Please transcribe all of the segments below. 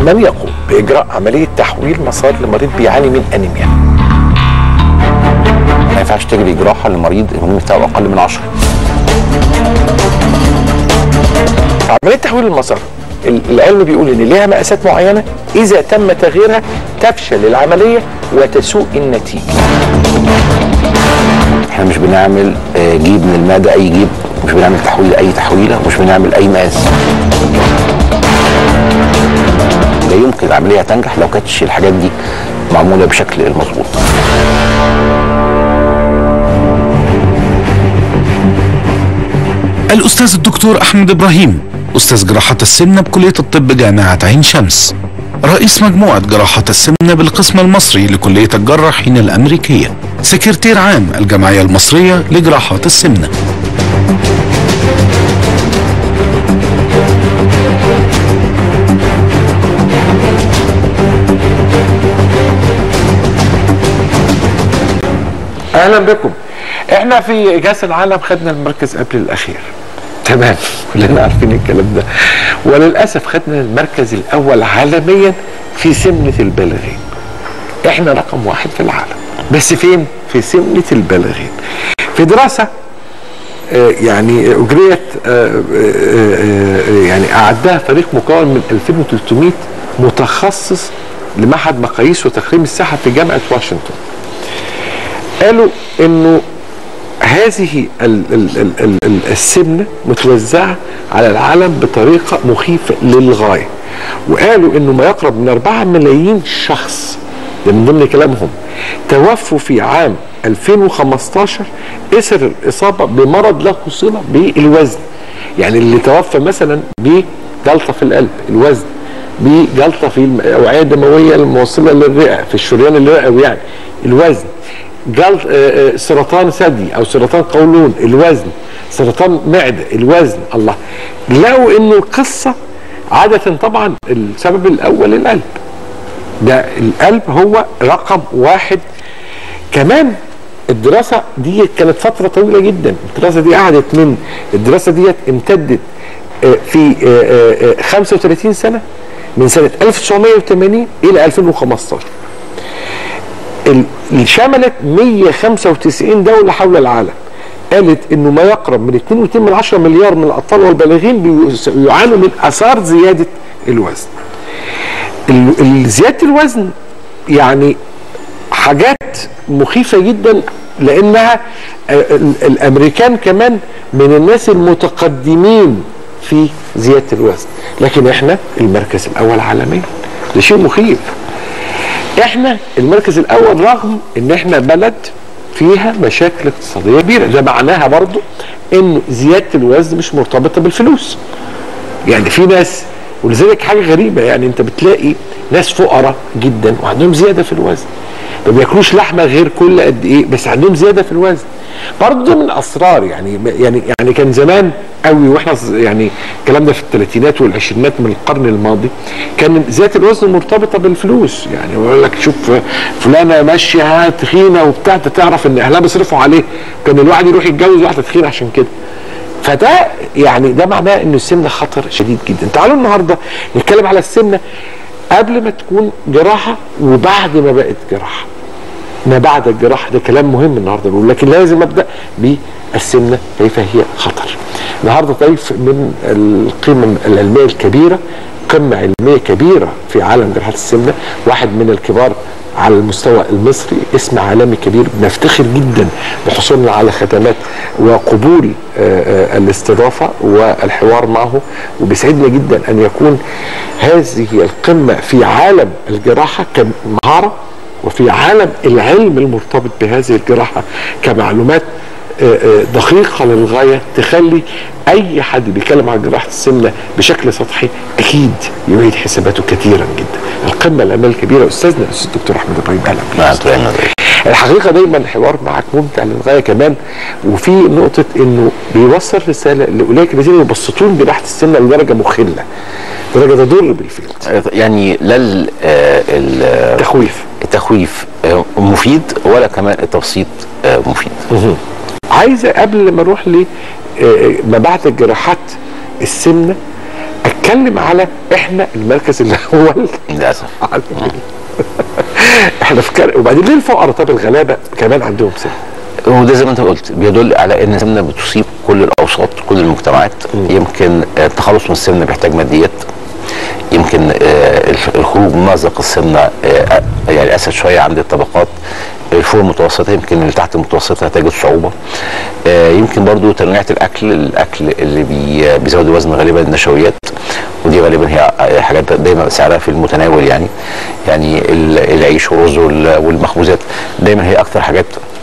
من يقوم باجراء عمليه تحويل مسار لمريض بيعاني من انيميا ما ينفعش تجري جراحه لمريض الهرمون بتاعه اقل من 10 عمليه تحويل المسار ال- العلم بيقول ان ليها مقاسات معينه اذا تم تغييرها تفشل العمليه وتسوء النتيجه احنا مش بنعمل آه، جيب من المعده اي جيب مش بنعمل تحويل اي تحويله مش بنعمل اي مقاس لا يمكن العمليه تنجح لو كانتش الحاجات دي معموله بشكل المظبوط الأستاذ الدكتور أحمد إبراهيم أستاذ جراحة السمنة بكلية الطب جامعة عين شمس رئيس مجموعة جراحة السمنة بالقسم المصري لكلية الجراحين الأمريكية سكرتير عام الجمعية المصرية لجراحات السمنة اهلا بكم احنا في كاس العالم خدنا المركز قبل الاخير تمام كلنا عارفين الكلام ده وللاسف خدنا المركز الاول عالميا في سمنه البالغين احنا رقم واحد في العالم بس فين في سمنه البالغين في دراسه آه، يعني اجريت آه، آه، آه، يعني اعدها فريق مكون من 2300 متخصص لمعهد مقاييس وتقييم الصحه في جامعه واشنطن قالوا انه هذه ال ال ال ال ال السمنه متوزعه على العالم بطريقه مخيفه للغايه وقالوا انه ما يقرب من 4 ملايين شخص ده من ضمن كلامهم توفوا في عام 2015 اثر الاصابه بمرض له صله بالوزن يعني اللي توفى مثلا بجلطه في القلب الوزن بجلطه في الاوعيه الدمويه الموصله للرئه في الشريان الرئوي يعني الوزن جلط آه، آه، سرطان ثدي او سرطان قولون الوزن سرطان معده الوزن الله لقوا انه القصه عاده طبعا السبب الاول القلب ده القلب هو رقم واحد كمان الدراسة دي كانت فترة طويلة جدا الدراسة دي قعدت من الدراسة دي امتدت آه، في آه، آه، آه، 35 سنة من سنة 1980 إلى 2015 ال- اللي شملت 195 دولة حول العالم قالت انه ما يقرب من 2.2 من 10 مليار من الاطفال والبالغين بيس- بيعانوا من اثار زياده الوزن. ال- ال- زياده الوزن يعني حاجات مخيفه جدا لانها آه، ال- الامريكان كمان من الناس المتقدمين في زياده الوزن لكن احنا المركز الاول عالميا ده شيء مخيف احنا المركز الاول رغم ان احنا بلد فيها مشاكل اقتصاديه كبيره ده معناها برضو انه زياده الوزن مش مرتبطه بالفلوس يعني في ناس ولذلك حاجه غريبه يعني انت بتلاقي ناس فقراء جدا وعندهم زياده في الوزن ما بياكلوش لحمه غير كل قد ايه بس عندهم زياده في الوزن برضه ده من الاسرار يعني يعني يعني كان زمان قوي واحنا ص- يعني الكلام ده في الثلاثينات والعشرينات من القرن الماضي كان زياده الوزن مرتبطه بالفلوس يعني يقول لك شوف فلانه ماشيه تخينه وبتاع أنت تعرف ان اهلها بيصرفوا عليه كان الواحد يروح يتجوز واحده تخينه عشان كده فده يعني ده معناه ان السمنه خطر شديد جدا تعالوا النهارده نتكلم على السمنه قبل ما تكون جراحه وبعد ما بقت جراحه ما بعد الجراحه ده كلام مهم النهارده بقول لكن لازم ابدا بالسمنه كيف هي خطر النهارده ضيف من القيمه العلميه الكبيره قمه علميه كبيره في عالم جراحه السمنه واحد من الكبار على المستوى المصري اسم عالمي كبير بنفتخر جدا بحصولنا على خدمات وقبول آه، آه، الاستضافه والحوار معه وبيسعدنا جدا ان يكون هذه القمه في عالم الجراحه كمهاره وفي عالم العلم المرتبط بهذه الجراحه كمعلومات آه، آه، دقيقه للغايه تخلي اي حد بيتكلم عن جراحه السمنه بشكل سطحي اكيد يعيد حساباته كثيرا جدا. القمه الامال الكبيره استاذنا الاستاذ الدكتور احمد ابراهيم اهلا بك. مع السلامة. الحقيقه دايما الحوار معك ممتع للغايه كمان وفي نقطه انه بيوصل رساله لاولئك الذين يبسطون جراحه السمنه لدرجه مخله درجه تضر بالفعل يعني لا ال- آه، ال- تخويف التخويف آه، مفيد ولا كمان التبسيط آه، مفيد عايزه قبل ما اروح ل آه، ما بعد الجراحات السمنه نتكلم على احنا المركز الاول للاسف عالميا. احنا في كر... وبعدين ليه الفقراء طب الغلابه كمان عندهم سن وده زي ما انت قلت بيدل على ان السمنه بتصيب كل الاوساط كل المجتمعات يمكن آه، التخلص من السمنه بيحتاج ماديات يمكن آه، الف- الخروج من مأزق السمنه آه، يعني اسهل شويه عند الطبقات الفوق المتوسطه يمكن اللي تحت المتوسطه تجد صعوبه آه، يمكن برضو تنويعة الاكل الاكل اللي بي بيزود الوزن غالبا النشويات ودي غالبا هي آه، حاجات دايما سعرها في المتناول يعني يعني ال- العيش والرز وال- والمخبوزات دايما هي اكثر حاجات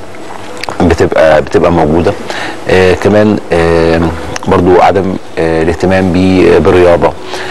بتبقى بتبقى موجوده آه كمان آه برضو عدم آه الاهتمام بي- بالرياضه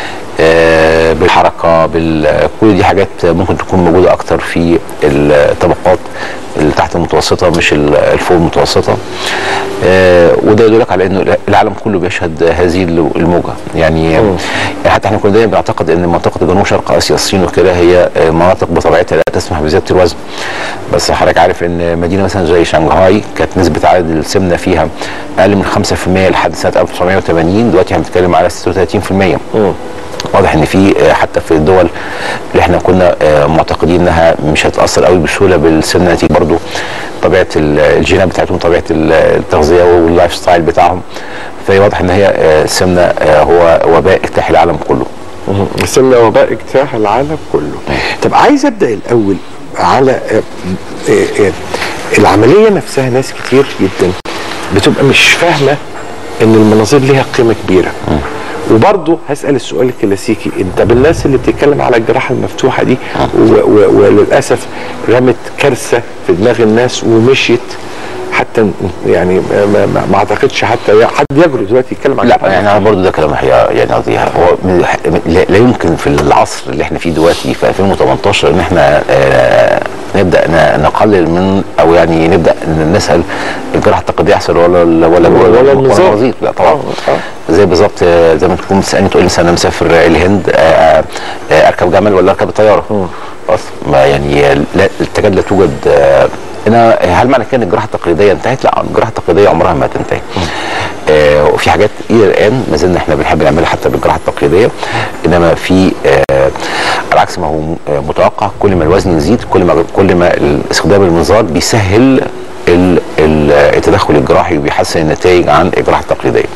آه بالحركه بال كل دي حاجات ممكن تكون موجوده اكتر في الطبقات اللي تحت المتوسطه مش ال- الفوق المتوسطه آه وده يدلك على انه العالم كله بيشهد هذه الموجه يعني يعني حتى احنا كنا دايما بنعتقد ان منطقه جنوب شرق اسيا الصين وكده هي آه، مناطق بطبيعتها لا تسمح بزياده الوزن بس حضرتك عارف ان مدينه مثلا زي شنغهاي كانت نسبه عدد السمنه فيها اقل من 5% لحد سنه 1980 دلوقتي احنا بنتكلم على 36% واضح ان في آه، حتى في الدول اللي احنا كنا آه، معتقدين انها مش هتاثر قوي بسهوله بالسمنه نتيجه برضو طبيعه ال- الجينات بتاعتهم طبيعه ال- التغذيه واللايف ستايل بتاعهم فهي واضح ان هي آه، السمنه آه، هو وباء اجتاح العالم كله السمنه وباء اجتاح العالم كله طب عايز ابدا الاول على آه، آه، آه، العمليه نفسها ناس كتير جدا بتبقى مش فاهمه ان المناظير ليها قيمه كبيره وبرضه هسال السؤال الكلاسيكي انت بالناس اللي بتتكلم على الجراحه المفتوحه دي و- و- وللاسف رمت كارثه في دماغ الناس ومشيت حتى ن- يعني ما, ما, ما اعتقدش حتى حد يجرؤ دلوقتي يتكلم عن لا الجراحة يعني انا برضو ده كلام حقيقة يعني قصدي هو من- لا لا يمكن في العصر اللي احنا فيه دلوقتي في 2018 ان احنا آه، نبدا ن- نقلل من او يعني نبدا ن- نسال الجراحه التقليديه احسن ولا ال- ولا ولا المنظار. الوظيفة؟ لا طبعا آه، زي بالظبط آه، زي ما تكون بتسالني تقول لي مثلا انا مسافر الهند آه، آه، اركب جمل ولا اركب الطياره بس ما يعني لا تكاد لا توجد آه، انا هل معنى كده ان الجراحه التقليديه انتهت؟ لا الجراحه التقليديه عمرها ما تنتهي. آه وفي حاجات الى الان ما زلنا احنا بنحب نعملها حتى بالجراحه التقليديه انما في آه على عكس ما هو م- آه، متوقع كل ما الوزن يزيد كل ما كل ما استخدام المنظار بيسهل ال- ال- التدخل الجراحي وبيحسن النتائج عن الجراحه التقليديه.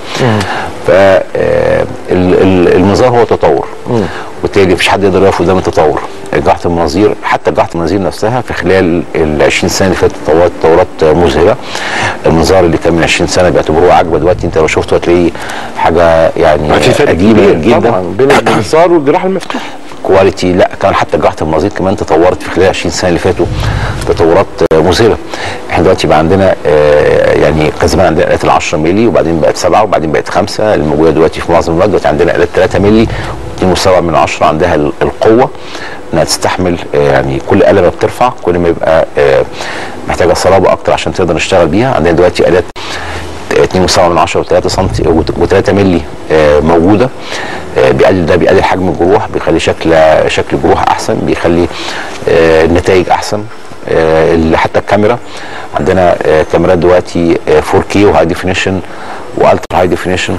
فالمنظار هو تطور وبالتالي مفيش حد يقدر يقف قدام التطور. جراحه المناظير حتى جراحه المناظير نفسها في خلال ال 20 سنه اللي فاتت تطورت تطورات مذهله. المنظار اللي كان من 20 سنه بيعتبروه عجبه دلوقتي انت لو شفته هتلاقيه حاجه يعني في فرق قديمه كبير جدا طبعا بين المنظار والجراحه المفتوحه كواليتي لا كمان حتى جراحه المناظير كمان تطورت في خلال 20 سنه اللي فاتوا تطورات آه، مذهله احنا دلوقتي بقى عندنا آه، يعني كان زمان عندنا الات ال 10 مللي وبعدين بقت 7 وبعدين بقت 5 الموجوده دلوقتي في معظم الوقت دلوقتي عندنا الات 3 مللي 2.7 من 10 عندها ال- القوه انها تستحمل آه، يعني كل آلة ما بترفع كل ما يبقى آه، محتاجه صلابه اكتر عشان تقدر نشتغل بيها عندنا دلوقتي الات 2.7 من 10 و3 سم و3 مللي آه، موجوده آه، بيقلل ده بيقلل حجم الجروح بيخلي شكل شكل الجروح احسن بيخلي آه، النتائج احسن آه، اللي حتى الكاميرا عندنا آه، كاميرات دلوقتي آه، 4K وهاي ديفينيشن والترا هاي ديفينيشن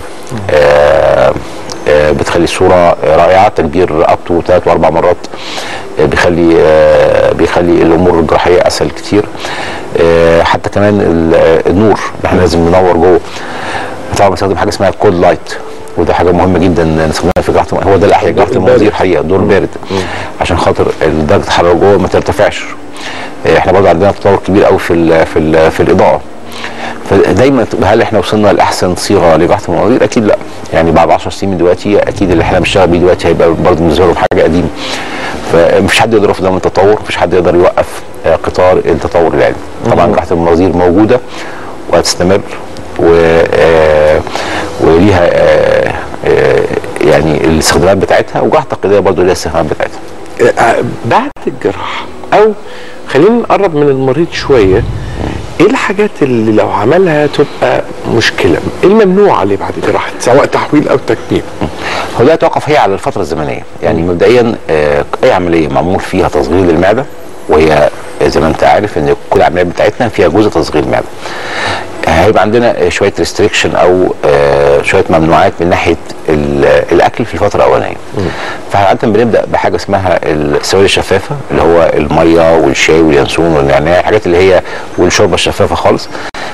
بتخلي الصوره رائعه تكبير اب تو ثلاث واربع مرات آه، بيخلي آه، بيخلي الامور الجراحيه اسهل كتير آه، حتى كمان ال- آه، النور احنا لازم ننور جوه طبعا بنستخدم حاجه اسمها كود لايت وده حاجه مهمه جدا نستخدمها في جراحه هو ده اللي احيا جراحه المناظير حقيقه دور بارد عشان خاطر درجه الحراره جوه ما ترتفعش آه، احنا برضه عندنا تطور كبير قوي في ال في ال في الاضاءه فدايما تبقى هل احنا وصلنا لاحسن صيغه لجراحه المناظير؟ اكيد لا يعني بعد 10 سنين من دلوقتي اكيد اللي احنا بنشتغل بيه دلوقتي هيبقى برضه بالنسبه لهم حاجه قديمه فمفيش حد يقدر يقف قدام التطور مفيش حد يقدر يوقف آه، قطار التطور العلمي طبعا جراحه المناظير موجوده وهتستمر و آه، وليها آه، آه، يعني الاستخدامات بتاعتها وجراحه التقليديه برضه ليها الاستخدامات بتاعتها آه، بعد الجراحه او خلينا نقرب من المريض شويه ايه الحاجات اللي لو عملها تبقى مشكله؟ ايه الممنوع عليه بعد جراحه سواء تحويل او تكميم؟ هو ده يتوقف هي على الفتره الزمنيه يعني مبدئيا آه، اي عمليه معمول فيها تصغير للمعده وهي زي ما انت عارف ان كل العمليات بتاعتنا فيها جزء تصغير معده هيبقى عندنا شويه ريستريكشن او آه، شويه ممنوعات من ناحيه ال- الاكل في الفتره الاولانيه فاحنا عاده بنبدا بحاجه اسمها السوائل الشفافه اللي هو الميه والشاي واليانسون والنعناع الحاجات اللي هي والشوربه الشفافه خالص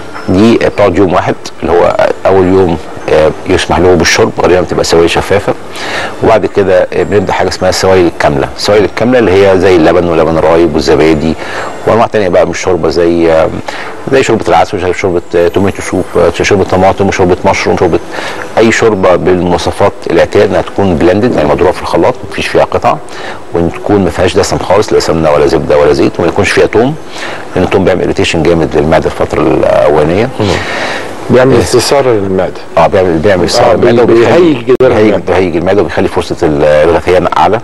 دي بتقعد يوم واحد اللي هو اول يوم آه، يسمح له بالشرب غالبا بتبقى سوائل شفافه وبعد كده آه، بنبدا حاجه اسمها السوائل الكامله السوائل الكامله اللي هي زي اللبن ولبن الرايب والزبادي وانواع تانية بقى من الشوربه زي آه، زي شوربه العدس وزي شوربه آه، توميتو سوب آه، شوربه طماطم وشوربه مشروم شوربه اي شوربه بالمواصفات الاعتياد انها تكون بلندد يعني مضروبه في الخلاط مفيش فيها قطع وان تكون ما فيهاش دسم خالص لا سمنه ولا زبده ولا زيت وما يكونش فيها توم لان التوم بيعمل اريتيشن جامد للمعده الفتره الاولانيه بيعمل استثاره للمعده اه بيعمل بيعمل صار بي- المعده وبيخلي- بيهيج جدار بيهيج المعدة. بيهيج المعده وبيخلي فرصه ال- الغثيان اعلى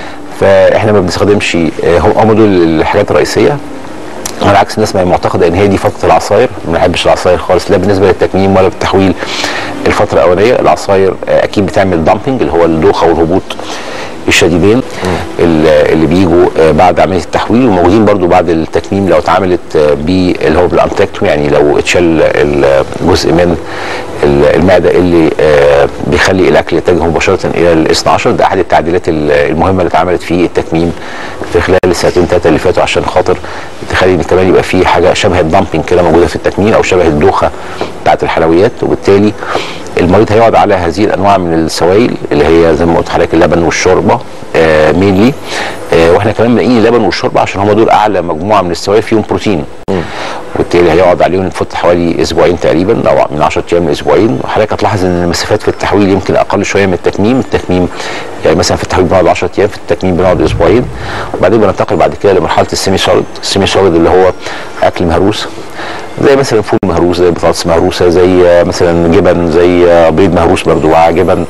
فاحنا ما بنستخدمش آه، هم هم دول الحاجات الرئيسيه على عكس الناس ما هي معتقده ان هي دي فتره العصاير ما بنحبش العصاير خالص لا بالنسبه للتكميم ولا بالتحويل الفتره الاولانيه العصاير آه، اكيد بتعمل دامبنج اللي هو الدوخه والهبوط الشديدين ال- اللي بيجوا آه، بعد عمليه التحويل وموجودين برضو بعد التكميم لو اتعملت آه، ب اللي هو بالانتكتوم يعني لو اتشال ال- جزء من ال- المعده اللي آه، بيخلي الاكل يتجه مباشره الى الاثنى عشر ده احد التعديلات ال- المهمه اللي اتعملت في التكميم في خلال السنتين ثلاثه اللي فاتوا عشان خاطر تخلي ان كمان يبقى في حاجه شبه الدامبنج كده موجوده في التكميم او شبه الدوخه بتاعت الحلويات وبالتالي المريض هيقعد على هذه الانواع من السوائل اللي هي زي ما قلت لحضرتك اللبن والشوربه آه مينلي آه واحنا كمان ملاقيين اللبن والشوربه عشان هم دول اعلى مجموعه من السوائل فيهم بروتين وبالتالي هيقعد عليهم لفتره حوالي اسبوعين تقريبا او من 10 ايام لاسبوعين وحضرتك هتلاحظ ان المسافات في التحويل يمكن اقل شويه من التكميم التكميم يعني مثلا في التحويل بنقعد 10 ايام في التكميم بنقعد اسبوعين وبعدين بننتقل بعد كده لمرحله السيمي سوليد السيمي سوليد اللي هو اكل مهروس زي مثلا فول مهروس زي بطاطس مهروسه زي آه، مثلا جبن زي آه، بيض مهروس برضو مع جبن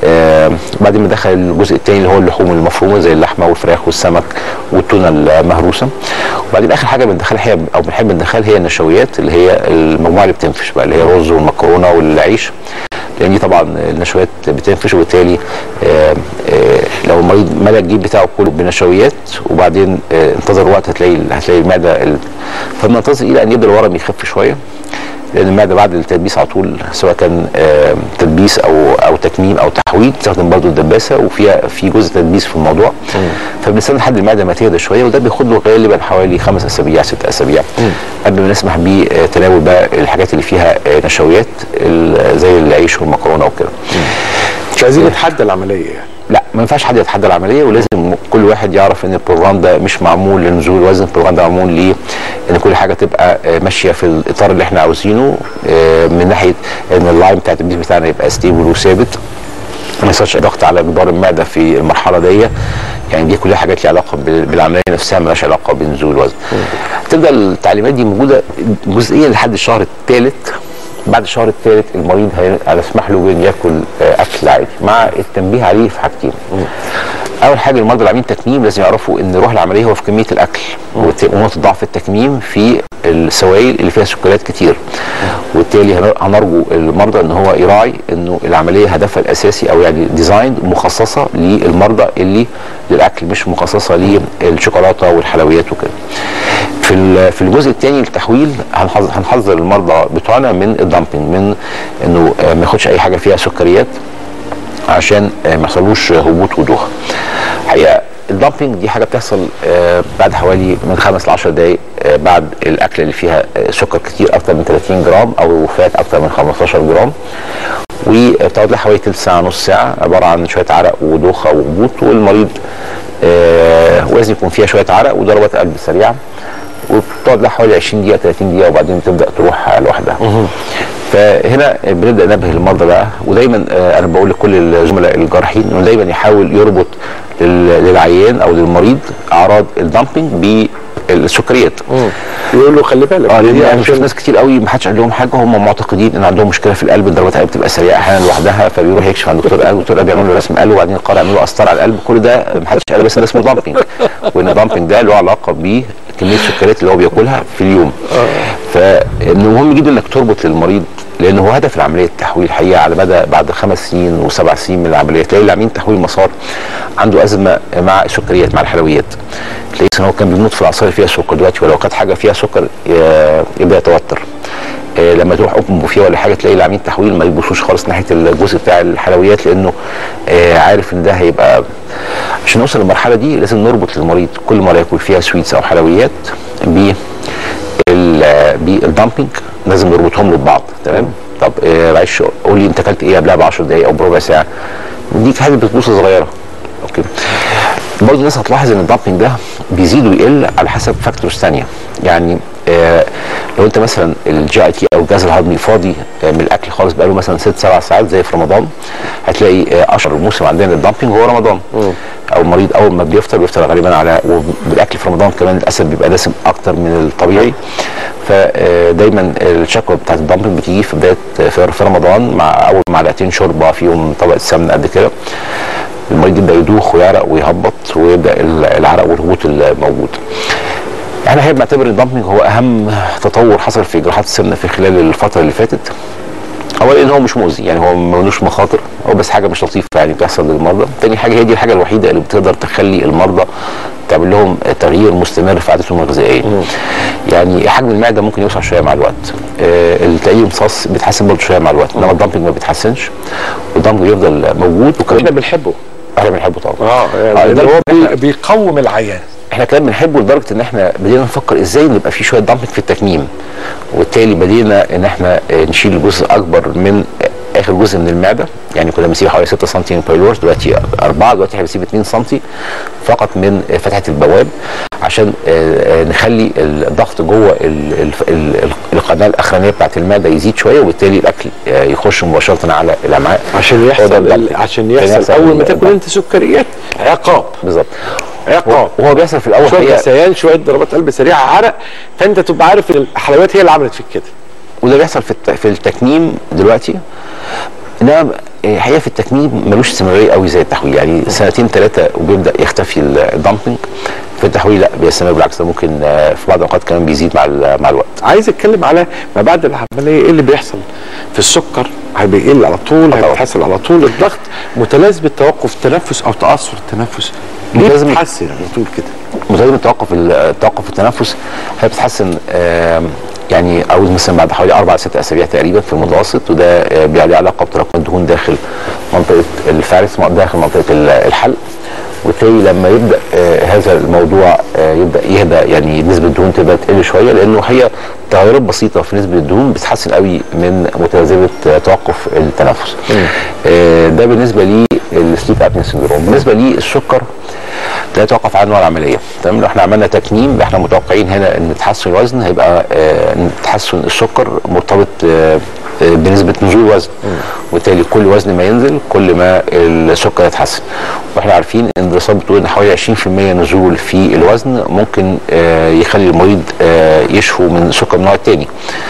آه بعدين بندخل الجزء الثاني اللي هو اللحوم المفرومه زي اللحمه والفراخ والسمك والتونه المهروسه وبعدين اخر حاجه بندخلها هي او بنحب ندخلها هي النشويات اللي هي المجموعه اللي بتنفش بقى اللي هي الرز والمكرونه والعيش لان دي طبعا النشويات بتنفش وبالتالي آه، آه، لو المريض ملى الجيب بتاعه كله بنشويات وبعدين آه، انتظر وقت هتلاقي هتلاقي المعده ال- فبننتظر الى ان يبدا الورم يخف شويه لان المعده بعد التدبيس على طول سواء كان آه، تدبيس او او تكميم او تحويل تستخدم برضو الدباسه وفيها في جزء تدبيس في الموضوع فبنستنى لحد المعده ما تهدى شويه وده بياخد له غالبا حوالي خمس اسابيع ست اسابيع قبل ما نسمح بتناول بقى الحاجات اللي فيها آه، نشويات ال- زي العيش والمكرونه وكده مش عايزين نتحدى العمليه يعني لا ما ينفعش حد يتحدى العمليه ولازم كل واحد يعرف ان البروجرام ده مش معمول لنزول وزن البروجرام ده معمول ليه ان كل حاجه تبقى آه، ماشيه في الاطار اللي احنا عاوزينه آه، من ناحيه ان اللاين بتاع التدبيس بتاعنا يبقى ستيبل وثابت ما يحصلش ضغط على جدار المعده في المرحله دي يعني دي كلها حاجات ليها علاقه بال- بالعمليه نفسها مالهاش علاقه بنزول الوزن تبدا التعليمات دي موجوده جزئيا لحد الشهر الثالث بعد الشهر الثالث المريض هي- هنسمح له بان ياكل آه، اكل عادي مع التنبيه عليه في حاجتين اول حاجه المرضى اللي عاملين تكميم لازم يعرفوا ان روح العمليه هو في كميه الاكل وت- ونقطه ضعف التكميم في السوائل اللي فيها سكريات كتير وبالتالي هن- هنرجو المرضى ان هو يراعي انه العمليه هدفها الاساسي او يعني ديزاين مخصصه للمرضى اللي للاكل مش مخصصه للشوكولاته والحلويات وكده في ال- في الجزء الثاني التحويل هنحذ- هنحذر المرضى بتوعنا من الدامبنج من انه آه، ما ياخدش اي حاجه فيها سكريات عشان آه، ما يحصلوش هبوط ودوخه. الحقيقه الدامبنج دي حاجه بتحصل آه، بعد حوالي من خمس ل 10 دقائق آه، بعد الاكل اللي فيها آه، سكر كتير اكتر من 30 جرام او فات اكتر من 15 جرام وبتقعد لها حوالي تلت ساعه نص ساعه عباره عن شويه عرق ودوخه وهبوط والمريض آه، لازم يكون فيها شويه عرق وضربات قلب سريعه وبتقعد لها حوالي 20 دقيقه 30 دقيقه وبعدين تبدا تروح لوحدها. فهنا بنبدا ننبه المرضى بقى ودايما آه، انا بقول لكل الزملاء الجراحين انه دايما يحاول يربط لل- للعيان او للمريض اعراض الدامبنج بالسكريات. يقول له خلي بالك اه دي لان انا عشان- بشوف ناس كتير قوي ما حدش قال لهم حاجه هم معتقدين ان عندهم مشكله في القلب ضربات القلب بتبقى سريعه احيانا لوحدها فبيروح يكشف عند دكتور قلب دكتور قلب يعمل له رسم قلب وبعدين القرع يعمل له قسطره على القلب كل ده ما حدش قال بس ده اسمه دامبنج وان الدامبنج ده له علاقه بكميه السكريات اللي هو بياكلها في اليوم فمهم جدا انك تربط للمريض لان هو هدف العمليه التحويل الحقيقه على مدى بعد خمس سنين وسبع سنين من العمليه تلاقي اللي عاملين تحويل مسار عنده ازمه مع السكريات مع الحلويات تلاقيه مثلاً هو كان بيموت في العصاير فيها سكر دلوقتي ولو كانت حاجه فيها سكر ي- يبدا يتوتر آه، لما لما تروح اوبن بوفيه ولا حاجه تلاقي العميل تحويل ما يبصوش خالص ناحيه الجزء بتاع الحلويات لانه آه عارف ان ده هيبقى عشان نوصل للمرحله دي لازم نربط للمريض كل مره ياكل فيها سويتس او حلويات ب بالدامبنج لازم نربطهم له ببعض تمام طب آه معلش قول لي انت اكلت ايه قبلها ب 10 دقائق او بربع ساعه نديك حاجه بتبوظه صغيره اوكي برضه الناس هتلاحظ ان الدامبنج ده بيزيد ويقل على حسب فاكتورز ثانيه يعني آه لو انت مثلا الجي اي تي او الجهاز الهضمي فاضي آه من الاكل خالص بقاله مثلا ست سبع ساعات زي في رمضان هتلاقي آه اشهر موسم عندنا للدامبنج هو رمضان او المريض اول ما بيفطر بيفطر غالبا على وبالاكل في رمضان كمان للاسف بيبقى دسم اكتر من الطبيعي فدايما الشكوى بتاعت الدامبنج بتيجي في بدايه في رمضان مع اول معلقتين شوربه فيهم طبقه سمنه قد كده المريض يبدا يدوخ ويعرق ويهبط ويبدا العرق والهبوط الموجود احنا هيبقى نعتبر الدامبنج هو اهم تطور حصل في جراحات السمنه في خلال الفتره اللي فاتت اولا ان هو مش مؤذي يعني هو ملوش مخاطر هو بس حاجه مش لطيفه يعني بتحصل للمرضى تاني حاجه هي دي الحاجه الوحيده اللي بتقدر تخلي المرضى تعمل لهم تغيير مستمر في عاداتهم الغذائيه يعني حجم المعده ممكن يوسع شويه مع الوقت آه تلاقيه امتصاص بيتحسن برضه شويه مع الوقت انما الدامبنج ما بيتحسنش والدامبنج يفضل موجود وكمان احنا بنحبه احنا بنحبه طبعا اه يعني هو بي بيقوم العيان احنا كمان بنحبه لدرجه ان احنا بدينا نفكر ازاي نبقى في شويه دامبنج في التكميم وبالتالي بدينا ان احنا نشيل جزء اكبر من اخر جزء من المعده يعني كنا بنسيب حوالي 6 سم من البايلورس دلوقتي 4 دلوقتي احنا بنسيب 2 سم فقط من فتحه البواب عشان نخلي الضغط جوه القناه الاخرانيه بتاعت المعده يزيد شويه وبالتالي الاكل يخش مباشره على الامعاء عشان يحصل عشان يحصل اول ما تاكل انت سكريات عقاب بالظبط عقاب وهو بيحصل في الاول شويه غثيان شويه ضربات قلب سريعه عرق فانت تبقى عارف ان الحلويات هي اللي عملت فيك كده وده بيحصل في في التكميم دلوقتي انما الحقيقه في التكميم ملوش استمراريه قوي زي التحويل يعني سنتين ثلاثه وبيبدا يختفي الدامبنج في التحويل لا بيستمر بالعكس ده ممكن في بعض الاوقات كمان بيزيد مع مع الوقت عايز اتكلم على ما بعد العمليه ايه اللي بيحصل في السكر هيقل على طول هيتحسن على طول الضغط متلازمه توقف التنفس او تاثر التنفس ليه لازم- بتتحسن على طول كده متلازمه توقف ال- توقف التنفس هي بتتحسن آم، يعني عاوز مثلا بعد حوالي اربع ست اسابيع تقريبا في المتوسط وده آه، بيبقى له علاقه بتراكم الدهون داخل منطقه الفارس داخل منطقه ال- الحلق وبالتالي لما يبدا آه، هذا الموضوع آه، يبدا يهدى يعني نسبه الدهون تبدا تقل شويه لانه هي تغيرات بسيطه في نسبه الدهون بتحسن قوي من متلازمه آه، توقف التنفس. آه، ده بالنسبه للسليب ابنيا سندروم، بالنسبه للسكر لا يتوقف عنه العمليه تمام لو احنا عملنا تكميم احنا متوقعين هنا ان تحسن الوزن هيبقى آه، ان تحسن السكر مرتبط آه، آه، بنسبه نزول وزن وبالتالي كل وزن ما ينزل كل ما السكر يتحسن واحنا عارفين ان الدراسات بتقول ان حوالي 20% نزول في الوزن ممكن آه، يخلي المريض آه، يشفو من سكر من النوع الثاني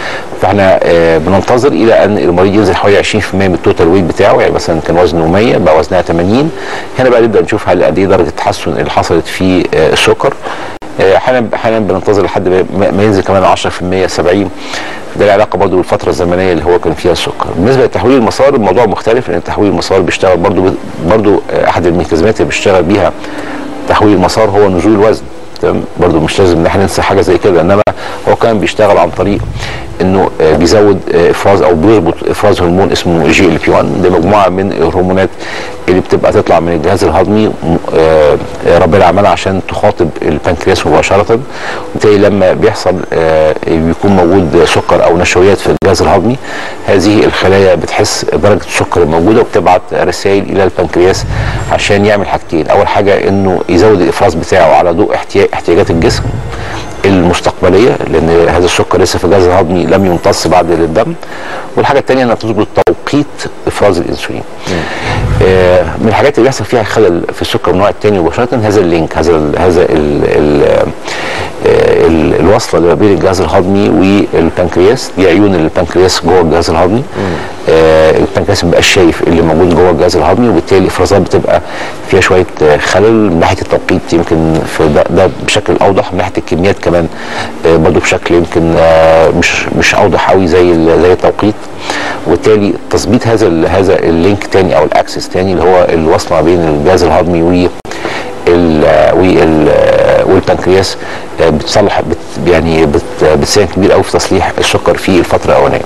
فاحنا آه، بننتظر الى ان المريض ينزل حوالي 20% من التوتال ويت بتاعه يعني مثلا كان وزنه 100 بقى وزنها 80 هنا بقى نبدا نشوف هل قد ايه درجه التحسن اللي حصلت في آه، السكر آه، احيانا احيانا بننتظر لحد ما- ما ينزل كمان 10% 70 ده له علاقه برضه بالفتره الزمنيه اللي هو كان فيها السكر بالنسبه لتحويل المسار الموضوع مختلف لان تحويل المسار بيشتغل برضه برضه آه، احد الميكانيزمات اللي بيشتغل بيها تحويل المسار هو نزول الوزن تمام برضه مش لازم ان احنا ننسى حاجه زي كده انما هو كمان بيشتغل عن طريق انه آه، بيزود آه، افراز او بيربط افراز هرمون اسمه جي ال بي 1 ده مجموعه من الهرمونات اللي بتبقى تطلع من الجهاز الهضمي م- آه، آه، ربنا عملها عشان تخاطب البنكرياس مباشره وبالتالي لما بيحصل آه، بيكون موجود سكر او نشويات في الجهاز الهضمي هذه الخلايا بتحس درجه السكر الموجوده وبتبعت رسائل الى البنكرياس عشان يعمل حاجتين اول حاجه انه يزود الافراز بتاعه على ضوء احتياج احتياجات الجسم المستقبليه لان هذا السكر لسه في الجهاز الهضمي لم يمتص بعد للدم والحاجه الثانيه انها تظبط توقيت افراز الانسولين آه، من الحاجات اللي بيحصل فيها خلل في السكر من النوع الثاني مباشره هذا اللينك هذا ال هذا ال ال آه، ال الوصله اللي ما بين الجهاز الهضمي والبنكرياس دي عيون البنكرياس جوه الجهاز الهضمي آه، البنكرياس ما بيبقاش شايف اللي موجود جوه الجهاز الهضمي وبالتالي الافرازات بتبقى فيها شويه آه، خلل من ناحيه التوقيت يمكن في ده, ده بشكل اوضح من ناحيه الكميات كمان آه، برضه بشكل يمكن آه، مش مش اوضح قوي زي ال- زي التوقيت وبالتالي تظبيط هذا ال- هذا اللينك تاني او الاكسس تاني اللي هو الوصله ما بين الجهاز الهضمي و ال وال والبنكرياس والبنكرياس آه، بتصلح بت يعني بت بتساهم كبير قوي في تصليح السكر في الفتره الاولانيه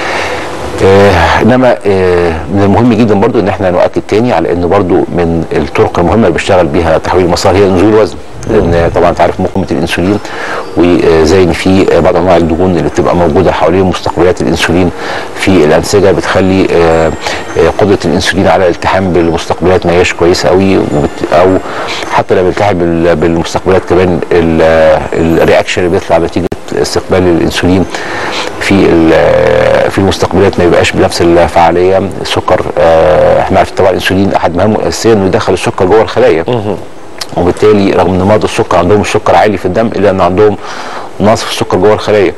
آه انما آه من المهم جدا برضو ان احنا نؤكد تاني على انه برضو من الطرق المهمه اللي بيشتغل بيها تحويل المسار هي نزول الوزن لان طبعا انت عارف مقاومه الانسولين وزي ان في بعض انواع الدهون اللي بتبقى موجوده حوالين مستقبلات الانسولين في الانسجه بتخلي آه، آه، قدره الانسولين على الالتحام بالمستقبلات ما هياش كويسه قوي وبت- او حتى لو بيلتحم بال- بالمستقبلات كمان ال- الرياكشن اللي بيطلع نتيجه استقبال الانسولين في ال- في المستقبلات ما يبقاش بنفس الفعاليه السكر آه، احنا عارفين طبعا الانسولين احد مهامه الاساسيه انه يدخل السكر جوه الخلايا وبالتالي رغم ان مرضى السكر عندهم السكر عالي في الدم الا ان عندهم نقص في السكر جوه الخلايا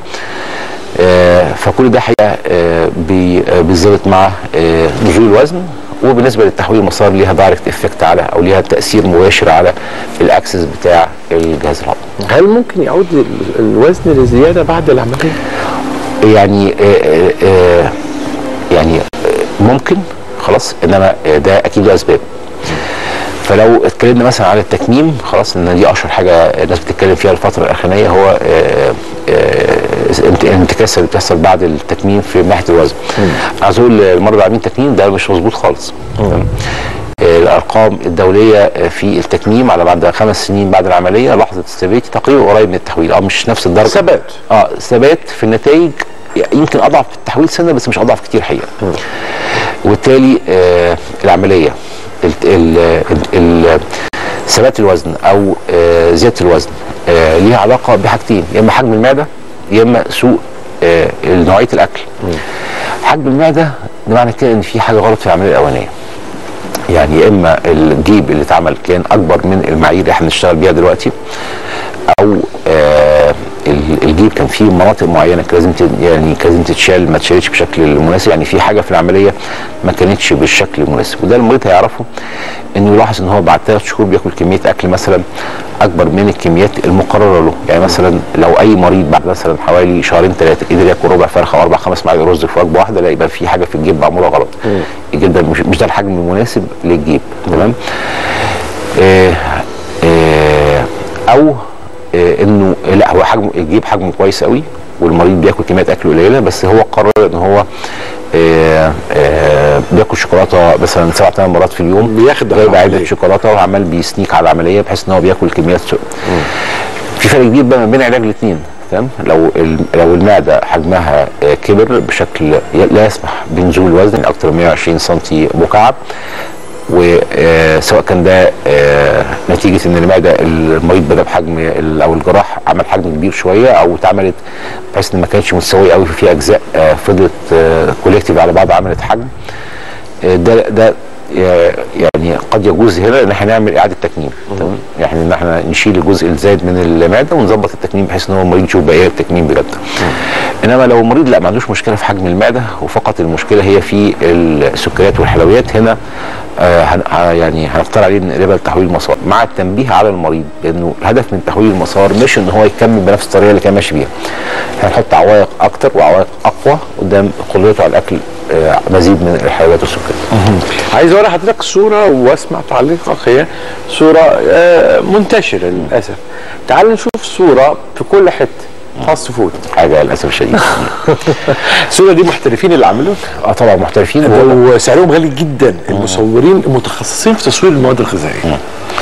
آه، فكل ده حقيقه آه، بي- آه، بيزداد مع آه، نزول الوزن وبالنسبه للتحويل المسار ليها دايركت افكت على او ليها تاثير مباشر على الاكسس بتاع الجهاز الهضمي هل ممكن يعود ال- الوزن لزياده بعد العمليه؟ يعني آه، آه، يعني آه، ممكن خلاص انما آه، ده اكيد له اسباب فلو اتكلمنا مثلا على التكميم خلاص ان دي اشهر حاجه الناس بتتكلم فيها الفتره الاخرانيه هو آه، آه، انت- الانتكاسه اللي بتحصل بعد التكميم في ناحيه الوزن عايز اقول المرضى اللي عاملين تكميم ده مش مظبوط خالص تمام؟ آه، الارقام الدوليه آه، في التكميم على بعد خمس سنين بعد العمليه لحظه الثبات تقريبا قريب من التحويل اه مش نفس الدرجه ثبات. اه ثبات في النتائج يمكن اضعف في التحويل سنه بس مش اضعف كتير حقيقه وبالتالي آه العمليه ال- ال- ال- ال- ثبات الوزن او آه زياده الوزن آه ليها علاقه بحاجتين يا اما حجم المعده يا اما سوء آه نوعيه الاكل حجم المعده ده معنى كده ان في حاجه غلط في العمليه الاولانيه يعني يا اما الجيب اللي اتعمل كان اكبر من المعايير اللي احنا بنشتغل بيها دلوقتي او آه ال- الجيب كان فيه مناطق معينه كان لازم ت- يعني كان لازم تتشال ما اتشالتش بشكل مناسب يعني في حاجه في العمليه ما كانتش بالشكل المناسب وده المريض هيعرفه انه يلاحظ ان هو بعد ثلاث شهور بياكل كميه اكل مثلا اكبر من الكميات المقرره له يعني مثلا لو اي مريض بعد مثلا حوالي شهرين ثلاثه قدر ياكل ربع فرخه او اربع خمس معالق رز في وجبه واحده لا يبقى في حاجه في الجيب معموله غلط الجيب ده مش, مش ده الحجم المناسب للجيب تمام آه آه او آه انه لا هو حجم الجيب حجمه كويس قوي والمريض بياكل كميات اكل قليله بس هو قرر ان هو آه آه بياكل شوكولاته مثلا سبع ثمان مرات في اليوم بياخد جايب علبه العملية. شوكولاته وعمال بيسنيك على العمليه بحيث ان هو بياكل كميات سكر في فرق كبير بقى ما بين علاج الاثنين تمام لو ال- لو المعده حجمها آه، كبر بشكل ي- لا يسمح بنزول الوزن اكثر من 120 سم مكعب وسواء كان ده آه، نتيجه ان المعده المريض بدا بحجم ال- او الجراح عمل حجم كبير شويه او اتعملت بحيث ان ما كانتش متساويه قوي في اجزاء آه، فضلت كوليكتيف على بعض عملت حجم آه، ده ده آه، يعني قد يجوز هنا ان احنا نعمل اعاده تكميم تمام يعني ان احنا نشيل الجزء الزايد من المعده ونظبط التكميم بحيث ان هو المريض يشوف بقيه التكميم بجد انما لو المريض لا ما عندوش مشكله في حجم المعده وفقط المشكله هي في السكريات والحلويات هنا آه هن ه- يعني هنختار عليه نقلبها لتحويل المسار مع التنبيه على المريض لانه الهدف من تحويل المسار مش ان هو يكمل بنفس الطريقه اللي كان ماشي بيها هنحط عوائق اكتر وعوائق اقوى قدام قدرته على الاكل آه مزيد من الحلويات والسكريات عايز اوري حضرتك صوره واسمع تعليقك هي صوره آه، منتشره للاسف تعال نشوف صوره في كل حته فاست فود حاجه للاسف الشديد الصوره دي محترفين اللي عملوها اه طبعا محترفين وهو- وسعرهم غالي جدا المصورين المتخصصين في تصوير المواد الغذائيه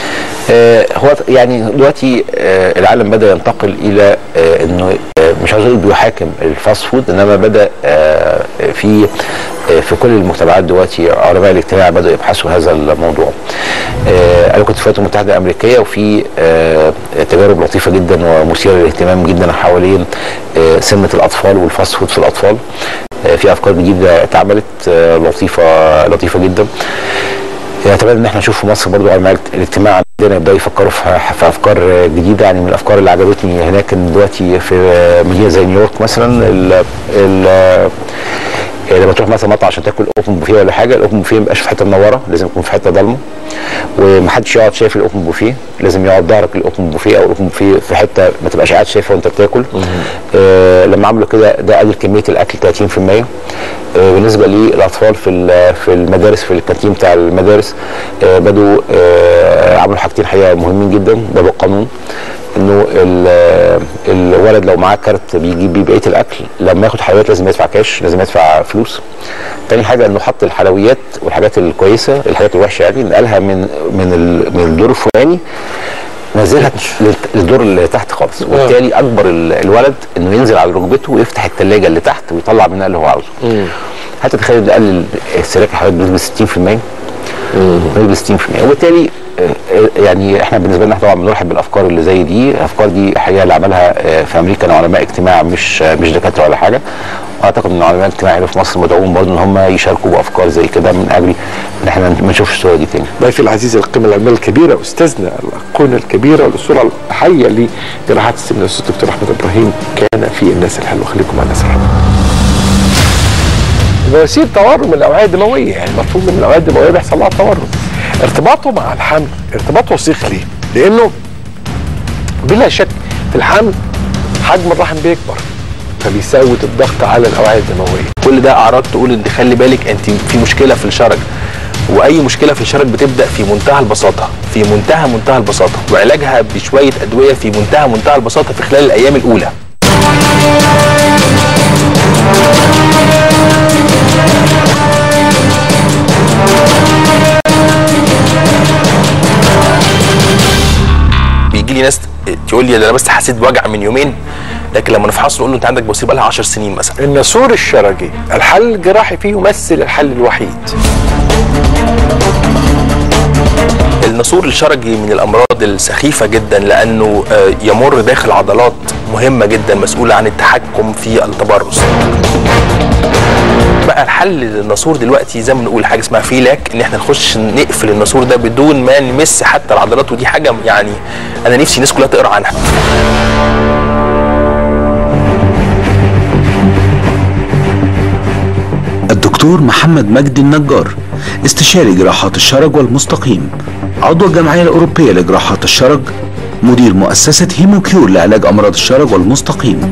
آه، هو يعني دلوقتي آه، العالم بدا ينتقل الى آه، انه آه، مش عاوز اقول بيحاكم الفاست فود انما بدا آه، في آه، في كل المجتمعات دلوقتي علماء الاجتماع بداوا يبحثوا هذا الموضوع. آه، انا كنت في الولايات المتحده الامريكيه وفي آه، تجارب لطيفه جدا ومثيره للاهتمام جدا حوالين آه، سمنه الاطفال والفاست فود في الاطفال. آه، في افكار جديده اتعملت آه، لطيفه لطيفه جدا. يعتبر ان احنا نشوف في مصر برضو علماء الاجتماع عندنا يبداوا يفكروا في في افكار جديده يعني من الافكار اللي عجبتني هناك ان دلوقتي في مدينه زي نيويورك مثلا ال ال لما تروح مثلا مطعم عشان تاكل اوبن بوفيه ولا حاجه الاوبن بوفيه ما يبقاش في حته منوره لازم يكون في حته ضلمه ومحدش يقعد شايف الاوبن بوفيه لازم يقعد ظهرك الاوبن بوفيه او الاوبن بوفيه في حته ما تبقاش قاعد شايفها وانت بتاكل آه لما عملوا كده ده قلل كميه الاكل 30% آه بالنسبه للاطفال في ال- في المدارس في الكانتين بتاع المدارس آه بدوا آه عملوا حاجتين حقيقه مهمين جدا ده بالقانون انه ال- الولد لو معاه كارت بيجيب بيه بقيه الاكل لما ياخد حلويات لازم يدفع كاش لازم يدفع فلوس تاني حاجه انه حط الحلويات والحاجات الكويسه الحاجات الوحشه يعني نقلها من من ال- من الدور الفلاني نزلها للت- للدور اللي تحت خالص وبالتالي اجبر ال- الولد انه ينزل على ركبته ويفتح الثلاجه اللي تحت ويطلع منها اللي هو عاوزه حتى تخيل ده قلل استهلاك الحلويات بنسبه 60% بنسبه 60% وبالتالي آه، آه، يعني احنا بالنسبه لنا طبعا بنرحب بالافكار اللي زي دي الافكار دي الحقيقه اللي عملها آه، في امريكا كانوا علماء اجتماع مش آه، مش دكاتره ولا حاجه واعتقد ان علماء الاجتماع هنا في مصر مدعوون برضه ان هم يشاركوا بافكار زي كده من اجل ان احنا ما نشوفش الصوره دي تاني ضيفي العزيز القيمة العلمية الكبيرة أستاذنا الأيقونة الكبيرة والأسطورة الحية لجراحات السمنة الأستاذ الدكتور أحمد إبراهيم كان في الناس الحلوة خليكم مع الناس الحلوة. البواسير تورم الأوعية الدموية يعني مفهوم ان الأوعية الدموية بيحصل لها تورم. ارتباطه مع الحمل ارتباط وثيق ليه؟ لأنه بلا شك في الحمل حجم الرحم بيكبر فبيساوت الضغط على الأوعية الدموية. كل ده اعراض تقول ان خلي بالك انت في مشكله في الشرج واي مشكله في الشرج بتبدا في منتهى البساطه في منتهى منتهى البساطه وعلاجها بشويه ادويه في منتهى منتهى البساطه في خلال الايام الاولى بيجي لي ناس تقول لي ده انا بس حسيت بوجع من يومين لكن لما نفحصه نقول له انت عندك بواسير بقى لها 10 سنين مثلا النسور الشرجي الحل الجراحي فيه يمثل الحل الوحيد النسور الشرجي من الامراض السخيفه جدا لانه آه، يمر داخل عضلات مهمه جدا مسؤوله عن التحكم في التبرز بقى الحل للنسور دلوقتي زي ما بنقول حاجه اسمها فيلاك ان احنا نخش نقفل النسور ده بدون ما نمس حتى العضلات ودي حاجه يعني انا نفسي الناس كلها تقرا عنها الدكتور محمد مجدي النجار استشاري جراحات الشرج والمستقيم عضو الجمعية الأوروبية لجراحات الشرج مدير مؤسسة هيموكيور لعلاج أمراض الشرج والمستقيم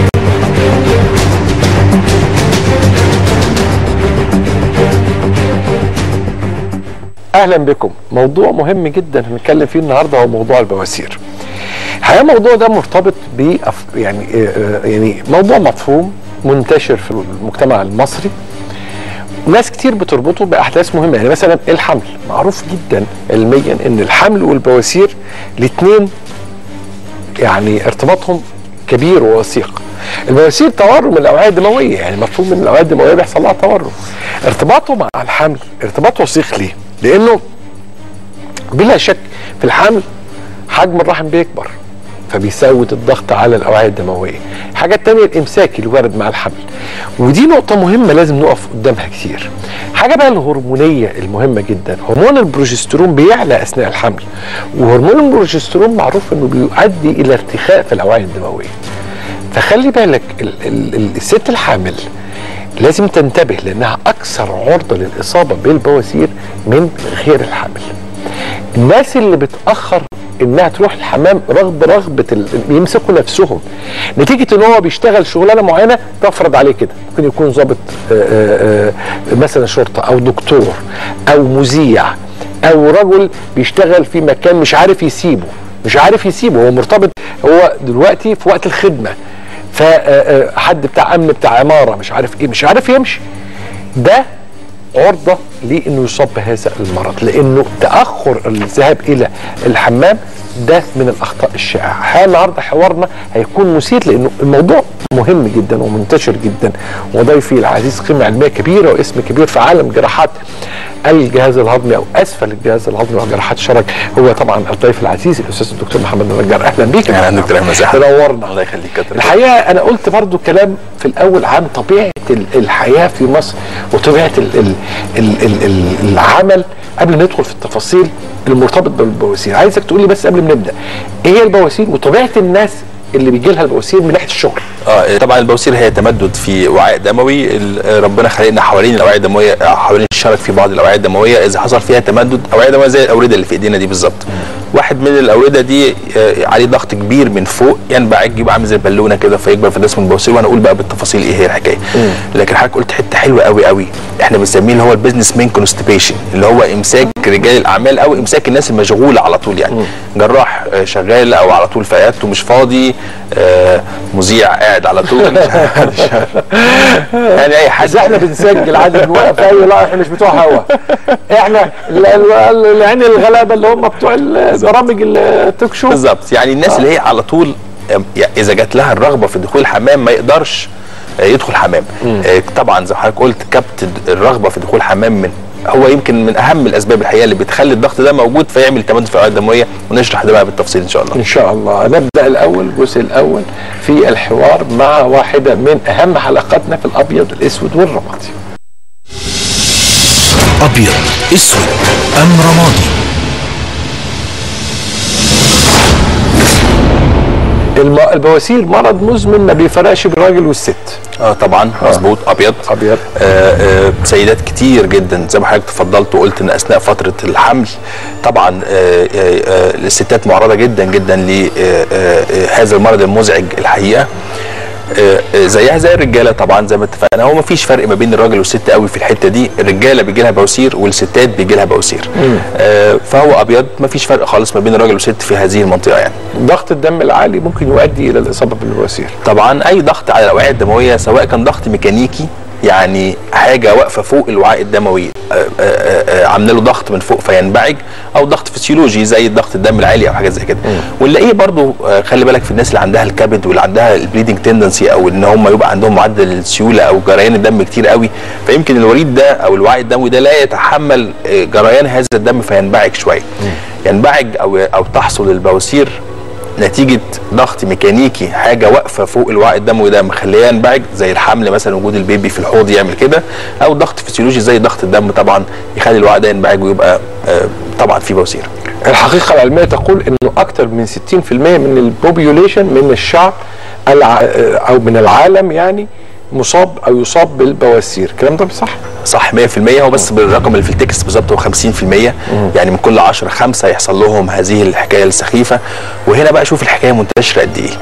اهلا بكم موضوع مهم جدا هنتكلم فيه النهارده هو موضوع البواسير الحقيقه الموضوع ده مرتبط ب يعني آه، يعني موضوع مفهوم منتشر في المجتمع المصري ناس كتير بتربطه باحداث مهمه يعني مثلا الحمل معروف جدا علميا ان الحمل والبواسير الاثنين يعني ارتباطهم كبير ووثيق البواسير تورم الاوعيه الدمويه يعني مفهوم ان الاوعيه الدمويه بيحصل لها تورم ارتباطه مع الحمل ارتباط وثيق ليه لانه بلا شك في الحمل حجم الرحم بيكبر فبيساوت الضغط على الاوعيه الدمويه الحاجه الثانيه الامساك اللي وارد مع الحمل ودي نقطه مهمه لازم نقف قدامها كتير حاجه بقى الهرمونيه المهمه جدا هرمون البروجسترون بيعلى اثناء الحمل وهرمون البروجسترون معروف انه بيؤدي الى ارتخاء في الاوعيه الدمويه فخلي بالك ال ال ال الست الحامل لازم تنتبه لانها اكثر عرضه للاصابه بالبواسير من غير الحامل الناس اللي بتاخر انها تروح الحمام رغم رغبه ال- يمسكوا نفسهم نتيجه ان هو بيشتغل شغلانه معينه تفرض عليه كده ممكن يكون ضابط آه، آه، آه، مثلا شرطه او دكتور او مذيع او رجل بيشتغل في مكان مش عارف يسيبه مش عارف يسيبه هو مرتبط هو دلوقتي في وقت الخدمه فحد بتاع امن بتاع عماره مش عارف ايه مش عارف يمشي ده عرضه لانه يصاب بهذا المرض لانه تاخر الذهاب الى الحمام ده من الاخطاء الشائعه الحقيقه النهارده حوارنا هيكون مثير لانه الموضوع مهم جدا ومنتشر جدا وضيفي العزيز قيمه علميه كبيره واسم كبير في عالم جراحات الجهاز الهضمي او اسفل الجهاز الهضمي وجراحات الشرج هو طبعا الضيف العزيز الاستاذ الدكتور محمد النجار اهلا بيك يا اهلا فندم. دكتور احمد ازي حضرتك؟ تنورنا الله يخليك كتر الحقيقه انا قلت برضو كلام في الاول عن طبيعه ال- الحياه في مصر وطبيعه ال ال ال ال ال العمل قبل ما ندخل في التفاصيل المرتبط بالبواسير عايزك تقول لي بس قبل ما نبدا ايه هي البواسير وطبيعه الناس اللي بيجي لها البواسير من ناحيه الشغل اه طبعا البواسير هي تمدد في وعاء دموي ال- ربنا خلقنا حوالين الاوعيه الدمويه آه، حوالين الشرج في بعض الاوعيه الدمويه اذا حصل فيها تمدد اوعيه دمويه زي الاورده اللي في ايدينا دي بالظبط واحد من الاورده دي آه، عليه ضغط كبير من فوق ينبع يبقى عامل زي البالونه كده فيكبر في الجسم البواسير وانا اقول بقى بالتفاصيل ايه هي الحكايه لكن حضرتك قلت حته حلوه قوي قوي احنا بنسميه اللي هو البيزنس مان كونستيبيشن اللي هو امساك رجال الاعمال او امساك الناس المشغوله على طول يعني جراح آه، شغال او على طول في عيادته مش فاضي آه، مذيع قاعد على طول يعني اي حد بس احنا بنسجل عادي بنوقف اي لا احنا مش بتوع هوا احنا ال- ال- العين الغلابه اللي هم بتوع البرامج التوك شو بالظبط يعني الناس اللي هي على طول آم، يعني اذا جات لها الرغبه في دخول الحمام ما يقدرش آه، يدخل حمام آه، طبعا زي ما حضرتك قلت كبت الرغبه في دخول حمام من هو يمكن من اهم الاسباب الحقيقه اللي بتخلي الضغط ده موجود فيعمل تمدد في الاوعيه الدمويه ونشرح ده بقى بالتفصيل ان شاء الله ان شاء الله نبدا الاول الجزء الاول في الحوار مع واحده من اهم حلقاتنا في الابيض الاسود والرمادي أبيض أسود أم رمادي الم- البواسير مرض مزمن ما بيفرقش بين الراجل والست اه طبعا مظبوط ابيض أبيض. آه آه سيدات كتير جدا زي ما حضرتك تفضلت وقلت ان اثناء فتره الحمل طبعا آه آه آه الستات معرضه جدا جدا لهذا المرض المزعج الحقيقه آه، آه، زيها زي الرجاله طبعا زي ما اتفقنا هو ما فيش فرق ما بين الراجل والست قوي في الحته دي الرجاله بيجي لها بواسير والستات بيجي لها بواسير آه فهو ابيض ما فيش فرق خالص ما بين الراجل والست في هذه المنطقه يعني ضغط الدم العالي ممكن يؤدي الى الاصابه بالبواسير طبعا اي ضغط على الاوعيه الدمويه سواء كان ضغط ميكانيكي يعني حاجه واقفه فوق الوعاء الدموي آه، آه، آه، عامله له ضغط من فوق فينبعج او ضغط فسيولوجي زي ضغط الدم العالي او حاجه زي كده ونلاقيه برضو آه، خلي بالك في الناس اللي عندها الكبد واللي عندها البليدنج تندنسي او ان هم يبقى عندهم معدل السيوله او جريان الدم كتير قوي فيمكن الوريد ده او الوعاء الدموي ده لا يتحمل آه، جريان هذا الدم فينبعج شويه ينبعج او او تحصل البواسير نتيجه ضغط ميكانيكي حاجه واقفه فوق الوعاء الدموي ده مخليه ينبعج زي الحمل مثلا وجود البيبي في الحوض يعمل كده او ضغط فسيولوجي زي ضغط الدم طبعا يخلي الوعاء ده ينبعج ويبقى آه، طبعا في بواسير الحقيقه العلميه تقول انه اكثر من 60% من البوبيوليشن من الشعب الع... او من العالم يعني مصاب او يصاب بالبواسير الكلام ده صح صح 100% هو بس بالرقم اللي في التكست بالظبط هو 50% يعني من كل 10 خمسه يحصل لهم هذه الحكايه السخيفه وهنا بقى شوف الحكايه منتشره قد ايه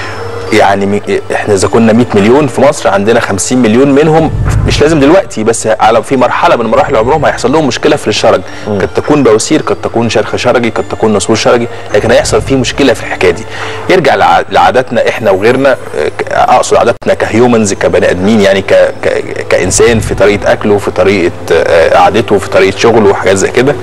يعني مي- احنا اذا كنا 100 مليون في مصر عندنا 50 مليون منهم مش لازم دلوقتي بس على في مرحله من مراحل عمرهم هيحصل لهم مشكله في الشرج قد تكون بواسير قد تكون شرخ شرجي قد تكون نسور شرجي لكن هيحصل فيه مشكله في الحكايه دي يرجع لع- لعاداتنا احنا وغيرنا اه، ك- اقصد عاداتنا كهيومنز كبني ادمين يعني ك ك كانسان في طريقه اكله في طريقه اه، قعدته في طريقه شغله وحاجات زي كده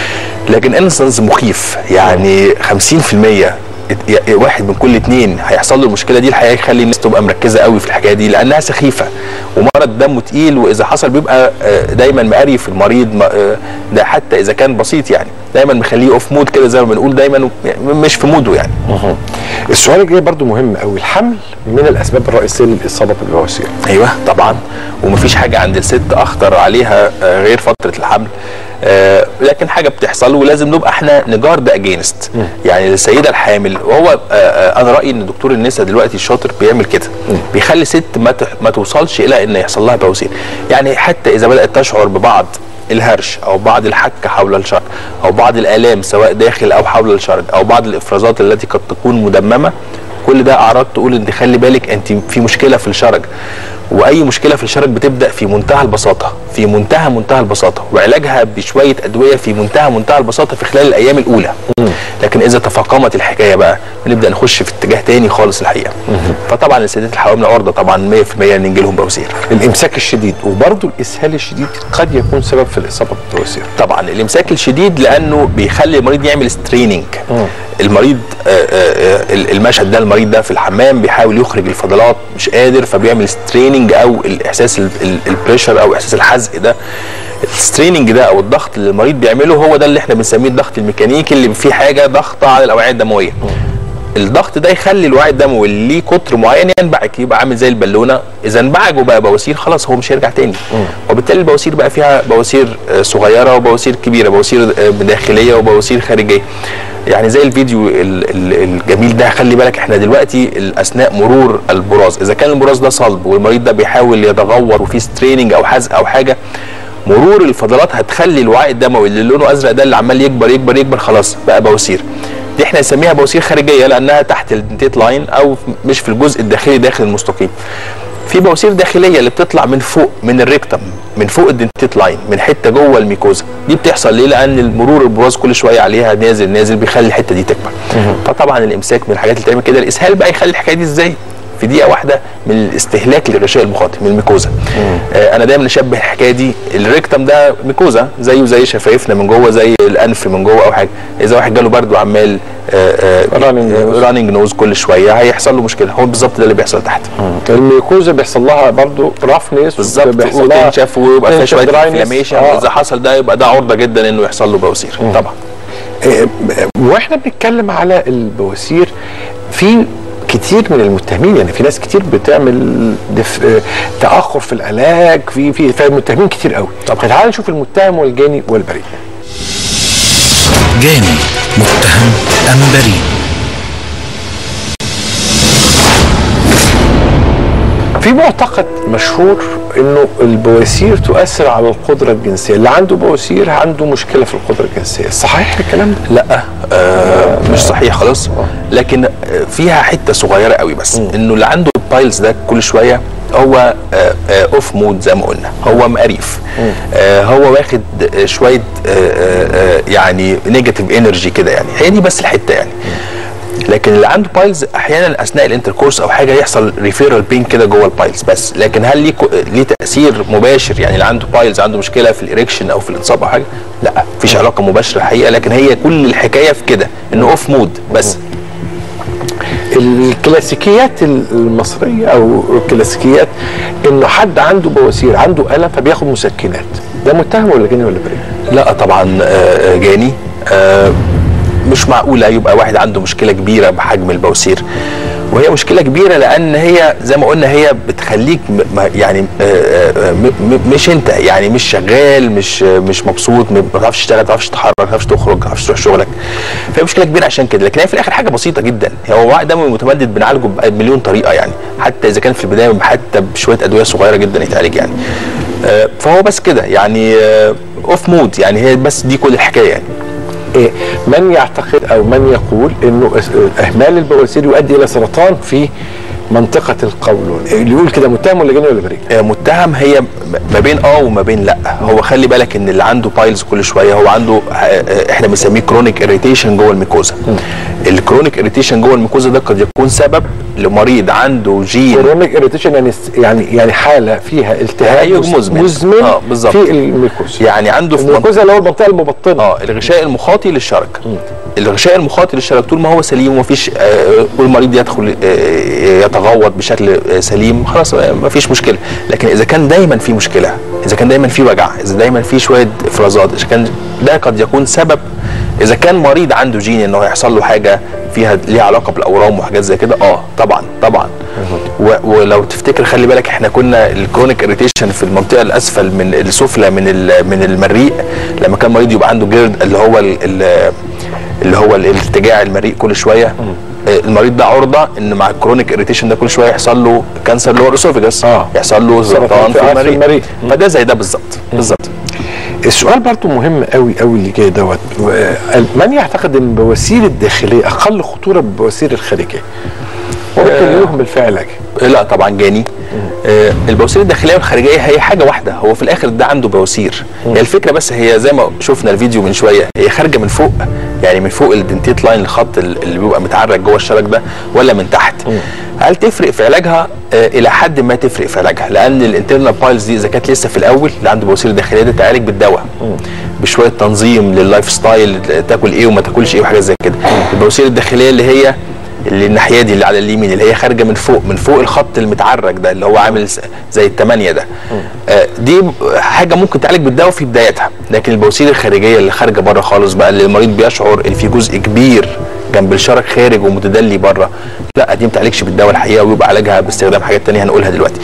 لكن انسنس مخيف يعني 50% ات- ي- واحد من كل اتنين هيحصل له المشكله دي الحقيقه يخلي الناس تبقى مركزه قوي في الحكايه دي لانها سخيفه ومرض دمه تقيل واذا حصل بيبقى آه، دايما مقرف المريض م- آه، ده حتى اذا كان بسيط يعني دايما مخليه اوف مود كده زي ما بنقول دايما يعني مش في موده يعني السؤال الجاي برضو مهم قوي الحمل من الاسباب الرئيسيه للاصابه بالبواسير ايوه طبعا ومفيش حاجه عند الست اخطر عليها آه، غير فتره الحمل آه، لكن حاجه بتحصل ولازم نبقى احنا نجارد اجينست يعني السيده الحامل وهو آه، آه، انا رايي ان دكتور النساء دلوقتي الشاطر بيعمل كده بيخلي ست ما تح- ما توصلش الى ان يحصل لها بواسير يعني حتى اذا بدات تشعر ببعض الهرش او بعض الحك حول الشرج او بعض الالام سواء داخل او حول الشرج او بعض الافرازات التي قد تكون مدممه كل ده اعراض تقول ان خلي بالك انت في مشكله في الشرج واي مشكله في الشرج بتبدا في منتهى البساطه في منتهى منتهى البساطه وعلاجها بشويه ادويه في منتهى منتهى البساطه في خلال الايام الاولى لكن اذا تفاقمت الحكايه بقى بنبدا نخش في اتجاه تاني خالص الحقيقه فطبعا السيدات الحوامل عرضه طبعا 100% ان يجي لهم بواسير الامساك الشديد وبرضو الاسهال الشديد قد يكون سبب في الاصابه بالبواسير طبعا الامساك الشديد لانه بيخلي المريض يعمل ستريننج المريض آه، آه، آه، المشهد ده المريض ده في الحمام بيحاول يخرج الفضلات مش قادر فبيعمل ستريننج او الاحساس البريشر او احساس الحزق ده الستريننج ده او الضغط اللي المريض بيعمله هو ده اللي احنا بنسميه الضغط الميكانيكي اللي فيه حاجه ضغط على الاوعيه الدمويه الضغط ده يخلي الوعي الدموي اللي ليه قطر معين ينبعج يبقى عامل زي البالونه اذا انبعج وبقى بواسير خلاص هو مش هيرجع تاني وبالتالي البواسير بقى فيها بواسير آه، صغيره وبواسير كبيره بواسير آه، داخليه وبواسير خارجيه يعني زي الفيديو ال- ال- الجميل ده خلي بالك احنا دلوقتي ال- اثناء مرور البراز اذا كان البراز ده صلب والمريض ده بيحاول يتغور وفيه ستريننج او حزق او حاجه مرور الفضلات هتخلي الوعاء الدموي اللي لونه ازرق ده اللي عمال يكبر يكبر يكبر خلاص بقى بواسير دي احنا نسميها بواسير خارجيه لانها تحت الدنتيت لاين او مش في الجزء الداخلي داخل المستقيم في بواسير داخليه اللي بتطلع من فوق من الريكتم من فوق الدنتيت لاين من حته جوه الميكوزا دي بتحصل ليه لان المرور البراز كل شويه عليها نازل نازل بيخلي الحته دي تكبر فطبعا الامساك من الحاجات اللي تعمل كده الاسهال بقى يخلي الحكايه دي ازاي في دقيقه واحده من الاستهلاك للغشاء المخاطي من الميكوزا آه انا دايما اشبه الحكايه دي الريكتم ده ميكوزا زيه زي شفايفنا من جوه زي الانف من جوه او حاجه اذا واحد جاله برد وعمال Running nose. راننج نوز كل شويه هيحصل له مشكله هو بالظبط ده اللي بيحصل تحت الميكوزا بيحصل لها برضو رفنس بالظبط بيحصل لها وتنشف ويبقى فيها تنشف شويه dryness. انفلاميشن آه. واذا حصل ده يبقى ده عرضه جدا انه يحصل له بواسير طبعا آه، واحنا بنتكلم على البواسير في كتير من المتهمين يعني في ناس كتير بتعمل دف... آه، تاخر في العلاج في في في متهمين كتير قوي طب تعال نشوف المتهم والجاني والبريء جاني متهم أم بريء في معتقد مشهور انه البواسير تؤثر على القدره الجنسيه اللي عنده بواسير عنده مشكله في القدره الجنسيه صحيح الكلام ده لا آه مش صحيح خلاص لكن آه، فيها حته صغيره قوي بس انه اللي عنده البايلز ده كل شويه هو آه آه اوف مود زي ما قلنا هو مقريف آه هو واخد آه شويه آه آه آه، يعني نيجاتيف انرجي كده يعني هي دي بس الحته يعني لكن اللي عنده بايلز احيانا اثناء الانتركورس او حاجه يحصل ريفيرال بين كده جوه البايلز بس لكن هل ليه كو- ليه تاثير مباشر يعني اللي عنده بايلز عنده مشكله في الاريكشن او في الانصاب او حاجه لا مفيش علاقه مباشره الحقيقه لكن هي كل الحكايه في كده انه اوف مود بس الكلاسيكيات المصريه او الكلاسيكيات انه حد عنده بواسير عنده الم فبياخد مسكنات ده متهم ولا جاني ولا بريء؟ لا طبعا آه، آه، جاني آه، مش معقوله يبقى واحد عنده مشكله كبيره بحجم البواسير وهي مشكله كبيره لان هي زي ما قلنا هي بتخليك م- م- يعني آه، آه، م- م- مش انت يعني مش شغال مش آه، مش مبسوط ما بتعرفش تشتغل ما بتعرفش تتحرك ما بتعرفش تخرج ما بتعرفش تروح شغلك فهي مشكله كبيره عشان كده لكن هي في الاخر حاجه بسيطه جدا هو وعي دموي متمدد بنعالجه بمليون طريقه يعني حتى اذا كان في البدايه حتى بشويه ادويه صغيره جدا يتعالج يعني آه، فهو بس كده يعني اوف مود يعني هي بس دي كل الحكايه يعني إيه من يعتقد او من يقول انه إس- اهمال البواسير يؤدي الى سرطان في منطقه القولون اللي يقول كده متهم ولا جاني ولا بريء؟ آه، متهم هي م- ما بين اه وما بين لا هو خلي بالك ان اللي عنده بايلز كل شويه هو عنده آه، آه، احنا بنسميه كرونيك اريتيشن جوه الميكوزا الكرونيك اريتيشن جوه الميكوزا ده قد يكون سبب لمريض عنده جين كرونيك اريتيشن يعني يعني يعني حاله فيها التهاب تهيج مز- مزمن. مزمن آه، بالظبط. في الميكوزا يعني عنده في منطقه الميكوزا اللي هو المنطقه المبطنه اه الغشاء المخاطي للشرج الغشاء المخاطي للشرج طول ما هو سليم ومفيش آه، والمريض يدخل آه، يتغوط بشكل آه، سليم خلاص آه، مفيش مشكله لكن اذا كان دايما في مشكله اذا كان دايما في وجع اذا دايما في شويه افرازات اذا كان ده قد يكون سبب اذا كان مريض عنده جين انه هيحصل له حاجه فيها ليها علاقه بالاورام وحاجات زي كده اه طبعا طبعا و- ولو تفتكر خلي بالك احنا كنا الكرونيك اريتيشن في المنطقه الاسفل من السفلى من ال- من المريء لما كان مريض يبقى عنده جيرد اللي هو ال- ال- اللي هو الارتجاع المريء كل شويه آه، المريض ده عرضه ان مع الكرونيك اريتيشن ده كل شويه يحصل له كانسر اللي هو الاسوفيجاس آه. يحصل له سرطان في في المريء المريء. فده زي ده بالظبط بالظبط السؤال برضو مهم قوي قوي اللي جاي دوت و- من يعتقد ان البواسير الداخليه اقل خطوره من البواسير الخارجيه وممكن يهمل في علاجها لا طبعا جاني آه البواسير الداخليه والخارجيه هي حاجه واحده هو في الاخر ده عنده بواسير هي الفكره بس هي زي ما شفنا الفيديو من شويه هي خارجه من فوق يعني من فوق الدنتيت لاين الخط ال- اللي بيبقى متعرج جوه الشرج ده ولا من تحت هل تفرق في علاجها آه الى حد ما تفرق في علاجها لان الانترنال بايلز دي اذا كانت لسه في الاول اللي عنده بواسير داخليه دي تعالج بالدواء بشويه تنظيم لللايف ستايل تاكل ايه وما تاكلش ايه وحاجات زي كده البواسير الداخليه اللي هي اللي الناحيه دي اللي على اليمين اللي هي خارجه من فوق من فوق الخط المتعرج ده اللي هو عامل س- زي الثمانيه ده آه دي حاجه ممكن تعالج بالدواء في بدايتها لكن البواسير الخارجيه اللي خارجه بره خالص بقى اللي المريض بيشعر ان في جزء كبير جنب الشرج خارج ومتدلي بره لا دي ما تعالجش بالدواء الحقيقه ويبقى علاجها باستخدام حاجات تانية هنقولها دلوقتي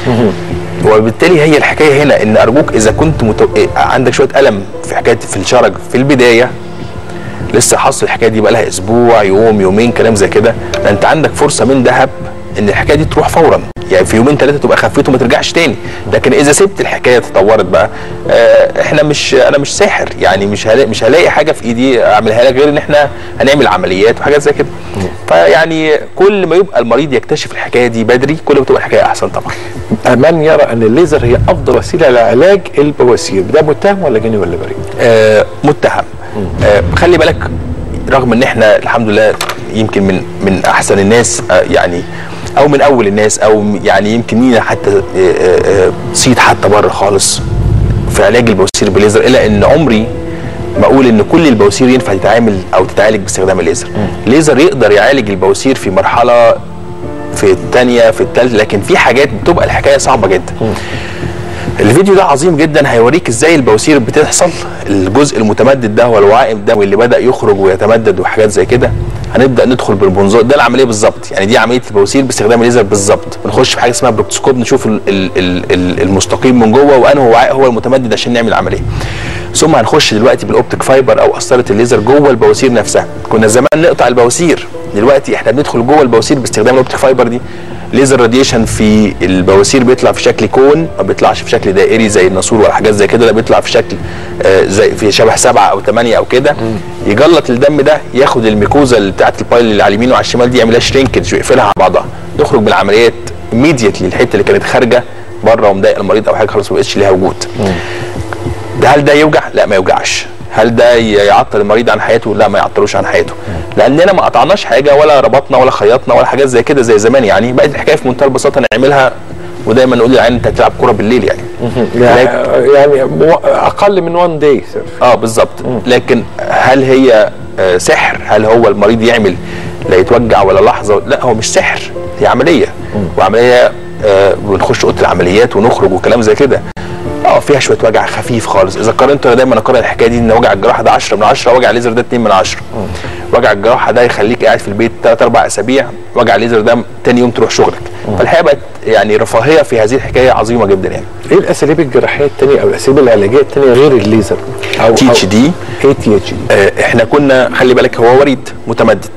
وبالتالي هي الحكايه هنا ان ارجوك اذا كنت متو... إيه، عندك شويه الم في حكايه في الشرج في البدايه لسه حصل الحكايه دي بقى لها اسبوع يوم يومين كلام زي كده ده انت عندك فرصه من ذهب ان الحكايه دي تروح فورا يعني في يومين ثلاثه تبقى خفيت وما ترجعش تاني لكن اذا سبت الحكايه تطورت بقى آه احنا مش انا مش ساحر يعني مش هلاقي مش هلاقي حاجه في ايدي اعملها لك غير ان احنا هنعمل عمليات وحاجات زي كده فيعني كل ما يبقى المريض يكتشف الحكايه دي بدري كل ما تبقى الحكايه احسن طبعا من يرى ان الليزر هي افضل وسيله لعلاج البواسير ده متهم ولا جاني ولا بريء؟ آه متهم آه خلي بالك رغم ان احنا الحمد لله يمكن من من احسن الناس آه يعني او من اول الناس او يعني يمكن لينا حتى آه، آه، آه، صيت حتى بره خالص في علاج البواسير بالليزر الا ان عمري ما اقول ان كل البواسير ينفع تتعامل او تتعالج باستخدام الليزر الليزر يقدر يعالج البواسير في مرحله في الثانيه في الثالثه لكن في حاجات بتبقى الحكايه صعبه جدا الفيديو ده عظيم جدا هيوريك ازاي البواسير بتحصل الجزء المتمدد ده هو الوعاء الدموي اللي بدا يخرج ويتمدد وحاجات زي كده هنبدا ندخل بالمنظار ده العمليه بالظبط يعني دي عمليه البواسير باستخدام الليزر بالظبط بنخش في حاجه اسمها بروكتوسكوب نشوف ال ال ال ال المستقيم من جوه وانه وعاء هو المتمدد عشان نعمل العمليه ثم هنخش دلوقتي بالاوبتيك فايبر او قسطره الليزر جوه البواسير نفسها كنا زمان نقطع البواسير دلوقتي احنا بندخل جوه البواسير باستخدام الاوبتيك فايبر دي ليزر راديشن في البواسير بيطلع في شكل كون ما بيطلعش في شكل دائري زي الناسور ولا حاجات زي كده لا بيطلع في شكل آه، زي في شبه سبعه او ثمانيه او كده يجلط الدم ده ياخد الميكوزا اللي بتاعت البايل اللي على اليمين وعلى الشمال دي يعملها شرينكج ويقفلها على بعضها نخرج بالعمليات immediately الحته اللي كانت خارجه بره ومضايقه المريض او حاجه خلاص ما بقتش ليها وجود ده هل ده يوجع؟ لا ما يوجعش هل ده يعطل المريض عن حياته؟ لا ما يعطلوش عن حياته لاننا ما قطعناش حاجه ولا ربطنا ولا خيطنا ولا حاجات زي كده زي زمان يعني بقت الحكايه في منتهى البساطه نعملها ودايما نقول للعيان انت هتلعب كوره بالليل يعني يعني يعني مو- اقل من 1 داي اه بالظبط لكن هل هي آه، سحر هل هو المريض يعمل لا يتوجع ولا لحظه لا هو مش سحر هي عمليه وعمليه آه، بنخش اوضه العمليات ونخرج وكلام زي كده اه فيها شويه وجع خفيف خالص اذا قارنت انا دايما اقارن الحكايه دي ان وجع الجراحه ده 10 من 10 وجع الليزر ده 2 من 10 وجع الجراحه ده يخليك قاعد في البيت 3 4 اسابيع وجع الليزر ده تاني يوم تروح شغلك فالحقيقه بقت يعني رفاهيه في هذه الحكايه عظيمه جدا يعني ايه الاساليب الجراحيه الثانيه او الاساليب العلاجيه الثانيه غير الليزر او تي اتش دي ايه تي اتش دي آه، احنا كنا خلي بالك هو وريد متمدد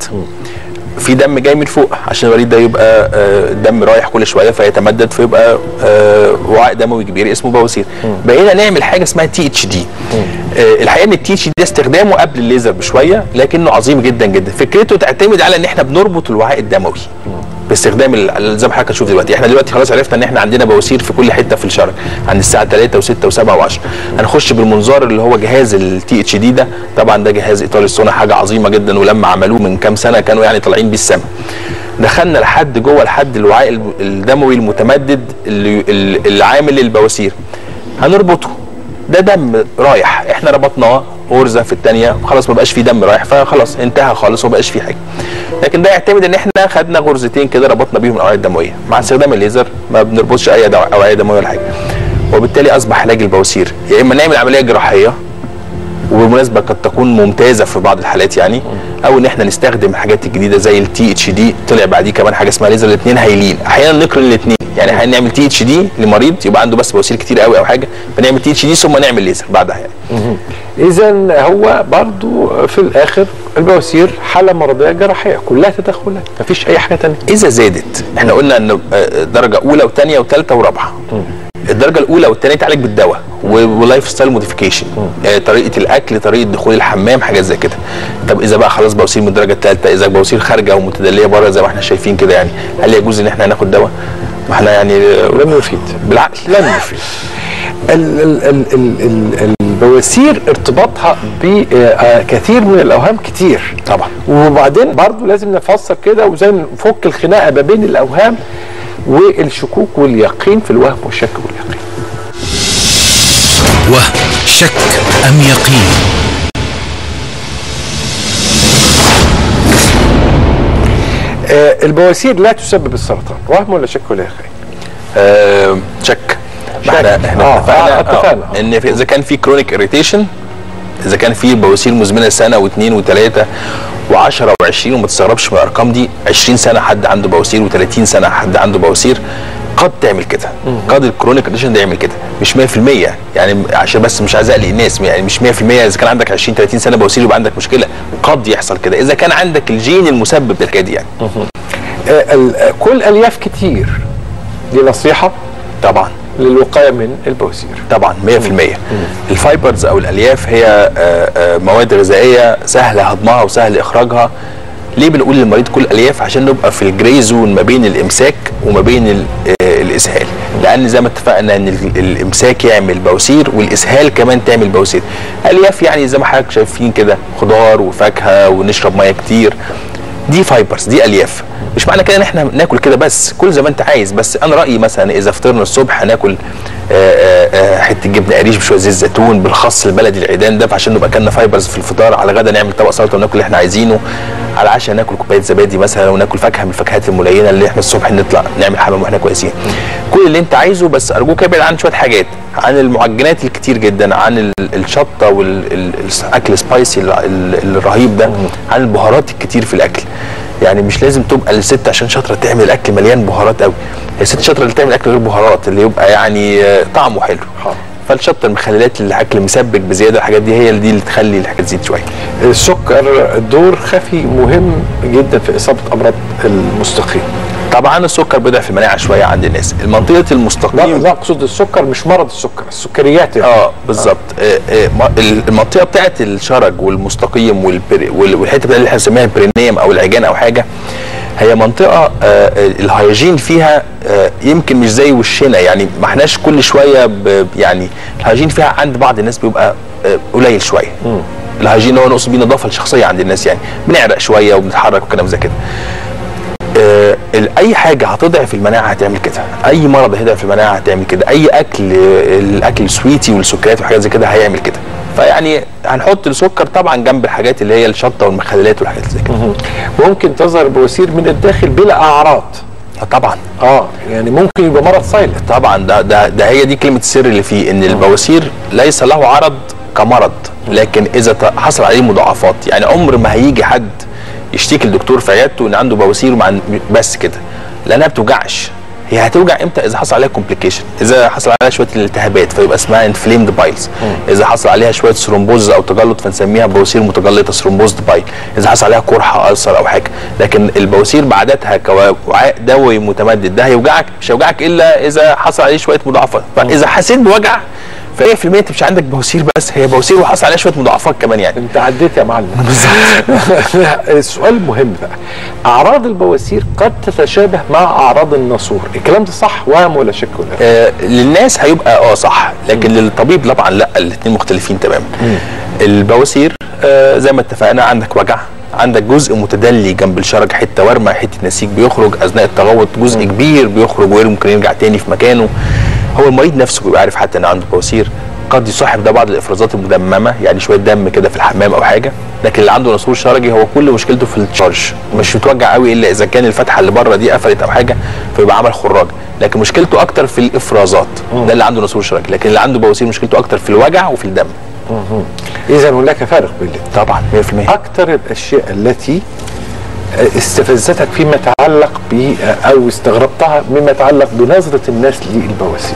في دم جاي من فوق عشان الوريد ده يبقى آه، الدم رايح كل شويه فيتمدد فيبقى آه، وعاء دموي كبير اسمه بواسير بقينا نعمل حاجه اسمها تي اتش دي الحقيقه ان التي اتش دي استخدامه قبل الليزر بشويه لكنه عظيم جدا جدا فكرته تعتمد على ان احنا بنربط الوعاء الدموي باستخدام ال- زي ما حضرتك هتشوف دلوقتي احنا دلوقتي خلاص عرفنا ان احنا عندنا بواسير في كل حته في الشرج عند الساعه 3 و6 و7 و10 هنخش بالمنظار اللي هو جهاز التي اتش دي ده طبعا ده جهاز ايطالي الصنع حاجه عظيمه جدا ولما عملوه من كام سنه كانوا يعني طالعين بيه السما دخلنا لحد جوه لحد الوعاء الب- الدموي المتمدد اللي, اللي عامل البواسير هنربطه ده دم رايح احنا ربطناه غرزه في الثانيه خلاص ما بقاش فيه دم رايح فخلاص انتهى خالص وما بقاش فيه حاجه لكن ده يعتمد ان احنا خدنا غرزتين كده ربطنا بيهم الاوعيه الدمويه مع استخدام الليزر ما بنربطش اي دو- اوعيه دمويه ولا حاجه وبالتالي اصبح علاج البواسير يا اما نعمل عمليه جراحيه وبالمناسبه قد تكون ممتازه في بعض الحالات يعني او ان احنا نستخدم الحاجات الجديده زي التي اتش دي طلع بعديه كمان حاجه اسمها ليزر الاثنين هايلين احيانا نقرن الاثنين يعني احيانا نعمل تي اتش دي لمريض يبقى عنده بس بواسير كتير قوي او حاجه فنعمل تي اتش دي ثم نعمل ليزر بعدها يعني اذا هو برضو في الاخر البواسير حاله مرضيه جراحيه كلها تدخلات مفيش اي حاجه ثانيه اذا زادت احنا قلنا ان آه، درجه اولى وثانيه وثالثه ورابعه الدرجه الاولى والثانيه تعالج بالدواء و- ولايف ستايل موديفيكيشن آه، طريقه الاكل طريقه دخول الحمام حاجات زي كده طب اذا بقى خلاص بواسير من الدرجه الثالثه اذا بواسير خارجه ومتدليه بره زي ما احنا شايفين كده يعني هل يجوز ان احنا ناخد دواء ما احنا يعني آه، لم يفيد بالعقل لم يفيد ال- ال- ال- ال- ال- البواسير ارتباطها بكثير من الاوهام كتير طبعا وبعدين برضو لازم نفسر كده وزي نفك الخناقه ما بين الاوهام والشكوك واليقين في الوهم والشك واليقين وهم شك أم يقين آه البواسير لا تسبب السرطان وهم ولا شك ولا يقين آه، شك ما احنا شك. احنا آه، اتفقنا آه، اتفقنا. آه، ان في اذا كان في كرونيك اريتيشن اذا كان في بواسير مزمنه سنه واثنين وثلاثه و10 و20 وما تستغربش من الارقام دي 20 سنه حد عنده بواسير و30 سنه حد عنده بواسير قد تعمل كده قد الكرونيك اريتيشن ده يعمل كده مش 100% يعني عشان بس مش عايز اقلق الناس يعني مش 100% اذا كان عندك 20 30 سنه بواسير يبقى عندك مشكله قد يحصل كده اذا كان عندك الجين المسبب للحكايه دي يعني آه ال- آه، كل الياف كتير دي نصيحه طبعا للوقايه من البواسير طبعا 100% الفايبرز او الالياف هي آه، آه، مواد غذائيه سهل هضمها وسهل اخراجها ليه بنقول للمريض كل الياف عشان نبقى في الجري زون ما بين الامساك وما بين ال- آه، الاسهال لان زي ما اتفقنا ان ال- الامساك يعمل بواسير والاسهال كمان تعمل بواسير الياف يعني زي ما حضرتك شايفين كده خضار وفاكهه ونشرب ميه كتير دي فايبرز دي الياف مش معنى كده ان احنا ناكل كده بس كل زي ما انت عايز بس انا رايي مثلا اذا فطرنا الصبح هناكل آه، آه، آه، حته جبنه قريش بشويه زيت زيتون بالخس البلدي العيدان ده عشان نبقى اكلنا فايبرز في الفطار على غدا نعمل طبق سلطه وناكل اللي احنا عايزينه على العشاء ناكل كوبايه زبادي مثلا وناكل فاكهه من الفاكهات الملينه اللي احنا الصبح نطلع نعمل حمام واحنا كويسين كل اللي انت عايزه بس ارجوك ابعد عن شويه حاجات عن المعجنات الكتير جدا عن ال- الشطه والاكل سبايسي ال- ال- الرهيب ده عن البهارات الكتير في الاكل يعني مش لازم تبقى الست عشان شاطره تعمل اكل مليان بهارات قوي هي الست شاطره اللي تعمل اكل غير بهارات اللي يبقى يعني آه، طعمه حلو حاضر. فالشطه المخللات الاكل مسبك بزياده الحاجات دي هي اللي دي اللي تخلي الحاجات تزيد شويه السكر دور خفي مهم جدا في اصابه امراض المستقيم طبعا السكر بيضعف المناعه شويه عند الناس المنطقه لا المستقيم لا اقصد السكر مش مرض السكر السكريات يعني. اه بالظبط آه. آه ما- المنطقه بتاعت الشرج والمستقيم والبري وال- والحته بقى اللي احنا بنسميها البرينيوم او العجان او حاجه هي منطقه آه آه، الهيجين فيها آه يمكن مش زي وشنا يعني ما احناش كل شويه ب- يعني الهيجين فيها عند بعض الناس بيبقى آه قليل شويه الهيجين هو نقصد بيه النظافه الشخصيه عند الناس يعني بنعرق شويه وبنتحرك وكلام زي كده آه، ال- اي حاجه هتضعف المناعه هتعمل كده اي مرض هيضعف المناعه هتعمل كده اي اكل آه، الاكل السويتي والسكريات وحاجات زي كده هيعمل كده فيعني هنحط السكر طبعا جنب الحاجات اللي هي الشطه والمخللات والحاجات زي كده ممكن تظهر بواسير من الداخل بلا اعراض آه، طبعا اه يعني ممكن يبقى مرض سايلنت طبعا ده ده ده هي دي كلمه السر اللي فيه ان البواسير ليس له عرض كمرض لكن اذا ت- حصل عليه مضاعفات يعني عمر ما هيجي حد يشتكي الدكتور في عيادته ان عنده بواسير ومع بس كده لانها بتوجعش هي هتوجع امتى اذا حصل عليها كومبليكيشن اذا حصل عليها شويه الالتهابات فيبقى اسمها انفليمد بايلز اذا حصل عليها شويه ثرومبوز او تجلط فنسميها بواسير متجلطه ثرومبوزد بايل اذا حصل عليها قرحه ألسر او حاجه لكن البواسير بعادتها كوعاء دوي متمدد ده هيوجعك مش هيوجعك الا اذا حصل عليه شويه مضاعفات فاذا حسيت بوجع فهي في المية انت مش عندك بواسير بس هي بواسير وحصل عليها شويه مضاعفات كمان يعني انت عديت يا معلم بالظبط السؤال المهم بقى اعراض البواسير قد تتشابه مع اعراض الناسور الكلام ده صح وهم ولا شك ولا لا؟ آه للناس هيبقى اه صح لكن للطبيب طبعا لا الاثنين مختلفين تماما البواسير آه زي ما اتفقنا عندك وجع عندك جزء متدلي جنب الشرج حته ورمه حته نسيج بيخرج اثناء التغوط جزء كبير بيخرج وممكن يرجع تاني في مكانه هو المريض نفسه بيبقى عارف حتى ان عنده بواسير قد يصاحب ده بعض الافرازات المدممه يعني شويه دم كده في الحمام او حاجه لكن اللي عنده نسور شرجي هو كل مشكلته في التشارج مش متوجع قوي الا اذا كان الفتحه اللي بره دي قفلت او حاجه فيبقى عمل خراج لكن مشكلته اكتر في الافرازات ده اللي عنده نسور شرجي لكن اللي عنده بواسير مشكلته اكتر في الوجع وفي الدم اذا هناك فارق بين الاثنين طبعا 100% اكثر الاشياء التي استفزتك فيما يتعلق ب او استغربتها مما يتعلق بنظره الناس للبواسير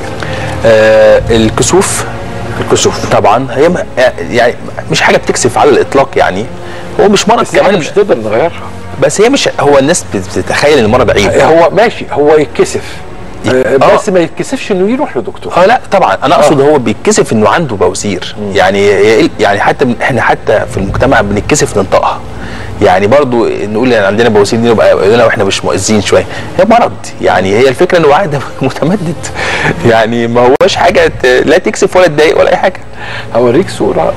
آه الكسوف الكسوف طبعا هي م- يعني مش حاجه بتكسف على الاطلاق يعني هو مش مرض بس دي حاجه كمان مش تقدر نغيرها بس هي مش هو الناس بتتخيل ان المرض عيب هو ماشي هو يتكسف آه، آه. بس ما يتكسفش انه يروح لدكتور اه لا طبعا انا اقصد هو بيتكسف انه عنده بواسير يعني هي- يعني حتى من- احنا حتى في المجتمع بنتكسف ننطقها يعني برضو نقول ان عندنا بواسير دي نبقى قلنا واحنا مش مؤذين شويه هي مرض يعني هي الفكره انه عاده متمدد يعني ما هوش حاجه ت- لا تكسف ولا تضايق ولا اي حاجه هوريك صوره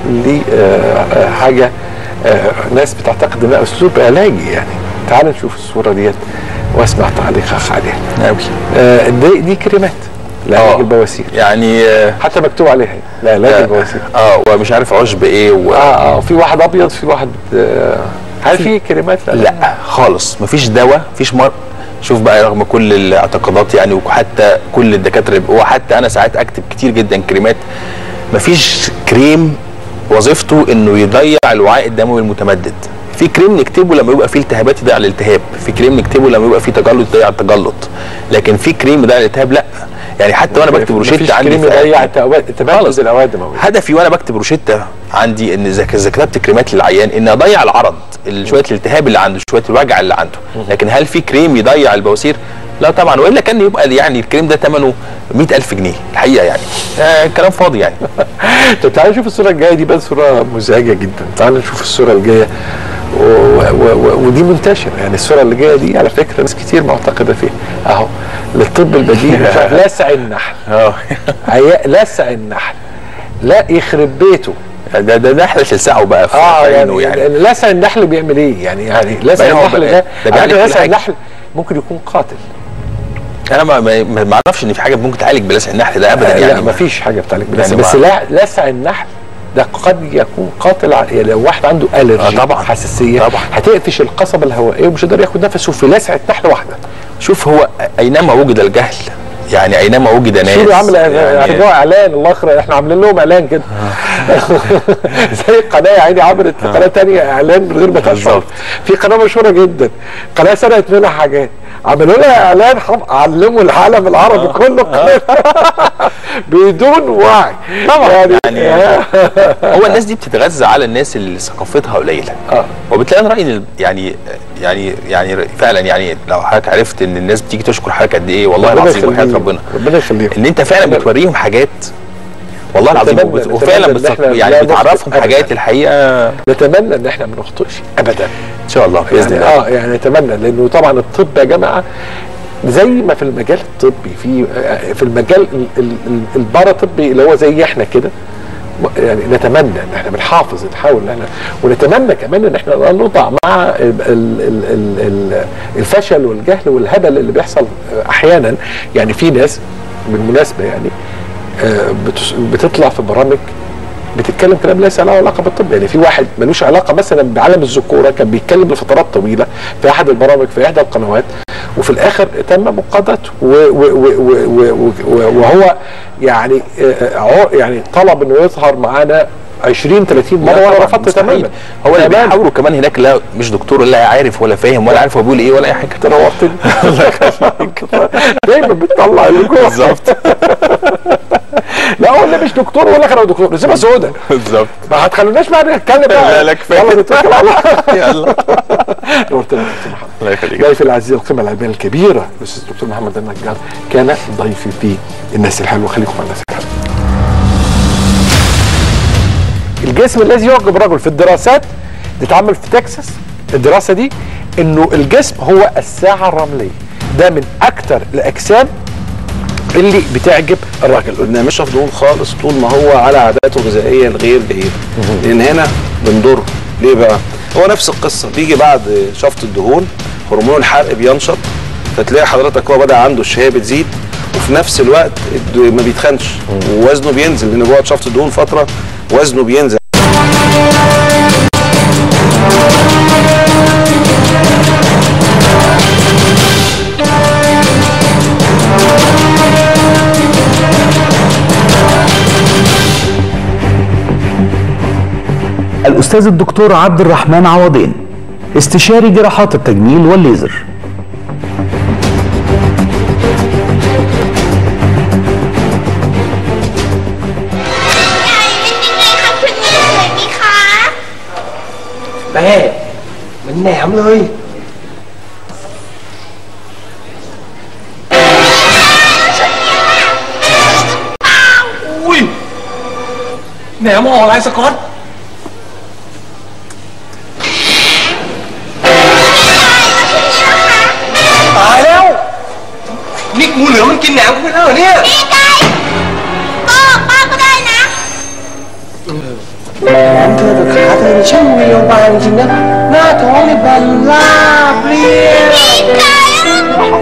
لحاجه ناس بتعتقد انها اسلوب علاجي يعني تعال نشوف الصوره ديت واسمع تعليقك عليها قوي آه، دي دي كريمات لعلاج آه. البواسير يعني اه حتى مكتوب عليها لعلاج البواسير اه ومش عارف عشب ايه و... اه اه في واحد ابيض في واحد آه هل في كريمات لا خالص مفيش دواء مفيش مر شوف بقى رغم كل الاعتقادات يعني وحتى كل الدكاتره وحتى انا ساعات اكتب كتير جدا كريمات مفيش كريم وظيفته انه يضيع الوعاء الدموي المتمدد في كريم نكتبه لما يبقى فيه التهابات يضيع الالتهاب في كريم نكتبه لما يبقى فيه تجلط يضيع التجلط لكن في كريم يضيع الالتهاب لا يعني حتى وانا بكتب مفيش روشته عندي كريم في- يضيع تمدد خالص. الاوعيه الدمويه هدفي وانا بكتب روشته عندي ان اذا إذا كتبت كريمات للعيان ان اضيع العرض ال- شويه الالتهاب اللي عنده شويه الوجع اللي عنده لكن هل في كريم يضيع البواسير لا طبعا والا كان يبقى يعني الكريم ده ثمنه 100000 جنيه الحقيقه يعني آه كلام فاضي يعني طب تعالى نشوف الصوره الجايه دي بقى صوره مزعجه جدا تعالى نشوف الصوره الجايه و... و... و... ودي منتشره يعني الصوره اللي جايه دي على فكره ناس كتير معتقده فيها اهو للطب البديل لسع النحل اه عياء لسع النحل لا يخرب بيته ده ده نحله تلسعه بقى في اه عينه يعني, يعني, يعني لسع النحل بيعمل ايه يعني يعني لسع بقى هو النحل بقى- ده ده بيعالج على فكرة كل لسع حاجة. النحل ممكن يكون قاتل انا ما ما ما ما اعرفش ان في حاجه ممكن تعالج بلسع النحل ده ابدا لا يعني ما فيش حاجه بتعالج بلسع يعني بس ما- لا لسع النحل ده قد يكون قاتل ع- يعني لو واحد عنده الرجي آه طبعاً. حساسيه طبعاً. هتقفش القصبه الهوائيه ومش هيقدر ياخد نفسه في لسعه نحل واحده شوف هو اينما وجد الجهل يعني اينما وجد ناس شوفوا عامل يعني يعني اعلان الله يخرج احنا عاملين لهم اعلان كده زي القناه يا عيني عملت في قناه تانية اعلان من غير ما تشعر بالظبط. في قناه مشهوره جدا قناه سرقت منها حاجات عملوا لها اعلان حم- علموا العالم العربي كله بدون وعي طبعا يعني, يعني هو الناس دي بتتغذى على الناس اللي ثقافتها قليله آه. وبالتالي انا رايي إن يعني يعني يعني فعلا يعني لو حضرتك عرفت ان الناس بتيجي تشكر حضرتك قد ايه والله ربنا العظيم وحياه يخليهم. ربنا ربنا يخليهم ان انت فعلا بتوريهم حاجات والله العظيم نتمنى- وبت- نتمنى وفعلا إن بت- إحنا لا يعني نخطئ بتعرفهم أبداً. حاجات الحقيقه نتمنى ان احنا ما نخطئش ابدا ان شاء الله باذن يعني الله اه يعني نتمنى لانه طبعا الطب يا جماعه زي ما في المجال الطبي في في المجال ال- ال- ال- البارا طبي اللي هو زي احنا كده يعني نتمنى ان احنا بنحافظ نحاول ان احنا ونتمنى كمان ان احنا نوضع مع ال ال ال ال ال الفشل والجهل والهبل اللي بيحصل احيانا يعني في ناس بالمناسبه يعني آه، بتس- بتطلع في برامج بتتكلم كلام ليس له علاقه بالطب يعني في واحد ملوش علاقه مثلا بعالم الذكوره كان بيتكلم لفترات طويله في احد البرامج في احدى القنوات وفي الاخر تم مقاضاته و- و- و- و- و- و- وهو يعني آه، عو- يعني طلب انه يظهر معانا 20 30 مره لا وانا طبعاً، رفضت مستحيل. تماما هو اللي تماماً. بيحاوروا كمان هناك لا مش دكتور ولا عارف ولا فاهم ولا عارف هو بيقول ايه ولا اي حاجه انت نورتني دايما بتطلع اللي جوه بالظبط لا هو اللي مش دكتور ولا كان دكتور سيبها سودة بالظبط ما هتخلوناش بقى نتكلم بقى لا، لا، كفاية. يلا نتوكل على الله يلا نورتنا يا دكتور محمد الله يخليك ضيفي العزيز القيمه العلميه الكبيره الاستاذ الدكتور محمد النجار كان ضيفي في الناس الحلوه خليكم مع الناس الحلوه الجسم الذي يعجب الرجل في الدراسات دي اتعمل في تكساس الدراسه دي انه الجسم هو الساعه الرمليه ده من اكتر الاجسام اللي بتعجب الراجل ما مش دهون خالص طول ما هو على عاداته الغذائيه الغير جيده لان هنا بنضر ليه بقى هو نفس القصه بيجي بعد شفط الدهون هرمون الحرق بينشط فتلاقي حضرتك هو بدا عنده الشهيه بتزيد وفي نفس الوقت الد- ما بيتخنش ووزنه بينزل لان بعد شفط الدهون فتره وزنه بينزل الأستاذ الدكتور عبد الرحمن عوضين استشاري جراحات التجميل والليزر Mẹ Mình nẻm rồi Ui Nẻm hò lại sao con Tải đâu Nickงูเหลือมมันกินแหนมกูไปแล้วเหรอเนี่ย แหมเธอกับขาเธอนี่ช่างเรียวบางจริงนะ หน้าท้องนี่บันลาบเรียว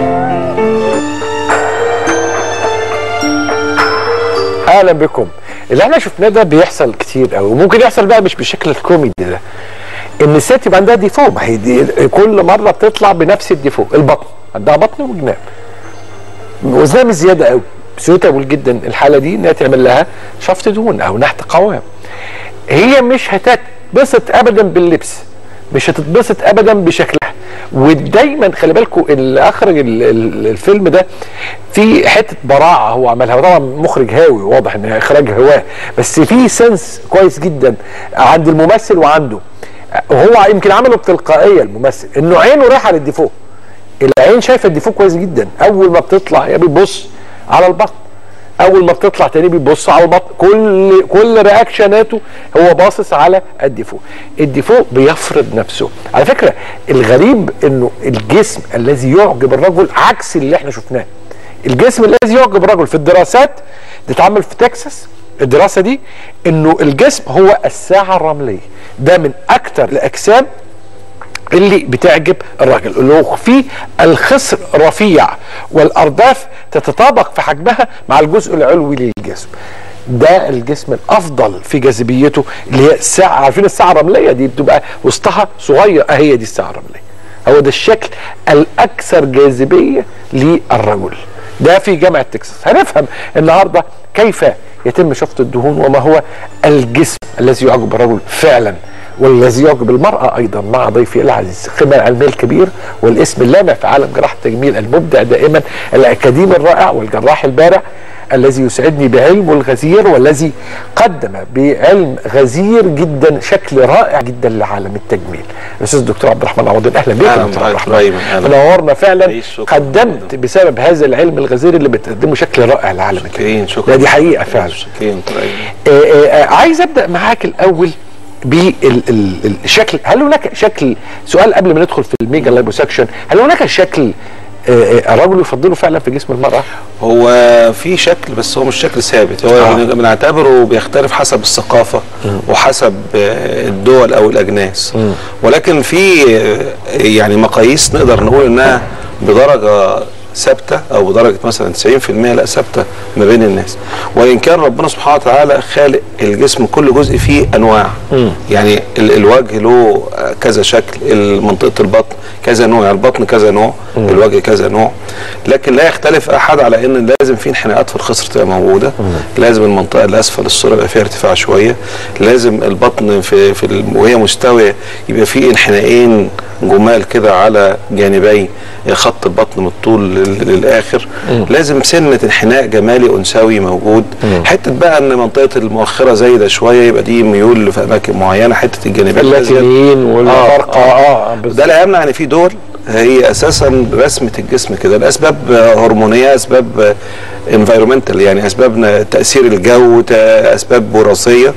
اهلا بكم اللي احنا شفناه ده بيحصل كتير قوي وممكن يحصل بقى مش بالشكل الكوميدي ده ان الست يبقى عندها ديفو ما هي دي كل مره بتطلع بنفس الديفو البطن عندها بطن وجناب وزنها مش زياده قوي سيوتابل جدا الحاله دي انها تعمل لها شفط دهون او نحت قوام هي مش هتتبسط ابدا باللبس مش هتتبسط ابدا بشكلها ودايما خلي بالكم اللي اخرج ال- ال- الفيلم ده في حته براعه هو عملها وطبعا مخرج هاوي واضح ان اخراج هواه بس في سنس كويس جدا عند الممثل وعنده وهو يمكن عمله بتلقائيه الممثل انه عينه رايحه للديفو العين شايفه الديفو كويس جدا اول ما بتطلع هي بتبص على البطن اول ما بتطلع تاني بيبص على البطن كل كل رياكشناته هو باصص على الديفو الديفو بيفرض نفسه على فكره الغريب انه الجسم الذي يعجب الرجل عكس اللي احنا شفناه الجسم الذي يعجب الرجل في الدراسات دي اتعمل في تكساس الدراسه دي انه الجسم هو الساعه الرمليه ده من اكتر الاجسام اللي بتعجب الراجل اللي هو فيه الخصر رفيع والارداف تتطابق في حجمها مع الجزء العلوي للجسم ده الجسم الافضل في جاذبيته اللي هي الساعه عارفين الساعه الرمليه دي بتبقى وسطها صغير اهي دي الساعه الرمليه هو ده الشكل الاكثر جاذبيه للرجل ده في جامعه تكساس هنفهم النهارده كيف يتم شفط الدهون وما هو الجسم الذي يعجب الرجل فعلا والذي يعجب المرأة أيضا مع ضيفي العزيز الخبرة العلمية الكبير والاسم اللامع في عالم جراحة التجميل المبدع دائما الأكاديمي الرائع والجراح البارع الذي يسعدني بعلمه الغزير والذي قدم بعلم غزير جدا شكل رائع جدا لعالم التجميل الاستاذ الدكتور عبد الرحمن عوضين اهلا بك يا أهلا دكتور بك عبد الرحمن دايما، أهلا. منورنا فعلا تعيش، شكراً. قدمت بسبب هذا العلم الغزير اللي بتقدمه شكل رائع لعالم التجميل شكرين شكرا لا دي حقيقه فعلا شكرين طيب. آه، آه، عايز ابدا معاك الاول بالشكل هل هناك شكل سؤال قبل ما ندخل في الميجا لايبوسكشن هل هناك شكل آه، آه، الرجل يفضله فعلا في جسم المراه هو في شكل بس هو مش شكل ثابت هو آه. آه. بنعتبره بيختلف حسب الثقافة وحسب آه، الدول أو الأجناس ولكن في آه، يعني مقاييس نقدر نقول إنها بدرجة ثابتة أو بدرجة مثلا 90% لا ثابتة ما بين الناس وإن كان ربنا سبحانه وتعالى خالق الجسم كل جزء فيه أنواع يعني ال- الوجه له آه، كذا شكل منطقة البطن كذا نوع يعني البطن كذا نوع الوجه كذا نوع لكن لا يختلف احد على ان لازم في انحناءات في الخصر تبقى موجوده لازم المنطقه اللي اسفل الصوره يبقى فيها ارتفاع شويه لازم البطن في في ال- وهي مستويه يبقى في انحنائين جمال كده على جانبي خط البطن من الطول لل- للاخر لازم سنه انحناء جمالي انثوي موجود حته بقى ان منطقه المؤخره زايده شويه يبقى دي ميول في اماكن معينه حته الجانبين لازم- اللاتينيين والفرقه اه, آه ده بالظبط. لا يمنع ان في دول هي اساسا رسمه الجسم كده الاسباب هرمونيه اسباب انفايرمنتال يعني اسباب ن- تاثير الجو تا- اسباب وراثيه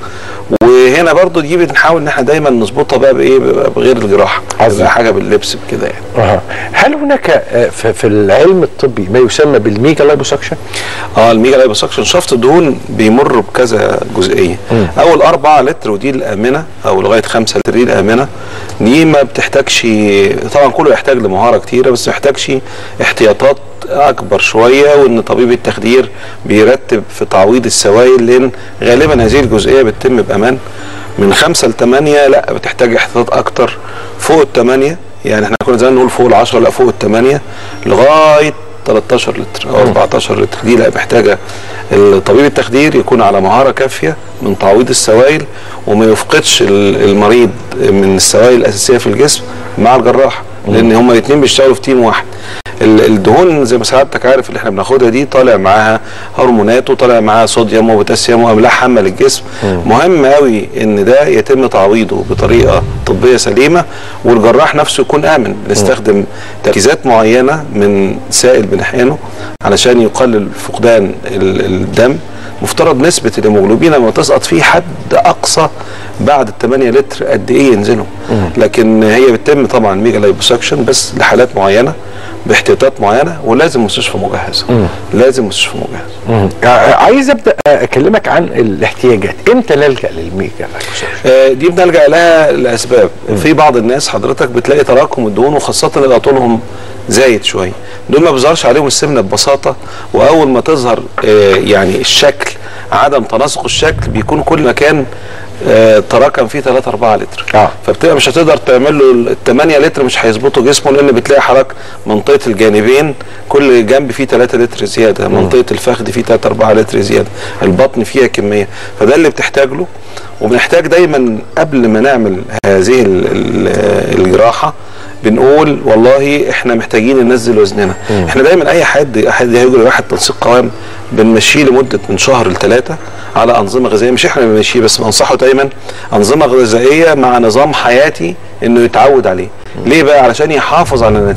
وهنا برضو دي بنحاول ان احنا دايما نظبطها بقى بايه بقى بغير الجراحه عظيم. تبقى حاجه باللبس بكده يعني آه. هل هناك آه، في في العلم الطبي ما يسمى بالميجا لايبوسكشن اه الميجا لايبوسكشن شفط الدهون بيمر بكذا جزئيه اول 4 لتر ودي الامنه او لغايه 5 لتر دي الامنه دي ما بتحتاجش طبعا كله يحتاج لمهاره كتيره بس ما يحتاجش احتياطات اكبر شويه وان طبيب التخدير بيرتب في تعويض السوائل لان غالبا هذه الجزئيه بتتم بامان من خمسة لثمانية لا بتحتاج احتياطات اكتر فوق الثمانية يعني احنا كنا زمان نقول فوق العشرة لا فوق الثمانية لغاية 13 لتر او 14 لتر دي لا محتاجه طبيب التخدير يكون على مهاره كافيه من تعويض السوائل وما يفقدش ال- المريض من السوائل الاساسيه في الجسم مع الجراح لان هما الاثنين بيشتغلوا في تيم واحد ال- الدهون زي ما سعادتك عارف اللي احنا بناخدها دي طالع معاها هرمونات وطالع معاها صوديوم وبوتاسيوم واملاح هامه للجسم مهم قوي ان ده يتم تعويضه بطريقه طبيه سليمه والجراح نفسه يكون امن بنستخدم تركيزات معينه من سائل بنحقنه علشان يقلل فقدان ال- الدم مفترض نسبة الهيموجلوبين لما تسقط فيه حد أقصى بعد ال 8 لتر قد إيه ينزلوا لكن هي بتتم طبعا ميجا لايبوسكشن بس لحالات معينة باحتياطات معينة ولازم مستشفى مجهزة لازم مستشفى مجهزة آه، عايز ابدا اكلمك عن الاحتياجات امتى نلجا للميجا لايبوسكشن آه، دي بنلجا لها لاسباب في بعض الناس حضرتك بتلاقي تراكم الدهون وخاصه اللي طولهم زايد شويه دول ما بيظهرش عليهم السمنه ببساطه واول ما تظهر آه، يعني الشكل عدم تناسق الشكل بيكون كل مكان آه، تراكم فيه 3 4 لتر آه. فبتبقى مش هتقدر تعمل له ال 8 لتر مش هيظبطوا جسمه لان بتلاقي حضرتك منطقه الجانبين كل جنب فيه 3 لتر زياده منطقه الفخذ فيه 3 4 لتر زياده البطن فيها كميه فده اللي بتحتاج له وبنحتاج دايما قبل ما نعمل هذه ال- ال- الجراحه بنقول والله احنا محتاجين ننزل وزننا احنا دايما اي حد احد هيجي واحد تنسيق قوام بنمشيه لمده من شهر لثلاثه على انظمه غذائيه مش احنا بنمشيه بس بنصحه دايما انظمه غذائيه مع نظام حياتي انه يتعود عليه ليه بقى علشان يحافظ على النتائج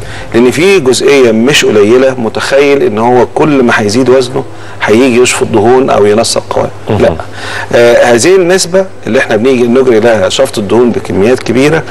لان في جزئيه مش قليله متخيل ان هو كل ما هيزيد وزنه هيجي يشفط دهون او ينسق قوام لا آه هذه النسبه اللي احنا بنيجي نجري لها شفط الدهون بكميات كبيره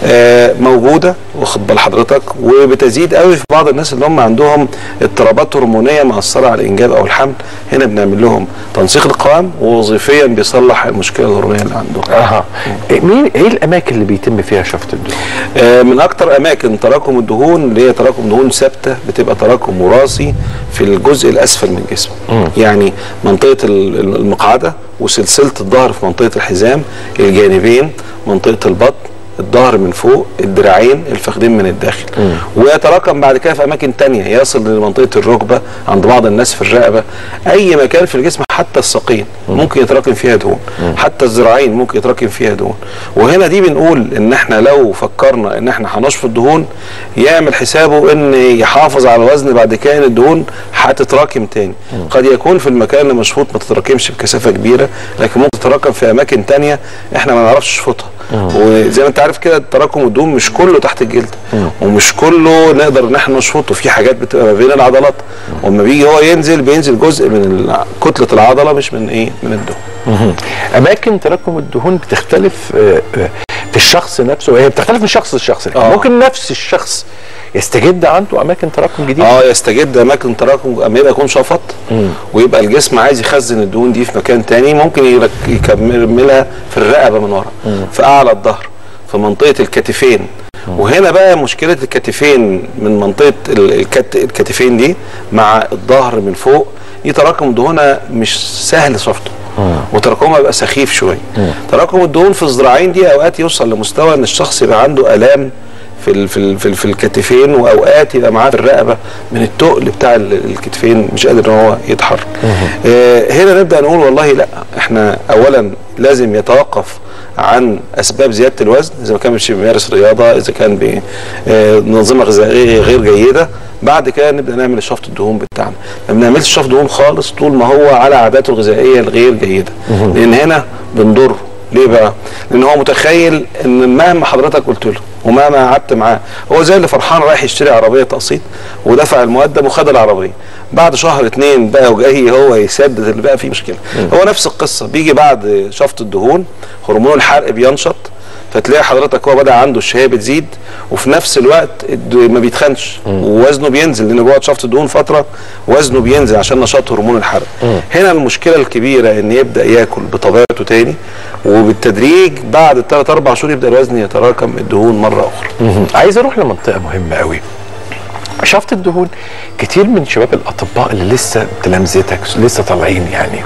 آه موجوده واخد بال حضرتك وبتزيد قوي في بعض الناس اللي هم عندهم اضطرابات هرمونيه مأثره على الانجاب او الحمل هنا بنعمل لهم تنسيق القوام ووظيفيا بيصلح المشكله الهرمونيه اللي عندهم اها إيه- مين ايه الاماكن اللي بيتم فيها شفط الدهون آه، من اكتر اماكن تراكم الدهون اللي هي تراكم دهون ثابته بتبقى تراكم وراثي في الجزء الاسفل من الجسم يعني منطقه ال- ال- المقعده وسلسله الظهر في منطقه الحزام الجانبين منطقه البطن الظهر من فوق الدراعين الفخذين من الداخل ويتراكم بعد كده في اماكن تانية يصل لمنطقه الركبه عند بعض الناس في الرقبه اي مكان في الجسم حتى الساقين ممكن يتراكم فيها دهون حتى الذراعين ممكن يتراكم فيها دهون وهنا دي بنقول ان احنا لو فكرنا ان احنا هنشفط دهون يعمل حسابه ان يحافظ على الوزن بعد كده ان الدهون هتتراكم تاني قد يكون في المكان اللي مشفوط ما تتراكمش بكثافه كبيره لكن ممكن تتراكم في اماكن تانية احنا ما نعرفش نشفطها وزي ما انت عارف كده تراكم الدهون مش كله تحت الجلد ومش كله نقدر ان احنا نشفطه في حاجات بتبقى ما بين العضلات وما بيجي هو ينزل بينزل جزء من الع- كتله العضله مش من ايه من الدهون اماكن تراكم الدهون بتختلف آه، آه، في الشخص نفسه هي بتختلف من شخص لشخص لكن آه. ممكن نفس الشخص يستجد عنده اماكن تراكم جديده اه يستجد اماكن تراكم اما يبقى يكون شفط ويبقى الجسم عايز يخزن الدهون دي في مكان تاني ممكن يرك- يكملها في الرقبه من ورا في اعلى الظهر في منطقه الكتفين وهنا بقى مشكله الكتفين من منطقه ال- الكت الكتفين دي مع الظهر من فوق دي تراكم دهونها مش سهل شفطه وتراكمها بيبقى سخيف شويه تراكم الدهون في الذراعين دي اوقات يوصل لمستوى ان الشخص يبقى عنده الام في ال في ال في, ال في الكتفين واوقات يبقى معاه في الرقبه من التقل بتاع ال- الكتفين مش قادر ان هو يتحرك. آه هنا نبدا نقول والله لا احنا اولا لازم يتوقف عن اسباب زياده الوزن اذا ما كان مش بيمارس رياضه اذا كان بنظمه غذائيه غير جيده بعد كده نبدا نعمل شفط الدهون بتاعنا ما بنعملش شفط دهون خالص طول ما هو على عاداته الغذائيه الغير جيده لان هنا بنضره ليه بقى؟ لان هو متخيل ان مهما حضرتك قلت له ومهما قعدت معاه هو زي اللي فرحان رايح يشتري عربيه تقسيط ودفع المقدم وخد العربيه بعد شهر اتنين بقى وجاي هو يسدد اللي بقى فيه مشكله هو نفس القصه بيجي بعد شفط الدهون هرمون الحرق بينشط فتلاقي حضرتك هو بدا عنده الشهيه بتزيد وفي نفس الوقت الد- ما بيتخنش ووزنه بينزل لان جوه شفط الدهون فتره وزنه بينزل عشان نشاط هرمون الحرق هنا المشكله الكبيره ان يبدا ياكل بطبيعته تاني وبالتدريج بعد الثلاث اربع شهور يبدا الوزن يتراكم الدهون مره اخرى مهم. عايز اروح لمنطقه مهمه قوي شفط الدهون كتير من شباب الاطباء اللي لسه تلامذتك لسه طالعين يعني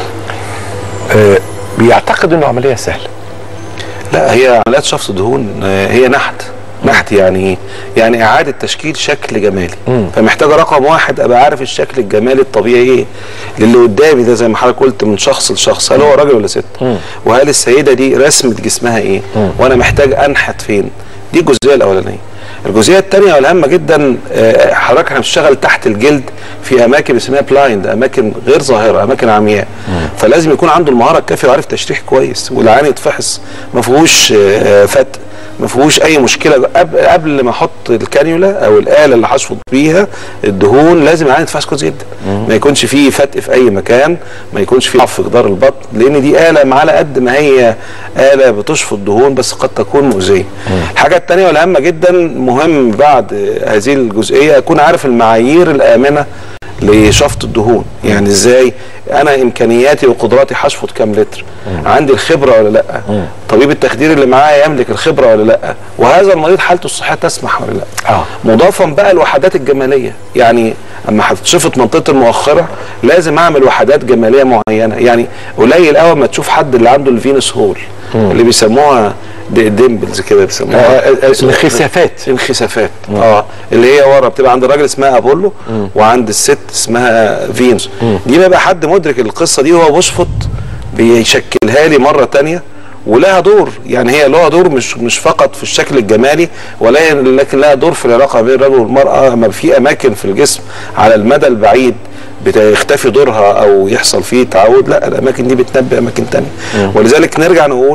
آه بيعتقد انه عمليه سهله لا هي عمليات شفط الدهون آه، هي نحت نحت يعني ايه؟ يعني اعاده تشكيل شكل جمالي فمحتاجه رقم واحد ابقى عارف الشكل الجمالي الطبيعي ايه للي قدامي ده زي ما حضرتك قلت من شخص لشخص هل هو راجل ولا ست وهل السيده دي رسمه جسمها ايه وانا محتاج انحت فين دي الجزئيه الاولانيه الجزئيه الثانيه والهامه جدا آه، حضرتك احنا بنشتغل تحت الجلد في اماكن بنسميها بلايند اماكن غير ظاهره اماكن عمياء فلازم يكون عنده المهاره الكافيه وعارف تشريح كويس والعين يتفحص ما فيهوش آه، فتق ما فيهوش اي مشكله قبل قبل ما احط الكانيولا او الاله اللي هشفط بيها الدهون لازم العين يتفحص كويس جدا ما يكونش فيه فتق في اي مكان ما يكونش فيه ضعف في جدار البطن لان دي اله على قد ما هي اله بتشفط دهون بس قد تكون مؤذيه الحاجه الثانيه والهامه جدا مهم بعد هذه الجزئيه اكون عارف المعايير الامنه لشفط الدهون يعني ازاي انا امكانياتي وقدراتي هشفط كام لتر عندي الخبره ولا لا طبيب التخدير اللي معايا يملك الخبره ولا لا وهذا المريض حالته الصحيه تسمح ولا لا آه. مضافا بقى الوحدات الجماليه يعني اما هتتشفط منطقه المؤخره لازم اعمل وحدات جماليه معينه يعني قليل قوي ما تشوف حد اللي عنده الفينوس هول اللي بيسموها د- ديمبلز كده بيسموها آه، آه، انخسافات. انخسافات اه اللي هي ورا بتبقى عند الراجل اسمها ابولو وعند الست اسمها فينوس دي ما يبقى حد مدرك القصه دي وهو بيشفط بيشكلها لي مره تانية ولها دور يعني هي لها دور مش مش فقط في الشكل الجمالي ولكن لكن لها دور في العلاقه بين الرجل والمراه اما في اماكن في الجسم على المدى البعيد بتختفي دورها او يحصل فيه تعود لا الاماكن دي بتنبئ اماكن تانية ولذلك نرجع نقول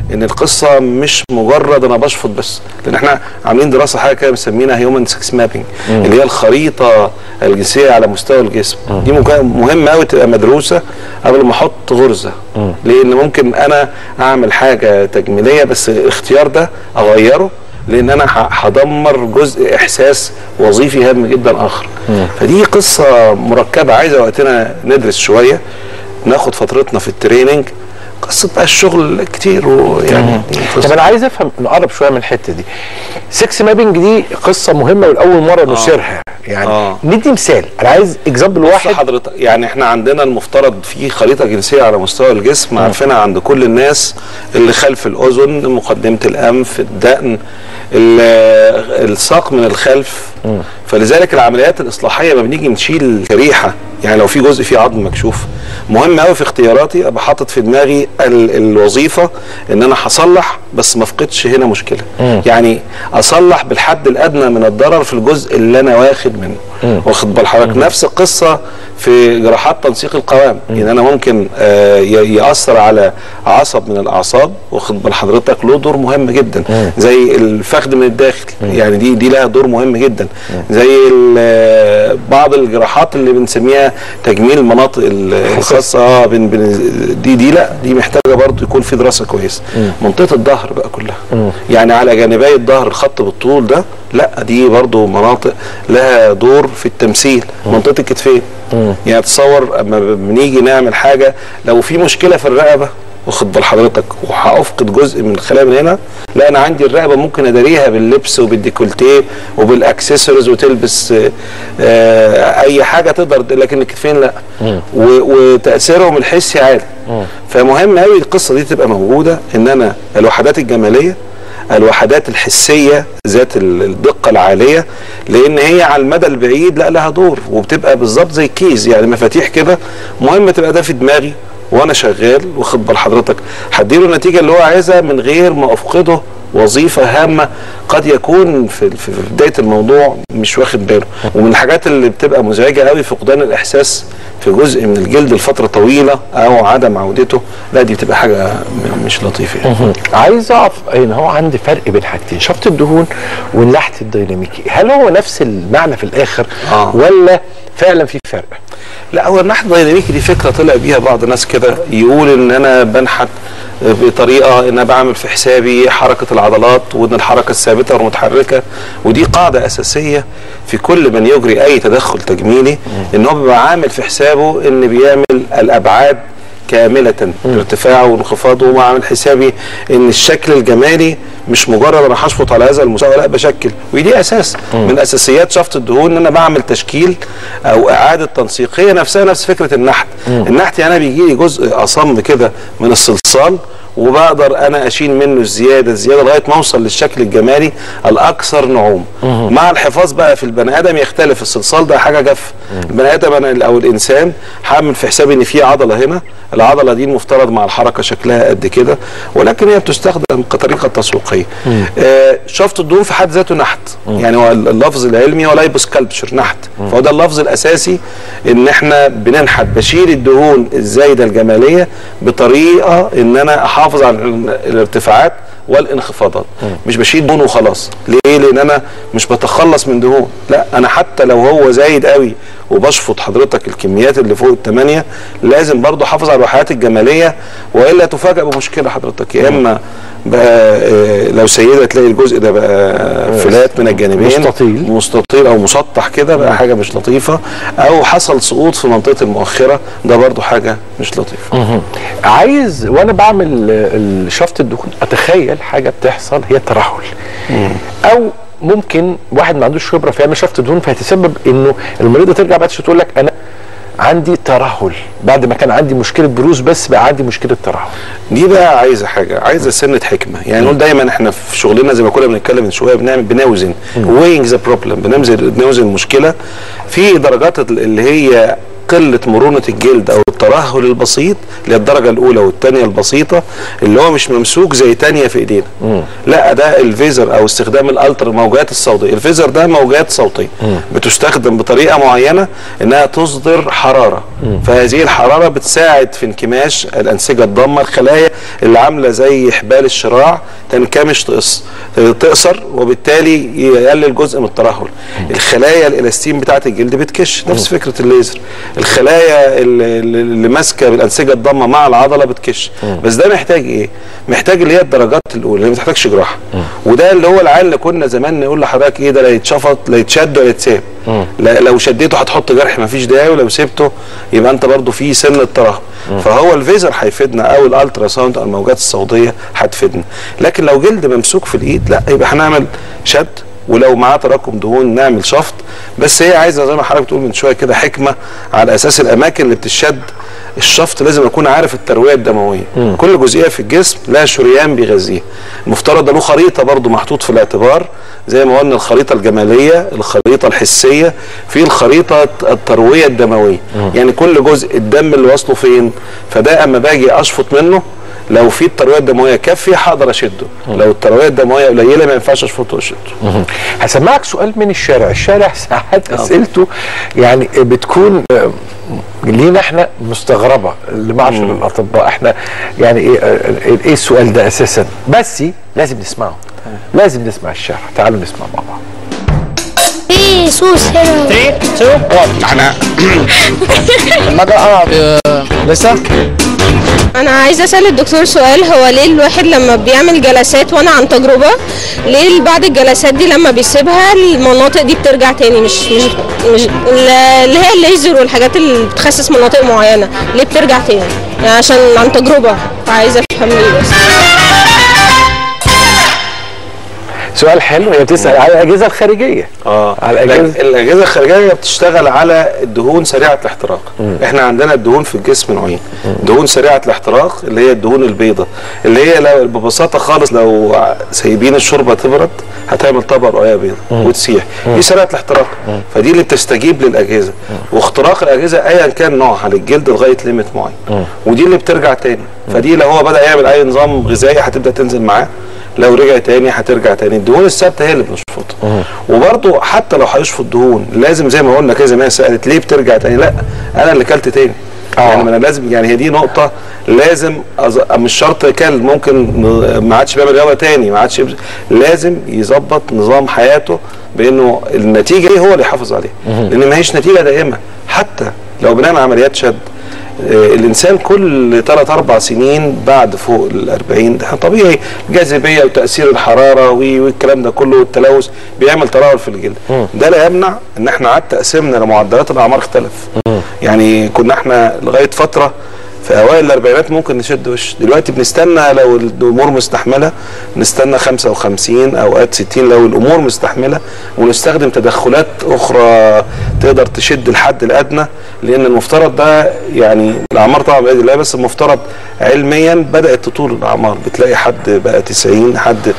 ان القصه مش مجرد انا بشفط بس لان احنا عاملين دراسه حاجه كده مسمينها هيومن سكس مابينج اللي هي الخريطه الجنسيه على مستوى الجسم دي مك- مهمه قوي تبقى مدروسه قبل ما احط غرزه لان ممكن انا اعمل حاجه تجميليه بس الاختيار ده اغيره لان انا ه- هدمر جزء احساس وظيفي هام جدا اخر فدي قصه مركبه عايزه وقتنا ندرس شويه ناخد فترتنا في التريننج قصه بقى الشغل كتير ويعني دي قصة طب انا عايز افهم نقرب شويه من الحته دي سكس مابينج دي قصه مهمه والاول مره نثيرها يعني آه. ندي مثال انا عايز اكزامبل بص واحد حضرتك يعني احنا عندنا المفترض في خريطه جنسيه على مستوى الجسم عارفينها عند كل الناس اللي خلف الاذن مقدمه الانف الدقن ال- الساق من الخلف فلذلك العمليات الاصلاحيه ما بنيجي نشيل شريحه يعني لو في جزء فيه عظم مكشوف مهم قوي في اختياراتي ابقى حاطط في دماغي ال- الوظيفه ان انا هصلح بس ما افقدش هنا مشكله يعني اصلح بالحد الادنى من الضرر في الجزء اللي انا واخد منه واخد بال حضرتك نفس القصه في جراحات تنسيق القوام يعني انا ممكن آه، ي- ياثر على عصب من الاعصاب واخد بال حضرتك له دور مهم جدا زي الفخذ من الداخل يعني دي دي لها دور مهم جدا زي ال- آه، بعض الجراحات اللي بنسميها تجميل المناطق ال- الخاصه اه بن بن دي دي لا دي محتاجه برضو يكون في دراسه كويسه منطقه الظهر بقى كلها يعني على جانبي الظهر الخط بالطول ده لا دي برضو مناطق لها دور في التمثيل منطقه الكتفين يعني تصور اما بنيجي نعمل حاجه لو في مشكله في الرقبه واخد بال حضرتك وهافقد جزء من الخلايا من هنا لا انا عندي الرقبه ممكن اداريها باللبس وبالديكولتيه وبالاكسسوارز وتلبس آه، آه، اي حاجه تقدر لكن الكتفين لا و- وتاثيرهم الحسي عالي فمهم قوي القصه دي تبقى موجوده ان انا الوحدات الجماليه الوحدات الحسيه ذات ال- الدقه العاليه لان هي على المدى البعيد لا لها دور وبتبقى بالظبط زي الكيز يعني مفاتيح كده مهم تبقى ده في دماغي وانا شغال واخد بال حضرتك هديله النتيجه اللي هو عايزها من غير ما افقده وظيفه هامه قد يكون في في بدايه الموضوع مش واخد باله ومن الحاجات اللي بتبقى مزعجه قوي فقدان الاحساس في جزء من الجلد لفتره طويله او عدم عودته لا دي بتبقى حاجه م- مش لطيفه يعني. عايز اعرف ان هو عندي فرق بين حاجتين شفط الدهون والنحت الديناميكي هل هو نفس المعنى في الاخر آه. ولا فعلا في فرق لا هو النحت الديناميكي دي فكره طلع بيها بعض الناس كده يقول ان انا بنحت بطريقه ان انا بعمل في حسابي حركه العضلات وان الحركه الثابته والمتحركه ودي قاعده اساسيه في كل من يجري اي تدخل تجميلي ان هو بيبقى عامل في حسابه ان بيعمل الابعاد كاملة ارتفاعه وانخفاضه وعامل حسابي ان الشكل الجمالي مش مجرد انا هشفط على هذا المستوى لا بشكل ودي اساس من اساسيات شفط الدهون ان انا بعمل تشكيل او اعاده تنسيق هي نفسها نفس فكره النحت النحت يعني بيجي لي جزء اصم كده من الصلصال وبقدر انا اشيل منه الزياده الزياده لغايه ما اوصل للشكل الجمالي الاكثر نعوم مع الحفاظ بقى في البني ادم يختلف الصلصال ده حاجه جاف البني ادم انا او الانسان هعمل في حسابي ان في عضله هنا العضله دي المفترض مع الحركه شكلها قد كده ولكن هي بتستخدم كطريقه تسويقيه آه شفط الدهون في حد ذاته نحت يعني هو اللفظ العلمي هو لايبوسكالبشر نحت فهو ده اللفظ الاساسي ان احنا بننحت بشيل الدهون الزايده الجماليه بطريقه ان انا احافظ على ال- الارتفاعات والانخفاضات مش بشيل دهون وخلاص ليه لان انا مش بتخلص من دهون لا انا حتى لو هو زايد قوي وبشفط حضرتك الكميات اللي فوق الثمانية لازم برضه احافظ على الوحدات الجماليه والا تفاجئ بمشكله حضرتك يا اما بقى آه، لو سيده تلاقي الجزء ده بقى فلات من الجانبين مستطيل. مستطيل او مسطح كده بقى حاجه مش لطيفه او حصل سقوط في منطقه المؤخره ده برضه حاجه مش لطيفه عايز وانا بعمل آه، شفط الدهون اتخيل حاجه بتحصل هي الترهل او ممكن واحد ما عندوش خبره فيعمل شفط دهون فيتسبب انه المريضه ترجع بعد شويه تقول لك انا عندي ترهل بعد ما كان عندي مشكله بروز بس بقى عندي مشكله ترهل دي بقى عايزه حاجه عايزه سنه حكمه يعني نقول دايما احنا في شغلنا زي ما كنا بنتكلم من شويه بنعمل بنوزن وينج ذا بروبلم بنوزن بنوزن المشكله في درجات اللي هي قله مرونه الجلد او الترهل البسيط اللي هي الدرجه الاولى والثانيه البسيطه اللي هو مش ممسوك زي تانية في ايدينا لا ده الفيزر او استخدام الالتر الموجات الصوتيه الفيزر ده موجات صوتيه بتستخدم بطريقه معينه انها تصدر حراره فهذه الحراره بتساعد في انكماش الانسجه الضامه الخلايا اللي عامله زي حبال الشراع تنكمش تقص تقصر وبالتالي يقلل جزء من الترهل الخلايا الالاستين بتاعه الجلد بتكش نفس فكره الليزر الخلايا اللي, اللي ماسكه بالانسجه الضامه مع العضله بتكش بس ده محتاج ايه محتاج اللي هي الدرجات الاولى اللي ما بتحتاجش جراحه وده اللي هو العيال اللي كنا زمان نقول لحضرتك ايه ده لا يتشفط لا يتشد ولا يتساب لا لو شديته هتحط جرح ما فيش داعي ولو سبته يبقى انت برضو في سن الترهل فهو الفيزر هيفيدنا او الالترا ساوند او الموجات الصوتيه هتفيدنا لكن لو جلد ممسوك في الايد لا يبقى هنعمل شد ولو معاه تراكم دهون نعمل شفط بس هي عايزه زي ما حضرتك بتقول من شويه كده حكمه على اساس الاماكن اللي بتشد الشفط لازم اكون عارف الترويه الدمويه مم. كل جزئيه في الجسم لها شريان بيغذيها المفترض له خريطه برضو محطوط في الاعتبار زي ما قلنا الخريطه الجماليه الخريطه الحسيه في الخريطه الترويه الدمويه مم. يعني كل جزء الدم اللي واصله فين فده اما باجي اشفط منه لو في الترويه الدمويه كافيه هقدر اشده لو الترويه الدمويه قليله ما ينفعش اشفطه واشده هسمعك سؤال من الشارع الشارع ساعات اسئلته يعني بتكون آه، لينا احنا مستغربه لمعشر الاطباء احنا يعني ايه آه، ايه السؤال ده اساسا بس لازم نسمعه لازم نسمع الشارع تعالوا نسمع مع بعض في سوس هنا انا عايزه اسال الدكتور سؤال هو ليه الواحد لما بيعمل جلسات وانا عن تجربه ليه بعد الجلسات دي لما بيسيبها المناطق دي بترجع تاني مش مش مش اللي هي الليزر والحاجات اللي بتخسس مناطق معينه ليه بترجع تاني يعني عشان عن تجربه فعايزه افهم ليه بس سؤال حلو هي بتسال على الاجهزه الخارجيه اه على الأجهزة, الأجهزة- الأجهزة الخارجية بتشتغل على الدهون سريعة الاحتراق احنا عندنا الدهون في الجسم نوعين دهون سريعة الاحتراق اللي هي الدهون البيضاء اللي هي لو ببساطة خالص لو سايبين الشوربة تبرد هتعمل طبقة رقيقة بيضاء وتسيح دي سريعة الاحتراق فدي اللي بتستجيب للأجهزة واختراق الأجهزة أيا كان نوعها للجلد لغاية ليميت معين ودي اللي بترجع تاني فدي لو هو بدأ يعمل أي نظام غذائي هتبدأ تنزل معاه لو رجع تاني هترجع تاني الدهون الثابته هي اللي بنشفطها وبرضه حتى لو هيشفط دهون لازم زي ما قلنا كده زي ما هي سالت ليه بترجع تاني لا انا اللي كلت تاني آه. يعني ما انا لازم يعني هي دي نقطه لازم أز... مش شرط كل ممكن ن- ما عادش بيعمل رياضه تاني ما عادش يبز... لازم يظبط نظام حياته بانه النتيجه دي هو اللي يحافظ عليها لان ما هيش نتيجه دائمه حتى لو بنعمل عمليات شد آه، الانسان كل 3 4 سنين بعد فوق ال 40 ده طبيعي جاذبيه وتاثير الحراره و- والكلام ده كله والتلوث بيعمل ترهل في الجلد ده لا يمنع ان احنا عاد تقسيمنا لمعدلات الاعمار اختلف يعني كنا احنا لغايه فتره في اوائل الاربعينات ممكن نشد وش دلوقتي بنستنى لو الامور مستحمله نستنى 55 اوقات 60 لو الامور مستحمله ونستخدم تدخلات اخرى تقدر تشد الحد الادنى لان المفترض ده يعني الاعمار طبعا باذن الله بس المفترض علميا بدات تطول الاعمار بتلاقي حد بقى 90 حد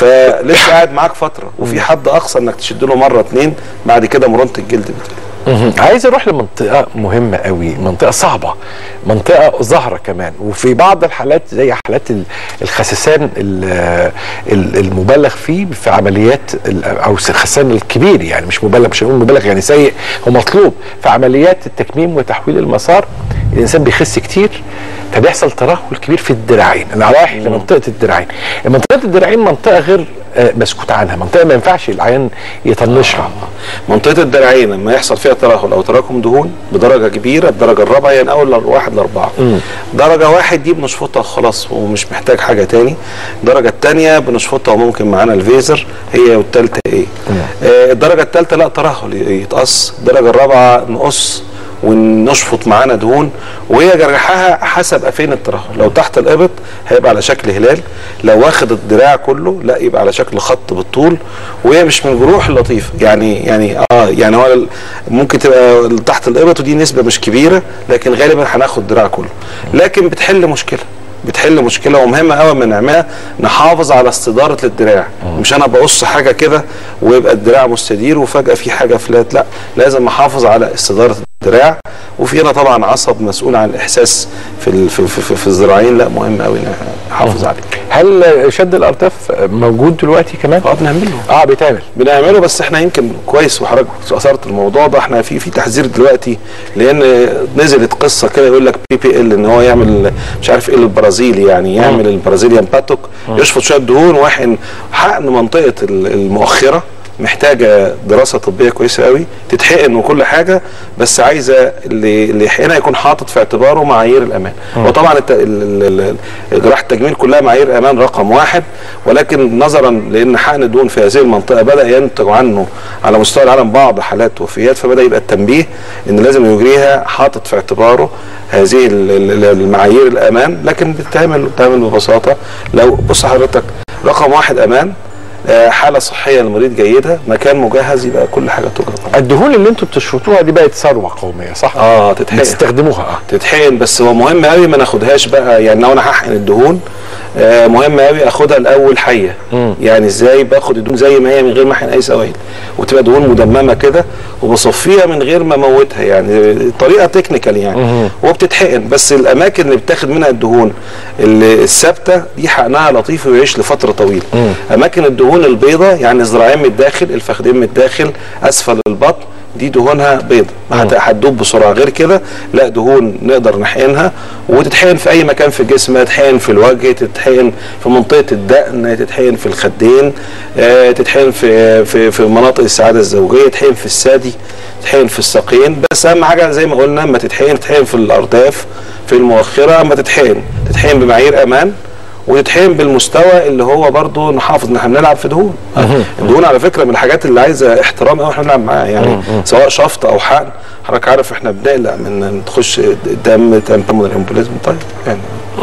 فلسه قاعد معاك فتره وفي حد اقصى انك تشد له مره اتنين بعد كده مرونه الجلد بتقل مهم. عايز اروح لمنطقه مهمه قوي منطقه صعبه منطقه ظاهره كمان وفي بعض الحالات زي حالات ال- الخسسان ال- ال- المبالغ فيه في عمليات ال- او الخسسان الكبير يعني مش مبالغ مش هنقول مبالغ يعني سيء هو مطلوب في عمليات التكميم وتحويل المسار الانسان بيخس كتير فبيحصل ترهل كبير في الدراعين انا رايح لمنطقه الدراعين منطقه الدراعين منطقه غير آه، مسكوت عنها منطقه ما ينفعش العيان يطنشها منطقه الدراعين لما يحصل فيها ترهل او تراكم دهون بدرجه كبيره الدرجه الرابعه يعني اول واحد لاربعه درجه واحد دي بنشفطها خلاص ومش محتاج حاجه تاني الدرجه الثانيه بنشفطها وممكن معانا الفيزر هي والثالثه ايه آه الدرجه الثالثه لا ترهل يتقص الدرجه الرابعه نقص ونشفط معانا دهون وهي جرحها حسب قفين الترهل لو تحت الابط هيبقى على شكل هلال لو واخد الدراع كله لا يبقى على شكل خط بالطول وهي مش من الجروح اللطيفه يعني يعني اه يعني هو ال- ممكن تبقى تحت الابط ودي نسبه مش كبيره لكن غالبا هناخد الدراع كله لكن بتحل مشكله بتحل مشكله ومهمه قوي من نعملها نحافظ على استداره الدراع مش انا بقص حاجه كده ويبقى الدراع مستدير وفجاه في حاجه فلات لا لازم احافظ على استداره الدراع وفي هنا طبعا عصب مسؤول عن الاحساس في ال- في, في, في, في الذراعين لا مهم قوي نحافظ عليه هل شد الارداف موجود دلوقتي كمان؟ اه بنعمله اه بيتعمل بنعمله بس احنا يمكن كويس وحضرتك اثرت الموضوع ده احنا في في تحذير دلوقتي لان نزلت قصه كده يقول لك بي بي ال ان هو يعمل مش عارف ايه البرازيلي يعني يعمل البرازيليان باتوك يشفط شويه دهون ويحقن حقن منطقه ال- المؤخره محتاجه دراسه طبيه كويسه قوي تتحقن وكل حاجه بس عايزه اللي اللي يحقنها يكون حاطط في اعتباره معايير الامان وطبعا الت- ال- ال- ال- جراحه التجميل كلها معايير امان رقم واحد ولكن نظرا لان حقن الدهون في هذه المنطقه بدا ينتج عنه على مستوى العالم بعض حالات وفيات فبدا يبقى التنبيه ان لازم يجريها حاطط في اعتباره هذه ال- ال- المعايير الامان لكن بتتعمل بتتعمل ببساطه لو بص حضرتك رقم واحد امان آه، حاله صحيه للمريض جيده مكان مجهز يبقى كل حاجه تجرى طبعا الدهون اللي انتوا بتشفطوها دي بقت ثروه قوميه صح؟ اه تتحقن بتستخدموها اه تتحقن بس هو مهم قوي ما ناخدهاش بقى يعني لو انا هحقن الدهون آه مهم قوي اخدها الاول حيه يعني ازاي باخد الدهون زي ما هي من غير ما احقن اي سوائل وتبقى دهون مدممه كده وبصفيها من غير ما اموتها يعني طريقه تكنيكال يعني وبتتحقن بس الاماكن اللي بتاخد منها الدهون اللي الثابته دي حقنها لطيف ويعيش لفتره طويله اماكن الدهون البيضاء يعني الذراعين من الداخل الفخذين من الداخل اسفل البطن دي دهونها بيض هت- هتدوب بسرعه غير كده لا دهون نقدر نحقنها وتتحقن في اي مكان في الجسم تتحقن في الوجه تتحقن في منطقه الدقن تتحقن في الخدين آه، تتحقن في في في مناطق السعاده الزوجيه تتحقن في الثدي تتحقن في الساقين بس اهم حاجه زي ما قلنا اما تتحقن تتحقن في الارداف في المؤخره اما تتحقن تتحقن بمعايير امان وتتحقن بالمستوى اللي هو برضه نحافظ ان احنا بنلعب في دهون الدهون على فكره من الحاجات اللي عايزه احترام قوي احنا بنلعب معاها يعني سواء شفط او حقن حضرتك عارف احنا بنقلق من تخش دم تم الامبوليزم طيب يعني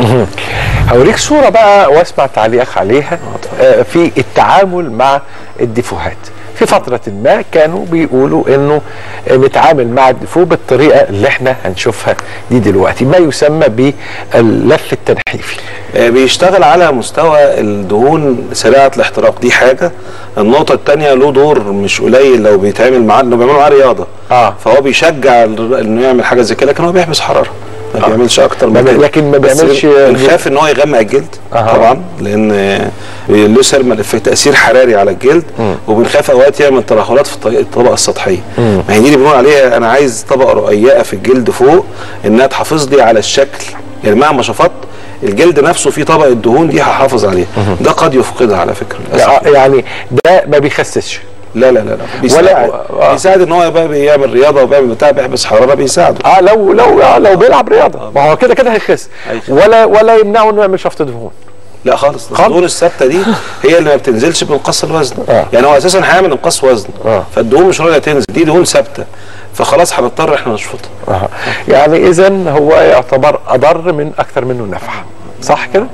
هوريك صوره بقى واسمع تعليقك عليها آه، في التعامل مع الديفوهات في فترة ما كانوا بيقولوا انه آه، نتعامل مع الديفو بالطريقة اللي احنا هنشوفها دي دلوقتي ما يسمى باللف التنحيفي آه، بيشتغل على مستوى الدهون سريعه الاحتراق دي حاجه النقطه الثانيه له دور مش قليل لو بيتعمل معاه انه بيعملوا معاه رياضه اه فهو بيشجع ال- انه يعمل حاجه زي كده لكن هو بيحبس حراره ما بيعملش اكتر ما من بي- كده لكن ما بس بيعملش- بنخاف ان هو يغمق الجلد أها. طبعا لان آه، له سيرمال افكت تاثير حراري على الجلد وبنخاف اوقات يعمل ترهلات في الطي- الطبقه السطحيه ما هي دي اللي بنقول عليها انا عايز طبقه رقيقه في الجلد فوق انها تحافظ لي على الشكل يعني مهما شفطت الجلد نفسه فيه طبقه دهون دي هحافظ عليها ده قد يفقدها على فكره للأسف. يعني ده ما بيخسسش لا لا لا لا بيساعد آه. بيساعد ان هو بقى بيعمل رياضه وبيعمل بتاع بيحبس حراره بيساعده اه لو لو آه لو بيلعب رياضه ما هو كده كده هيخس هيخس. ولا ولا يمنعه انه يعمل شفط دهون لا خالص خالص. الدهون الثابته دي هي اللي ما بتنزلش بانقاص الوزن آه. يعني هو اساسا هيعمل انقاص وزن آه. فالدهون مش راضيه تنزل دي دهون ثابته فخلاص هنضطر احنا نشفطها آه. يعني اذا هو يعتبر اضر من اكثر منه نفع صح كده؟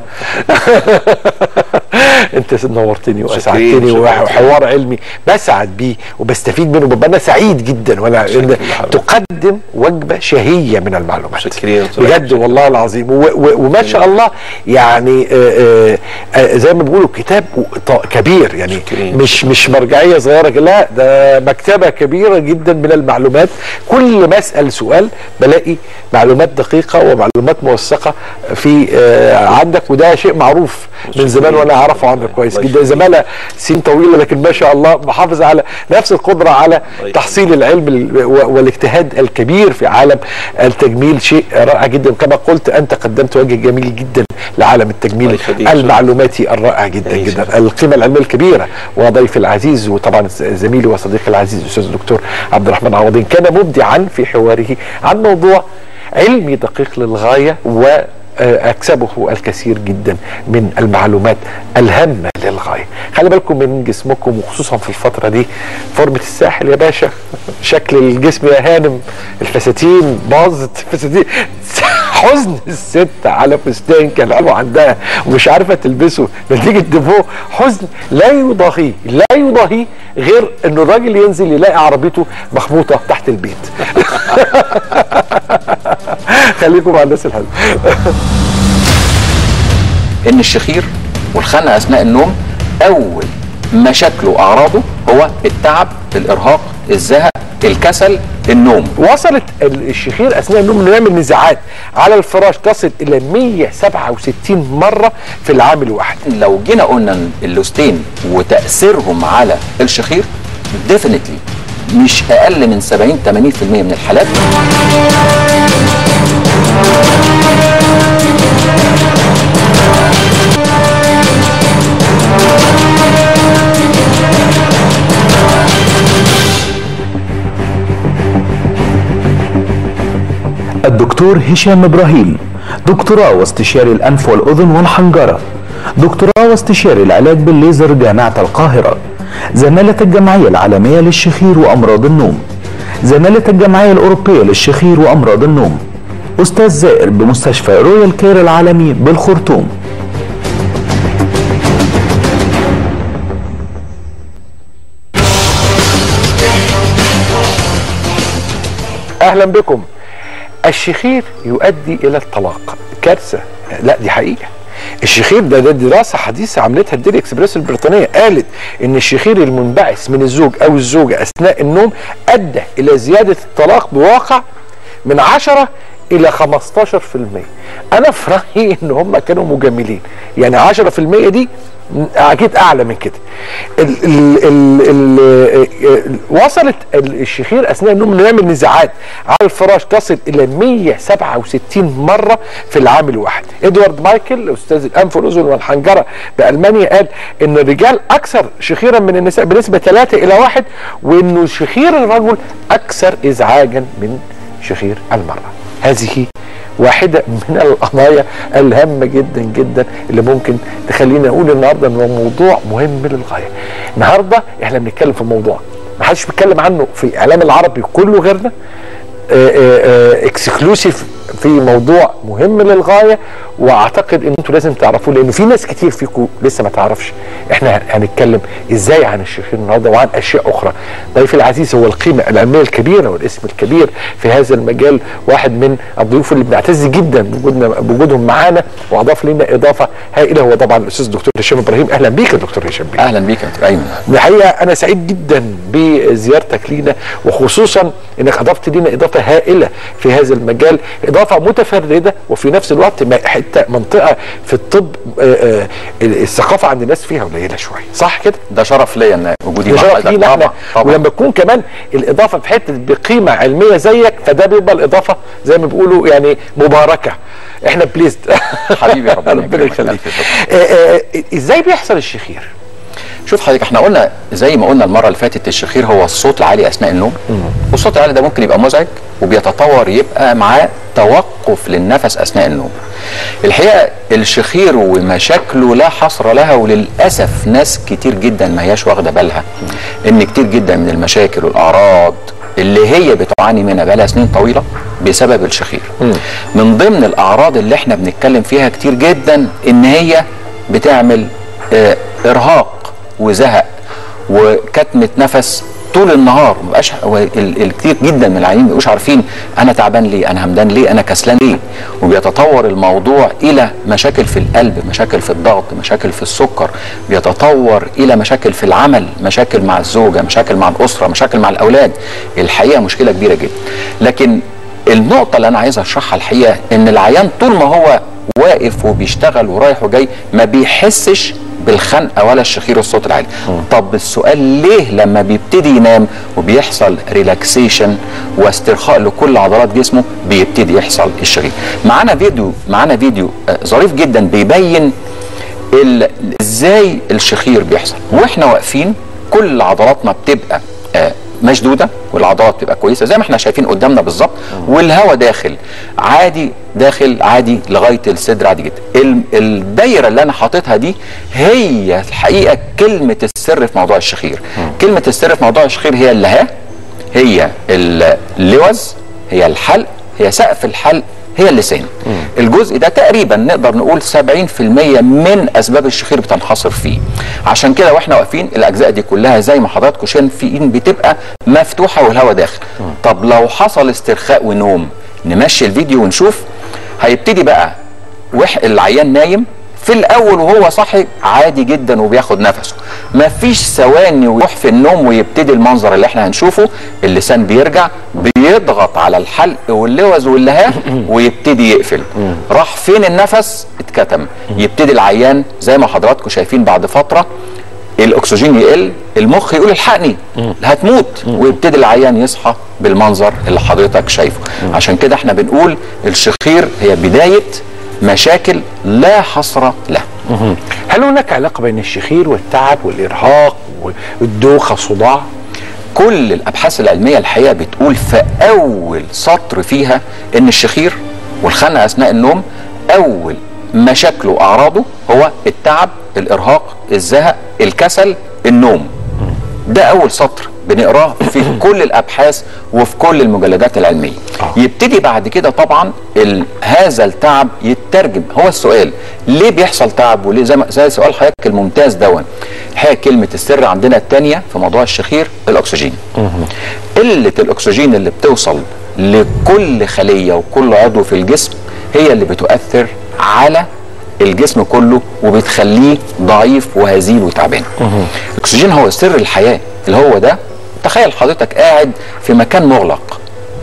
انت نورتني واسعدتني شكراً. وحوار علمي بسعد بيه وبستفيد منه ببقى انا سعيد جدا وانا إن تقدم وجبه شهيه من المعلومات شكرا. بجد والله العظيم و و وما شاء الله يعني آه، آه، آه، زي ما بيقولوا كتاب ط- كبير يعني شكرا. مش مش مرجعيه صغيره كده، لا ده مكتبه كبيره جدا من المعلومات كل ما اسال سؤال بلاقي معلومات دقيقه ومعلومات موثقه في آه، عندك وده شيء معروف من زمان وانا اعرفه عنك كويس الله جدا يخليك. زماله سنين طويله لكن ما شاء الله محافظ على نفس القدره على يخليك. تحصيل العلم ال- و- والاجتهاد الكبير في عالم التجميل شيء رائع جدا كما قلت انت قدمت وجه جميل جدا لعالم التجميل الله يخليك. المعلوماتي الرائع جدا يعيشك. جدا القيمه العلميه الكبيره وضيفي العزيز وطبعا زميلي وصديقي العزيز الاستاذ الدكتور عبد الرحمن عوضين كان مبدعا في حواره عن موضوع علمي دقيق للغايه و آه، اكسبه الكثير جدا من المعلومات الهامه للغايه خلي بالكم من جسمكم وخصوصا في الفتره دي فورمه الساحل يا باشا شكل الجسم يا هانم الفساتين باظت الفساتين حزن الست على فستان كان حلو عندها ومش عارفه تلبسه نتيجه ديفو حزن لا يضاهيه لا يضاهيه غير ان الراجل ينزل يلاقي عربيته مخبوطه تحت البيت خليكم مع الناس الحلوه ان الشخير والخنقه اثناء النوم اول مشاكله واعراضه هو التعب الارهاق الزهق الكسل النوم وصلت ال- الشخير اثناء النوم انه يعمل نزاعات على الفراش تصل الى 167 مره في العام الواحد لو جينا قلنا إن اللوستين وتاثيرهم على الشخير ديفينتلي مش اقل من 70 80% من الحالات الدكتور هشام إبراهيم دكتوراه واستشاري الأنف والأذن والحنجرة دكتوراه واستشاري العلاج بالليزر جامعة القاهرة زمالة الجمعية العالمية للشخير وأمراض النوم زمالة الجمعية الأوروبية للشخير وأمراض النوم أستاذ زائر بمستشفى رويال كير العالمي بالخرطوم اهلا بكم الشخير يؤدي الى الطلاق كارثه لا دي حقيقه الشخير ده, ده دراسه حديثه عملتها الديلي اكسبريس البريطانيه قالت ان الشخير المنبعث من الزوج او الزوجه اثناء النوم ادى الى زياده الطلاق بواقع من 10 الى 15% انا في رايي ان هم كانوا مجاملين يعني 10% دي اكيد اعلى من كده ال ال ال ال ال وصلت الشخير اثناء النوم انه يعمل نزاعات على الفراش تصل الى 167 مره في العام الواحد ادوارد مايكل استاذ الانف والاذن والحنجره بالمانيا قال ان الرجال اكثر شخيرا من النساء بنسبه 3 الى 1 وانه شخير الرجل اكثر ازعاجا من شخير المراه هذه واحدة من القضايا الهامة جدا جدا اللي ممكن تخلينا نقول النهارده ان هو موضوع مهم للغاية. النهارده احنا بنتكلم في موضوع ما حدش بيتكلم عنه في الاعلام العربي كله غيرنا اكسكلوسيف في موضوع مهم للغايه واعتقد ان انتوا لازم تعرفوه لانه في ناس كتير فيكم لسه ما تعرفش احنا هنتكلم ازاي عن الشخير النهارده وعن اشياء اخرى ضيفي العزيز هو القيمه العلميه الكبيره والاسم الكبير في هذا المجال واحد من الضيوف اللي بنعتز جدا بوجودنا بوجودهم معانا واضاف لنا اضافه هائله هو طبعا الاستاذ الدكتور هشام ابراهيم اهلا بيك يا دكتور هشام بيك اهلا بيك يا دكتور ايمن الحقيقه انا سعيد جدا بزيارتك لينا وخصوصا انك اضفت لنا اضافه هائله في هذا المجال اضافه متفرده وفي نفس الوقت ما- حته منطقه في الطب آه، آه، الثقافه عند الناس فيها قليله شويه صح كده؟ ده شرف ليا ان وجودي ده مع شرف حضرتك لينا احنا طبعا طبعا ولما تكون كمان الاضافه في حته بقيمه علميه زيك فده بيبقى الاضافه زي ما بيقولوا يعني مباركه احنا بليزد حبيبي يا ربنا ربنا يكرمك. يخليك آه، آه، ازاي بيحصل الشخير؟ شوف حضرتك احنا قلنا زي ما قلنا المره اللي فاتت الشخير هو الصوت العالي اثناء النوم والصوت العالي ده ممكن يبقى مزعج وبيتطور يبقى معاه توقف للنفس اثناء النوم الحقيقه الشخير ومشاكله لا حصر لها وللاسف ناس كتير جدا ما هياش واخده بالها ان كتير جدا من المشاكل والاعراض اللي هي بتعاني منها بقالها سنين طويله بسبب الشخير من ضمن الاعراض اللي احنا بنتكلم فيها كتير جدا ان هي بتعمل آه، ارهاق وزهق وكتمه نفس طول النهار مبقاش هو ال- الكتير جدا من العيانين مبقوش عارفين انا تعبان ليه انا همدان ليه انا كسلان ليه وبيتطور الموضوع الى مشاكل في القلب مشاكل في الضغط مشاكل في السكر بيتطور الى مشاكل في العمل مشاكل مع الزوجه مشاكل مع الاسره مشاكل مع الاولاد الحقيقه مشكله كبيره جدا لكن النقطه اللي انا عايز اشرحها الحقيقه ان العيان طول ما هو واقف وبيشتغل ورايح وجاي ما بيحسش بالخنقه ولا الشخير والصوت العالي طب السؤال ليه لما بيبتدي ينام وبيحصل ريلاكسيشن واسترخاء لكل عضلات جسمه بيبتدي يحصل الشخير معانا فيديو معانا فيديو آه، ظريف جدا بيبين ال- ازاي الشخير بيحصل واحنا واقفين كل عضلاتنا بتبقى آه، مشدوده والعضلات بتبقى كويسه زي ما احنا شايفين قدامنا بالظبط والهواء داخل عادي داخل عادي لغايه الصدر عادي جدا ال- الدايره اللي انا حاططها دي هي الحقيقه كلمه السر في موضوع الشخير كلمه السر في موضوع الشخير هي اللهاه هي اللوز هي الحلق هي سقف الحلق هي اللسان الجزء ده تقريبا نقدر نقول 70% من اسباب الشخير بتنحصر فيه عشان كده واحنا واقفين الاجزاء دي كلها زي ما حضراتكم شايفين بتبقى مفتوحه والهواء داخل طب لو حصل استرخاء ونوم نمشي الفيديو ونشوف هيبتدي بقى وح العيان نايم في الاول وهو صاحي عادي جدا وبياخد نفسه مفيش ثواني ويروح في النوم ويبتدي المنظر اللي احنا هنشوفه اللسان بيرجع بيضغط على الحلق واللوز واللهاب ويبتدي يقفل راح فين النفس اتكتم يبتدي العيان زي ما حضراتكم شايفين بعد فتره الاكسجين يقل المخ يقول الحقني هتموت ويبتدي العيان يصحى بالمنظر اللي حضرتك شايفه عشان كده احنا بنقول الشخير هي بدايه مشاكل لا حصر له هل هناك علاقه بين الشخير والتعب والارهاق والدوخه صداع كل الابحاث العلميه الحقيقه بتقول في اول سطر فيها ان الشخير والخنقه اثناء النوم اول مشاكله واعراضه هو التعب الارهاق الزهق الكسل النوم ده اول سطر بنقراه في كل الابحاث وفي كل المجلدات العلميه يبتدي بعد كده طبعا ال- هذا التعب يترجم هو السؤال ليه بيحصل تعب وليه زي, ما- زي سؤال حضرتك الممتاز دون الحقيقه كلمه السر عندنا الثانيه في موضوع الشخير الاكسجين قله الاكسجين اللي بتوصل لكل خليه وكل عضو في الجسم هي اللي بتؤثر على الجسم كله وبتخليه ضعيف وهزيل وتعبان الاكسجين هو سر الحياه اللي هو ده تخيل حضرتك قاعد في مكان مغلق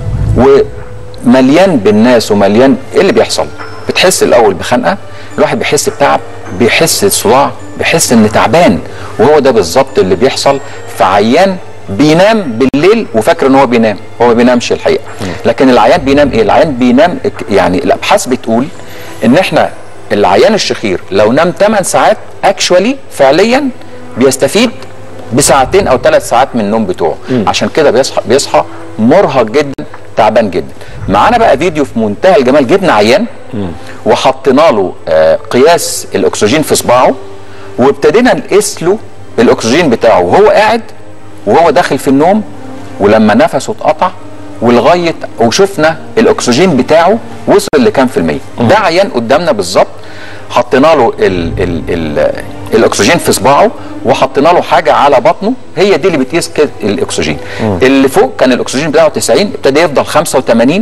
ومليان بالناس ومليان ايه اللي بيحصل بتحس الاول بخنقه الواحد بيحس بتعب بيحس بصداع بيحس ان تعبان وهو ده بالظبط اللي بيحصل في عيان بينام بالليل وفاكر ان هو بينام هو ما بينامش الحقيقه لكن العيان بينام ايه العيان بينام يعني الابحاث بتقول ان احنا العيان الشخير لو نام 8 ساعات اكشوالي فعليا بيستفيد بساعتين او ثلاث ساعات من النوم بتوعه عشان كده بيصحى بيصحى مرهق جدا تعبان جدا معانا بقى فيديو في منتهى الجمال جبنا عيان وحطينا له آه، قياس الاكسجين في صباعه وابتدينا نقيس له الاكسجين بتاعه وهو قاعد وهو داخل في النوم ولما نفسه اتقطع ولغايه وشفنا الاكسجين بتاعه وصل لكام في الميه ده عيان قدامنا بالظبط حطينا له ال ال ال الاكسجين في صباعه وحطينا له حاجه على بطنه هي دي اللي بتقيس كده الاكسجين اللي فوق كان الاكسجين بتاعه 90 ابتدى يفضل 85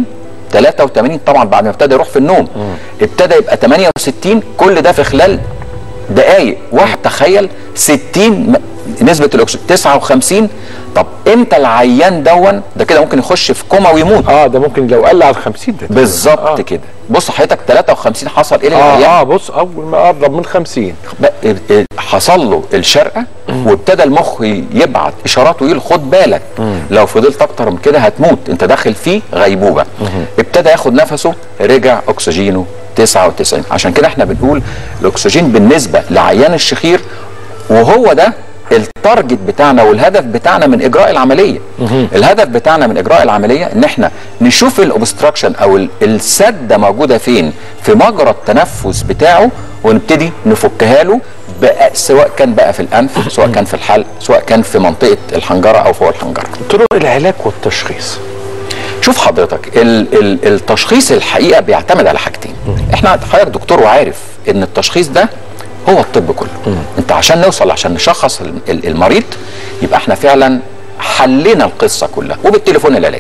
83 طبعا بعد ما ابتدى يروح في النوم ابتدى يبقى 68 كل ده في خلال دقايق واحد تخيل 60 م- نسبه الاكسجين 59 طب امتى العيان دون ده كده ممكن يخش في كوما ويموت اه ده ممكن لو قل على 50 ده بالظبط آه. كده بص حضرتك 53 حصل ايه اه للعيان اه بص اول ما قرب من 50 بقى- حصل له الشرقه وابتدى المخ يبعت اشارات ويقول خد بالك لو فضلت اكتر من كده هتموت انت داخل في غيبوبه ابتدى ياخد نفسه رجع اكسجينه 99 عشان كده احنا بنقول الاكسجين بالنسبه لعيان الشخير وهو ده التارجت بتاعنا والهدف بتاعنا من اجراء العمليه الهدف بتاعنا من اجراء العمليه ان احنا نشوف الاوبستراكشن او ال- السده موجوده فين في مجرى التنفس بتاعه ونبتدي نفكها له بقى سواء كان بقى في الانف سواء كان في الحلق سواء كان في منطقه الحنجره او فوق الحنجره طرق العلاج والتشخيص شوف حضرتك ال ال التشخيص الحقيقه بيعتمد على حاجتين احنا حضرتك دكتور وعارف ان التشخيص ده هو الطب كله انت عشان نوصل عشان نشخص ال- ال- المريض يبقى احنا فعلا حلينا القصه كلها وبالتليفون العلاج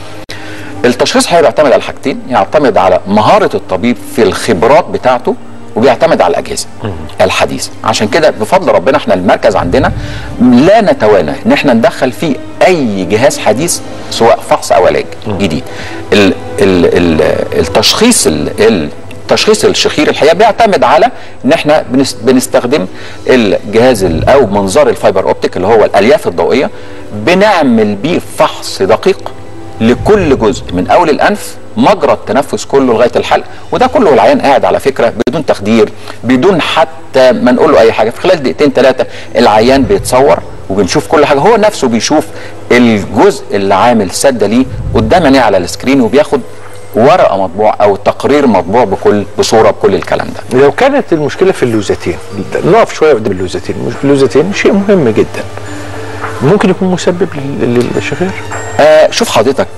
التشخيص الحقيقي بيعتمد على حاجتين يعتمد على مهاره الطبيب في الخبرات بتاعته وبيعتمد على الاجهزه الحديثه عشان كده بفضل ربنا احنا المركز عندنا لا نتوانى ان احنا ندخل فيه اي جهاز حديث سواء فحص او علاج جديد ال ال ال التشخيص ال ال تشخيص الشخير الحقيقه بيعتمد على ان احنا بنس- بنستخدم الجهاز ال- او منظار الفايبر اوبتيك اللي هو الالياف الضوئيه بنعمل بيه فحص دقيق لكل جزء من اول الانف مجرى التنفس كله لغايه الحلق وده كله العيان قاعد على فكره بدون تخدير بدون حتى ما نقول له اي حاجه في خلال دقيقتين ثلاثه العيان بيتصور وبنشوف كل حاجه هو نفسه بيشوف الجزء اللي عامل سده ليه قدام عينيه على السكرين وبياخد ورقه مطبوع او تقرير مطبوع بكل بصوره بكل الكلام ده لو كانت المشكله في اللوزتين نقف شويه قدام اللوزتين مش اللوزتين شيء مهم جدا ممكن يكون مسبب لل- للشخير آه شوف حضرتك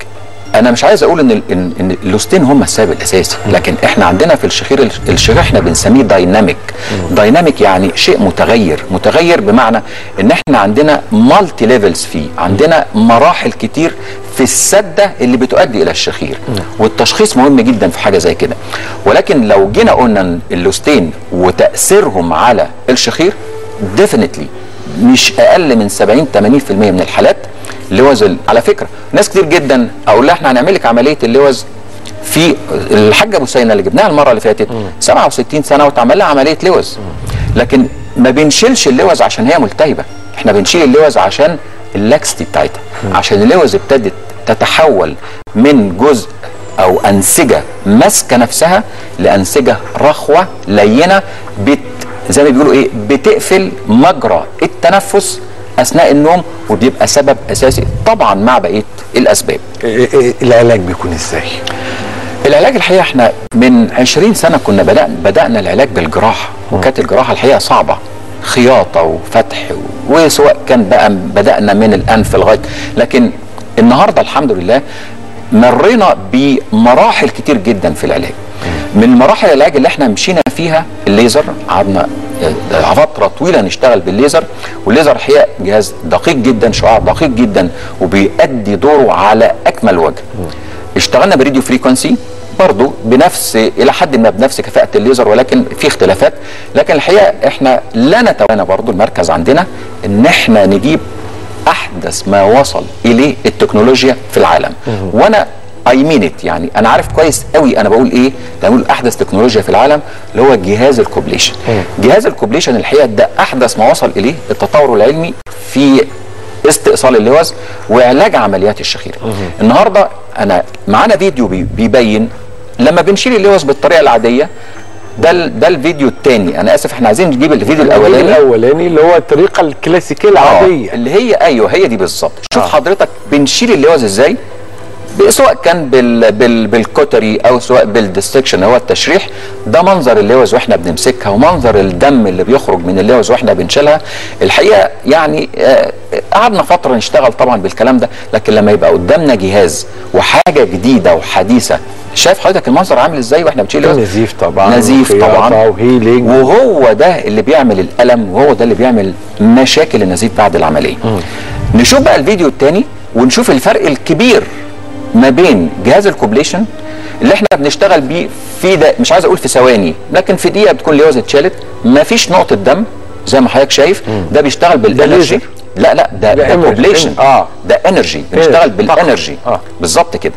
انا مش عايز اقول ان ال- ان ان اللوستين هم السبب الاساسي لكن احنا عندنا في الشخير الش- الشخير احنا بنسميه دايناميك دايناميك يعني شيء متغير متغير بمعنى ان احنا عندنا مالتي ليفلز فيه عندنا مراحل كتير في السده اللي بتؤدي الى الشخير والتشخيص مهم جدا في حاجه زي كده ولكن لو جينا قلنا إن اللوستين وتاثيرهم على الشخير ديفينتلي مش اقل من 70 80% من الحالات لوز ال- على فكره ناس كتير جدا اقول لها احنا هنعمل لك عمليه اللوز في الحاجه بوسينه اللي جبناها المره اللي فاتت 67 سنه واتعمل لها عمليه لوز لكن ما بنشيلش اللوز عشان هي ملتهبه احنا بنشيل اللوز عشان اللاكستي بتاعتها عشان اللوز ابتدت تتحول من جزء او انسجه ماسكه نفسها لانسجه رخوه لينه بت زي ما بيقولوا ايه بتقفل مجرى التنفس اثناء النوم وبيبقى سبب اساسي طبعا مع بقيه الاسباب إيه- إيه العلاج بيكون ازاي؟ العلاج الحقيقه احنا من 20 سنه كنا بدأنا بدأنا العلاج بالجراحه وكانت الجراحه الحقيقه صعبه خياطه وفتح وسواء كان بقى بدأنا من الانف لغايه لكن النهارده الحمد لله مرينا بمراحل كتير جدا في العلاج من مراحل العلاج اللي احنا مشينا فيها الليزر قعدنا آه، فتره طويله نشتغل بالليزر والليزر الحقيقه جهاز دقيق جدا شعاع دقيق جدا وبيأدي دوره على اكمل وجه اشتغلنا براديو فريكونسي برضه بنفس الى حد ما بنفس كفاءه الليزر ولكن في اختلافات لكن الحقيقه احنا لا نتوانى برضه المركز عندنا ان احنا نجيب احدث ما وصل اليه التكنولوجيا في العالم وانا اي مين ات يعني انا عارف كويس قوي انا بقول ايه لما بقول احدث تكنولوجيا في العالم اللي هو جهاز الكوبليشن جهاز الكوبليشن الحقيقه ده احدث ما وصل اليه التطور العلمي في استئصال اللوز وعلاج عمليات الشخير النهارده انا معانا فيديو بي- بيبين لما بنشيل اللوز بالطريقه العاديه ده ال- ده الفيديو الثاني انا اسف احنا عايزين نجيب الفيديو الاولاني الاولاني اللي هو الطريقه الكلاسيكيه آه، العاديه اللي هي ايوه هي دي بالظبط شوف حضرتك بنشيل اللوز ازاي ب- سواء كان بال بال بالكوتري او سواء بالديستكشن هو التشريح ده منظر اللوز واحنا بنمسكها ومنظر الدم اللي بيخرج من اللوز واحنا بنشيلها الحقيقه يعني آه، قعدنا فتره نشتغل طبعا بالكلام ده لكن لما يبقى قدامنا جهاز وحاجه جديده وحديثه شايف حضرتك المنظر عامل ازاي واحنا بنشيل اللوز نزيف طبعا نزيف وخياطة طبعا وهيلينج وهو ده اللي بيعمل الالم وهو ده اللي بيعمل مشاكل النزيف بعد العمليه نشوف بقى الفيديو الثاني ونشوف الفرق الكبير ما بين جهاز الكوبليشن اللي احنا بنشتغل بيه في ده مش عايز اقول في ثواني لكن في دقيقه بتكون اللوز اتشالت مفيش نقطه دم زي ما حضرتك شايف ده بيشتغل بالانرجي ليزر. لا لا ده ده ده energy. كوبليشن آه. ده انرجي بنشتغل طاقة. بالانرجي آه. بالظبط كده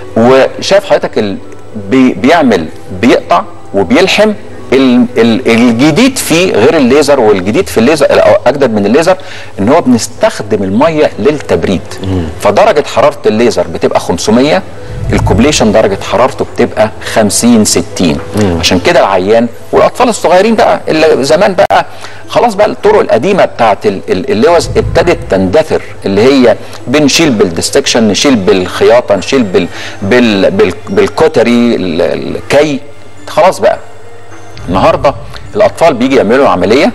وشايف حضرتك ال... بي... بيعمل بيقطع وبيلحم ال... ال... الجديد فيه غير الليزر والجديد في الليزر أو اجدد من الليزر ان هو بنستخدم الميه للتبريد فدرجه حراره الليزر بتبقى 500 الكوبليشن درجه حرارته بتبقى 50 60 عشان كده العيان والاطفال الصغيرين بقى اللي زمان بقى خلاص بقى الطرق القديمه بتاعت ال- ال- اللوز ابتدت تندثر اللي هي بنشيل بالديستكشن نشيل بالخياطه نشيل بال بال بال بالكوتري ال- الكي خلاص بقى النهارده الاطفال بيجي يعملوا عمليه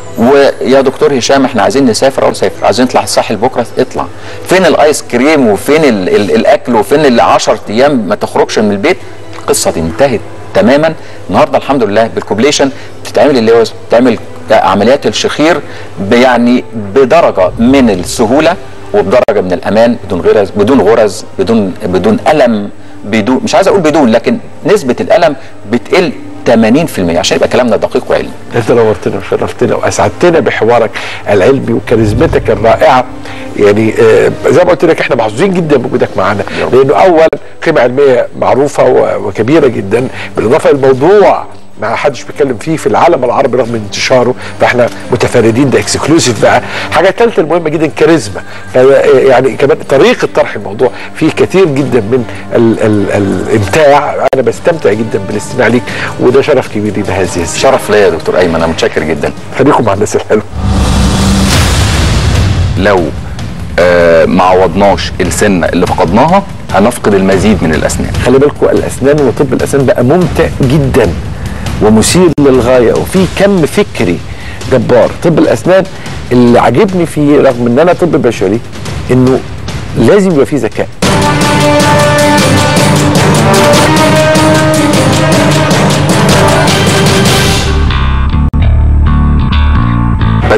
ويا دكتور هشام احنا عايزين نسافر او سافر عايزين نطلع الساحل بكره اطلع فين الايس كريم وفين ال ال الاكل وفين ال 10 ايام ما تخرجش من البيت القصه دي انتهت تماما النهارده الحمد لله بالكوبليشن بتتعمل اللوز بتتعمل عمليات الشخير ب- يعني بدرجه من السهوله وبدرجه من الامان بدون غرز بدون غرز بدون بدون الم بدون مش عايز اقول بدون لكن نسبه الالم بتقل 80% عشان يبقى كلامنا دقيق وعلمي انت نورتنا وشرفتنا واسعدتنا بحوارك العلمي وكاريزمتك الرائعه يعني آه، زي ما قلت لك احنا محظوظين جدا بوجودك معانا لانه اولا قيمه علميه معروفه و- وكبيره جدا بالاضافه للموضوع ما حدش بيتكلم فيه في العالم العربي رغم انتشاره فاحنا متفردين ده اكسكلوسيف بقى حاجه ثالثه المهمه جدا كاريزما ف- يعني كمان طريقه طرح الموضوع فيه كثير جدا من ال ال الامتاع انا بستمتع جدا بالاستماع ليك وده شرف كبير لي بهذه الزيارة. شرف ليا يا دكتور ايمن انا متشكر جدا خليكم مع الناس الحلوه لو آه ما عوضناش السنه اللي فقدناها هنفقد المزيد من الاسنان خلي بالكم الاسنان وطب الاسنان بقى ممتع جدا ومثير للغايه وفي كم فكري جبار طب الاسنان اللي عاجبني فيه رغم ان انا طب بشري انه لازم يبقى فيه ذكاء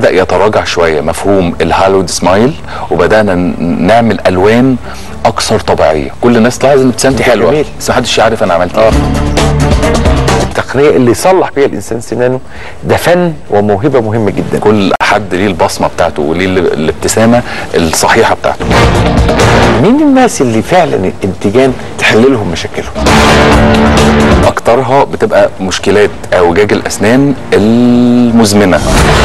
بدا يتراجع شويه مفهوم الهالود سمايل وبدانا ن- نعمل الوان اكثر طبيعيه كل الناس تلاحظ ان ابتسامتي حلوه جميل. بس محدش يعرف انا عملت ايه التقنيه اللي يصلح بيها الانسان سنانه ده فن وموهبه مهمه جدا كل حد ليه البصمه بتاعته وليه ال- الابتسامه الصحيحه بتاعته مين الناس اللي فعلا الانتجان تحل لهم مشاكلهم اكترها بتبقى مشكلات اعوجاج الاسنان المزمنه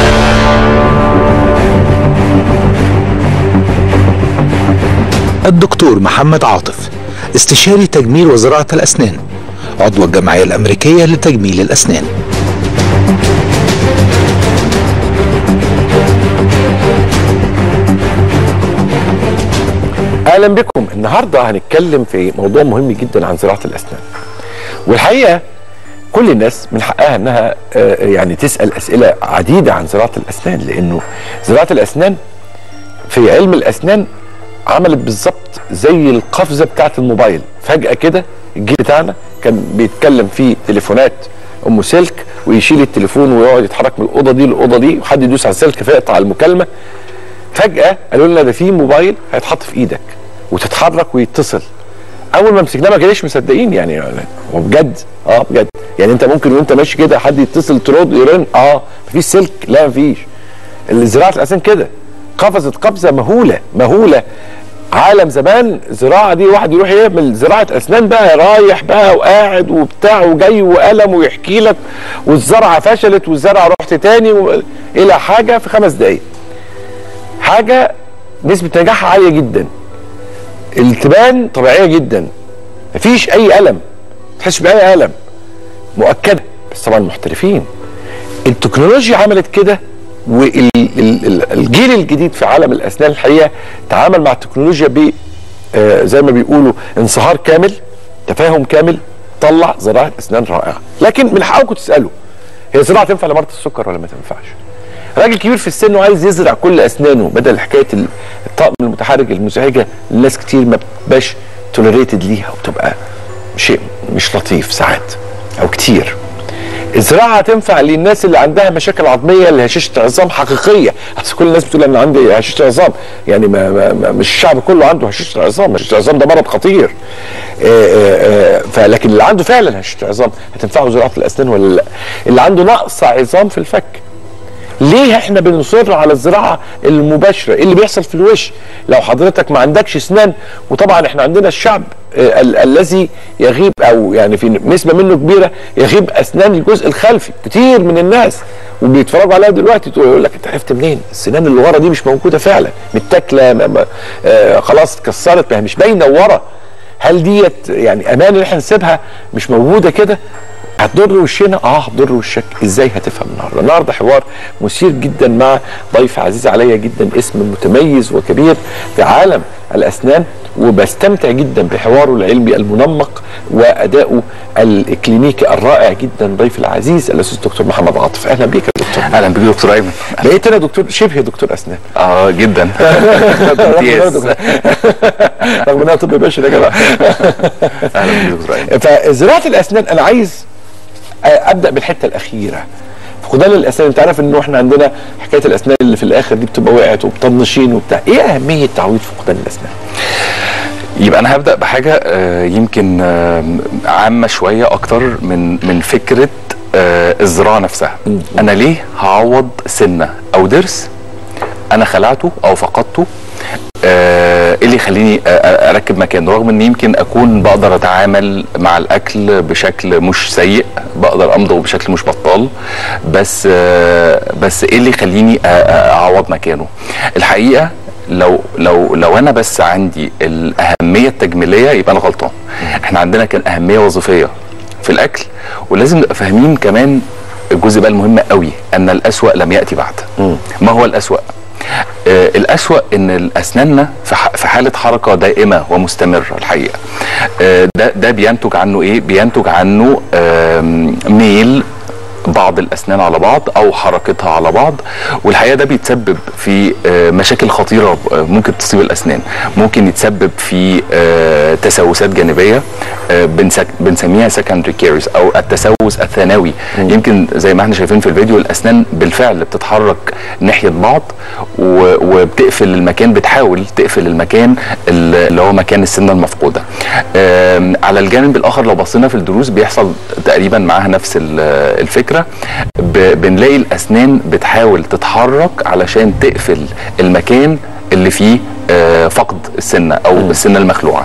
الدكتور محمد عاطف استشاري تجميل وزراعة الأسنان عضو الجمعية الأمريكية لتجميل الأسنان اهلا بكم النهارده هنتكلم في موضوع مهم جدا عن زراعه الاسنان والحقيقه كل الناس من حقها انها آه، يعني تسال اسئله عديده عن زراعه الاسنان لانه زراعه الاسنان في علم الاسنان عملت بالظبط زي القفزه بتاعه الموبايل فجاه كده الجيل بتاعنا كان بيتكلم في تليفونات ام سلك ويشيل التليفون ويقعد يتحرك من الاوضه دي للاوضه دي وحد يدوس على السلك فيقطع المكالمه فجاه قالوا لنا ده في موبايل هيتحط في ايدك وتتحرك ويتصل اول ما مسكناه ما كانش مصدقين يعني هو بجد اه بجد يعني انت ممكن وانت ماشي كده حد يتصل ترد يرن اه مفيش سلك لا مفيش زراعه الاسنان كده قفزت قفزه مهوله مهوله عالم زمان زراعه دي واحد يروح يعمل زراعه اسنان بقى رايح بقى وقاعد وبتاع وجاي وقلم ويحكي لك والزرعه فشلت والزرعه رحت تاني و... الى حاجه في خمس دقائق حاجه نسبه نجاحها عاليه جدا التبان طبيعيه جدا مفيش اي الم تحس باي الم مؤكده بس طبعا محترفين التكنولوجيا عملت كده والجيل الجديد في عالم الاسنان الحقيقه تعامل مع التكنولوجيا ب آه، زي ما بيقولوا انصهار كامل تفاهم كامل طلع زراعه اسنان رائعه لكن من حقكم تسالوا هي زراعه تنفع لمرضى السكر ولا ما تنفعش راجل كبير في السن وعايز يزرع كل اسنانه بدل حكايه ال- الطقم المتحرك المزعجه الناس كتير ما بتبقاش توليريتد ليها وبتبقى شيء مش لطيف ساعات او كتير الزراعه تنفع للناس اللي عندها مشاكل عظميه اللي هشاشه عظام حقيقيه اصل كل الناس بتقول انا عندي هشاشه عظام يعني ما ما ما مش الشعب كله عنده هشاشه عظام هشاشه عظام ده مرض خطير آه، آه، آه، فلكن اللي عنده فعلا هشاشه عظام هتنفعه زراعه الاسنان ولا لا اللي عنده نقص عظام في الفك ليه احنا بنصر على الزراعه المباشره إيه اللي بيحصل في الوش لو حضرتك ما عندكش اسنان وطبعا احنا عندنا الشعب آه، ال- الذي يغيب او يعني في نسبه منه كبيره يغيب اسنان الجزء الخلفي كتير من الناس وبيتفرجوا عليها دلوقتي تقول يقول لك انت عرفت منين السنان اللي ورا دي مش موجوده فعلا متاكله ما- ما- آه، خلاص اتكسرت ما هي مش باينه ورا هل ديت يعني امان ان احنا نسيبها مش موجوده كده هتضر وشنا اه هتضر وشك ازاي هتفهم النهارده النهارده حوار مثير جدا مع ضيف عزيز عليا جدا اسم متميز وكبير في عالم الاسنان وبستمتع جدا بحواره العلمي المنمق وادائه الكلينيكي الرائع جدا ضيف العزيز الاستاذ دكتور محمد عاطف اهلا بيك يا دكتور اهلا بيك يا دكتور ايمن بقيت انا دكتور شبه دكتور اسنان اه جدا امتياز رغم انها طب بشري يا جماعه اهلا بيك يا دكتور ايمن فزراعه الاسنان انا عايز ابدا بالحته الاخيره فقدان الاسنان انت عارف انه احنا عندنا حكايه الاسنان اللي في الاخر دي بتبقى وقعت وبتنشين وبتاع ايه اهميه تعويض فقدان الاسنان يبقى انا هبدا بحاجه آه، يمكن آه، عامه شويه اكتر من من فكره آه، الزراعه نفسها انا ليه هعوض سنه او ضرس انا خلعته او فقدته آه، ايه اللي يخليني آه، آه، اركب مكانه رغم ان يمكن اكون بقدر اتعامل مع الاكل بشكل مش سيء بقدر امضغ بشكل مش بطال بس آه، بس ايه اللي يخليني آه، آه، اعوض مكانه الحقيقه لو لو لو انا بس عندي الاهميه التجميليه يبقى انا غلطان احنا عندنا كان اهميه وظيفيه في الاكل ولازم نبقى فاهمين كمان الجزء بقى المهم قوي ان الاسوا لم ياتي بعد ما هو الاسوا آه الأسوأ إن أسناننا في ح- في حالة حركة دائمة ومستمرة الحقيقة آه ده ده بينتج عنه إيه؟ بينتج عنه آم، ميل بعض الاسنان على بعض او حركتها على بعض والحقيقه ده بيتسبب في آه، مشاكل خطيره آه، ممكن تصيب الاسنان ممكن يتسبب في آه، تسوسات جانبيه آه، بنسك- بنسميها secondary كيرز او التسوس الثانوي يمكن زي ما احنا شايفين في الفيديو الاسنان بالفعل بتتحرك ناحيه بعض و- وبتقفل المكان بتحاول تقفل المكان اللي هو مكان السنه المفقوده آم، على الجانب الاخر لو بصينا في الدروس بيحصل تقريبا معاها نفس ال- الفكره ب- بنلاقي الاسنان بتحاول تتحرك علشان تقفل المكان اللي فيه آه، فقد السنه او السنه المخلوعه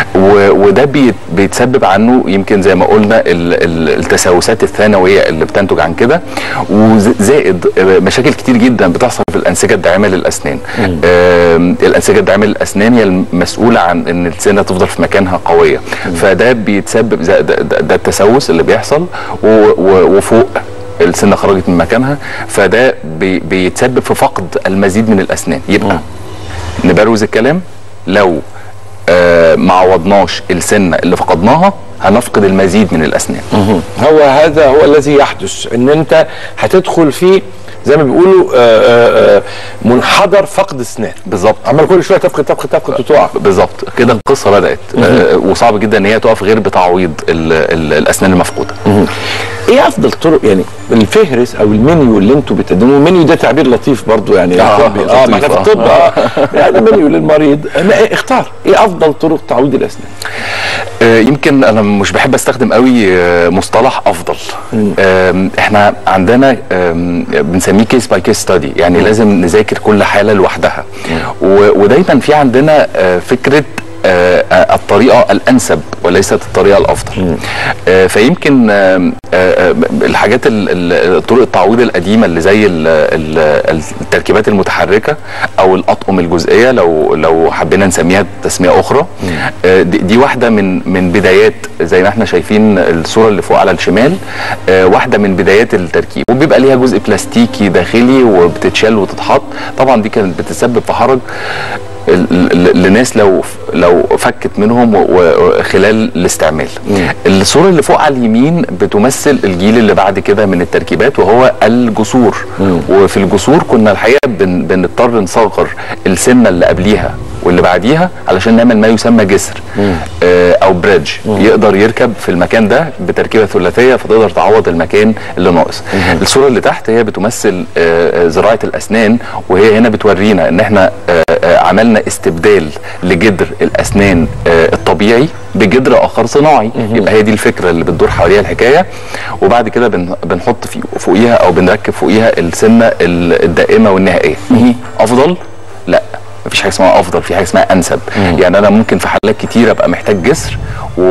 و- وده بيت- بيتسبب عنه يمكن زي ما قلنا ال- ال- التسوسات الثانويه اللي بتنتج عن كده وزائد آه، مشاكل كتير جدا بتحصل في الانسجه الداعمه للاسنان آم، الانسجه الداعمه للاسنان هي المسؤوله عن ان السنه تفضل في مكانها قويه فده بيتسبب ده, ده, ده, ده التسوس اللي بيحصل و- و- وفوق السنه خرجت من مكانها فده بي بيتسبب في فقد المزيد من الاسنان يبقى نبروز الكلام لو آه ما عوضناش السنه اللي فقدناها هنفقد المزيد من الاسنان هو هذا هو الذي يحدث ان انت هتدخل في زي ما بيقولوا آه، آه، آه، منحدر فقد اسنان بالظبط عمال كل شويه تفقد تفقد تفقد وتقع بالظبط كده القصه بدات آه وصعب جدا ان هي تقف غير بتعويض ال ال الاسنان المفقوده ايه افضل طرق يعني الفهرس او المنيو اللي انتوا بتقدموه المنيو ده تعبير لطيف برضو يعني آه، طبي. اه ما احنا في لطيف، الطب آه. اه يعني منيو للمريض ما إيه اختار ايه افضل طرق تعويض الاسنان آه، يمكن انا مش بحب استخدم قوي آه، مصطلح افضل آم، احنا عندنا آم، بنسميه كيس باي كيس ستادي يعني لازم نذاكر كل حاله لوحدها و- ودايما في عندنا آه، فكره آه، آه، الطريقه الانسب وليست الطريقه الافضل آه، فيمكن آم، آه، آه، الحاجات ال- ال- طرق التعويض القديمه اللي زي ال- ال- التركيبات المتحركه او الاطقم الجزئيه لو لو حبينا نسميها تسميه اخرى آه، دي دي واحده من من بدايات زي ما احنا شايفين الصوره اللي فوق على الشمال آه، واحده من بدايات التركيب وبيبقى ليها جزء بلاستيكي داخلي وبتتشال وتتحط طبعا دي كانت بتسبب في حرج ل- ل- لناس لو لو فكت منهم و- و- خلال الاستعمال الصوره اللي فوق على اليمين بتمثل الجيل اللي بعد كده من التركيبات وهو الجسور وفي الجسور كنا الحقيقه بن بنضطر نصغر السنه اللي قبليها واللي بعديها علشان نعمل ما يسمى جسر آه او بريدج يقدر يركب في المكان ده بتركيبه ثلاثيه فتقدر تعوض المكان اللي ناقص الصوره اللي تحت هي بتمثل آه آه، زراعه الاسنان وهي هنا بتورينا ان احنا آه آه عملنا استبدال لجدر الاسنان آه الطبيعي بجدر اخر صناعي يبقى هي دي الفكره اللي بتدور حواليها الحكايه وبعد كده بن بنحط في فوقيها او بنركب فوقيها السنه ال- الدائمه والنهائيه افضل لا مفيش حاجه اسمها افضل في حاجه اسمها انسب يعني انا ممكن في حالات كتيره ابقى محتاج جسر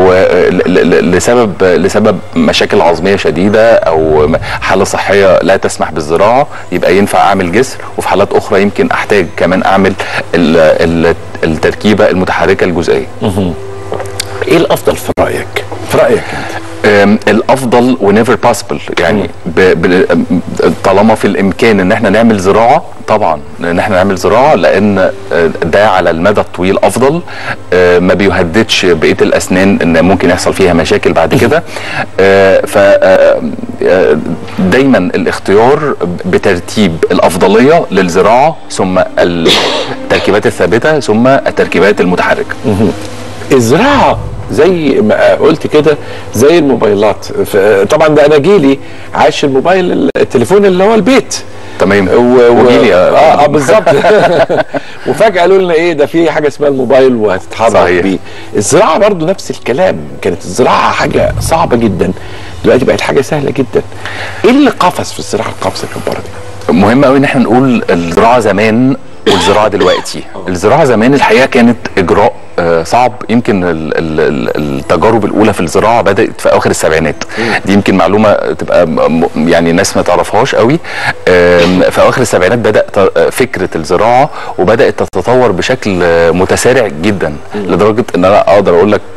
ولسبب لسبب مشاكل عظميه شديده او م- حاله صحيه لا تسمح بالزراعه يبقى ينفع اعمل جسر وفي حالات اخرى يمكن احتاج كمان اعمل ال- ال- التركيبه المتحركه الجزئيه ايه الافضل في رايك في رايك أم، الافضل ونيفر باسبل يعني ب... ب... أم، طالما في الامكان ان احنا نعمل زراعه طبعا ان احنا نعمل زراعه لان آه، ده على المدى الطويل افضل آه، ما بيهددش بقيه الاسنان ان ممكن يحصل فيها مشاكل بعد كده آه، ف آه، آه، دايما الاختيار بترتيب الافضليه للزراعه ثم التركيبات الثابته ثم التركيبات المتحركه الزراعه زي ما قلت كده زي الموبايلات ف- طبعا ده انا جيلي عايش الموبايل التليفون اللي هو البيت تمام و... و... وجيلي، اه, آه. آه بالظبط وفجاه قالوا لنا ايه ده في حاجه اسمها الموبايل وهتتحرك صحيح. بيه الزراعه برضو نفس الكلام كانت الزراعه حاجه صعبه جدا دلوقتي بقت حاجه سهله جدا ايه اللي قفز في الزراعه القفزه الجباره دي مهم قوي ان احنا نقول الزراعه زمان والزراعه دلوقتي الزراعه زمان الحقيقه كانت اجراء آه، صعب يمكن ال- ال- ال- التجارب الاولى في الزراعه بدات في اواخر السبعينات دي يمكن معلومه تبقى م- م- يعني ناس ما تعرفهاش قوي آم، في اواخر السبعينات بدا ت- فكره الزراعه وبدات تتطور بشكل آه، متسارع جدا لدرجه ان انا اقدر اقول لك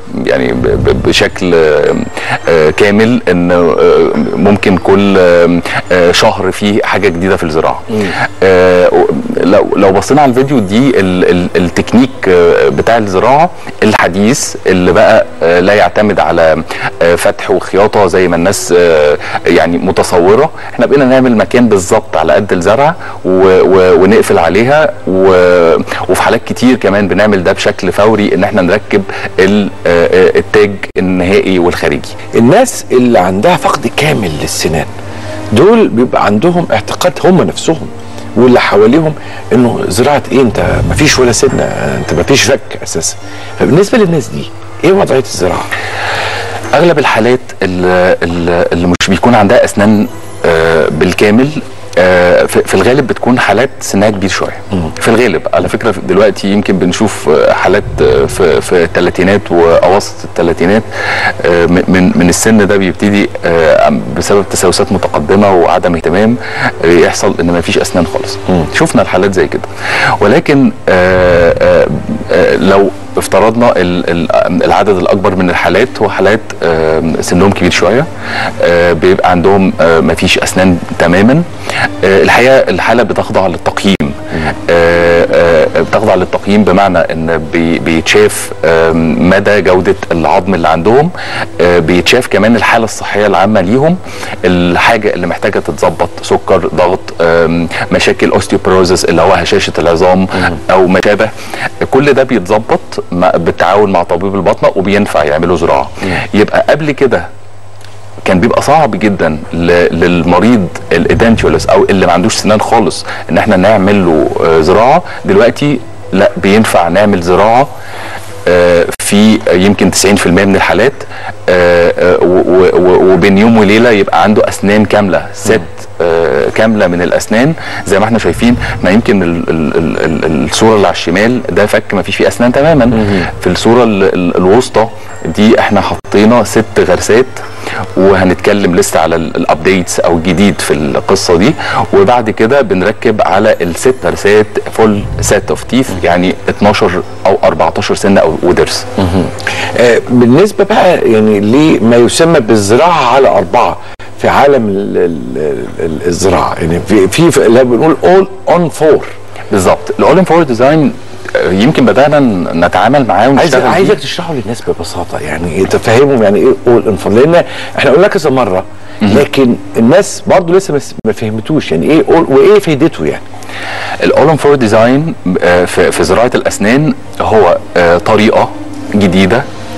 يعني ب- ب- بشكل آه، آه، كامل ان آه، ممكن كل آه، آه، شهر فيه حاجه جديده في الزراعه آه، و- لو لو بصينا على الفيديو دي ال- ال- التكنيك آه، بتاع الزراعه الحديث اللي بقى آه، لا يعتمد على آه، فتح وخياطه زي ما الناس آه، يعني متصوره احنا بقينا نعمل مكان بالظبط على قد الزرع و- و- ونقفل عليها و- وفي حالات كتير كمان بنعمل ده بشكل فوري ان احنا نركب ال- آه، آه، التاج النهائي والخارجي الناس اللي عندها فقد كامل للسنان دول بيبقى عندهم اعتقاد هم نفسهم واللي حواليهم انه زراعه ايه انت ما فيش ولا سنه انت ما فيش فك اساسا فبالنسبه للناس دي ايه وضعيه الزراعه؟ اغلب الحالات اللي, اللي مش بيكون عندها اسنان آه، بالكامل آه، في في الغالب بتكون حالات سنها كبير شويه في الغالب على فكره دلوقتي يمكن بنشوف آه، حالات آه، في في الثلاثينات واواسط الثلاثينات آه، من من- من السن ده بيبتدي آه، بسبب تسوسات متقدمه وعدم اهتمام آه، يحصل ان ما فيش اسنان خالص شفنا الحالات زي كده ولكن آه، آه، آه، لو افترضنا ال- ال- العدد الاكبر من الحالات هو حالات آم، سنهم كبير شويه آه، بيبقى عندهم آه، مفيش اسنان تماما آه، الحقيقه الحاله بتخضع للتقييم آه، آه، بتخضع للتقييم بمعنى ان بي- بيتشاف آم، مدى جوده العظم اللي عندهم آه، بيتشاف كمان الحاله الصحيه العامه ليهم الحاجه اللي محتاجه تتظبط سكر ضغط آم، مشاكل اوستيوبروزس اللي هو هشاشه العظام او ما شابه كل ده بيتظبط مع- بالتعاون مع طبيب الباطنه وبينفع يعملوا زراعه يبقى قبل كده كان بيبقى صعب جدا ل- للمريض الايدنتيولس او اللي ما عندوش سنان خالص ان احنا نعمل له آه، زراعه دلوقتي لا بينفع نعمل زراعه آه، في يمكن 90% من الحالات آه، آه، و- و- و- وبين يوم وليله يبقى عنده اسنان كامله ست آه، كامله من الاسنان زي ما احنا شايفين احنا يمكن ال ال ال ال الصوره اللي على الشمال ده فك ما فيش فيه اسنان تماما في الصوره ال ال الوسطى دي احنا حطينا ست غرسات وهنتكلم لسه على الابديتس او الجديد في القصه دي وبعد كده بنركب على الست غرسات فول سيت اوف تيث يعني 12 او 14 سنه او وضرس آه، بالنسبه بقى يعني لما يسمى بالزراعه على اربعه في عالم ال ال ال الزراعه يعني في في في- اللي بنقول اول اون فور بالظبط الاول ان فور ديزاين يمكن بدانا نتعامل معاه عايز ونشتغل بيه. عايزك تشرحه للناس ببساطه يعني تفهمهم يعني ايه اول اون فور لان احنا قلنا كذا مره لكن الناس برضو لسه ما- ما فهمتوش يعني ايه all وايه فايدته يعني الاول فور ديزاين في في زراعه الاسنان هو آه، طريقه جديده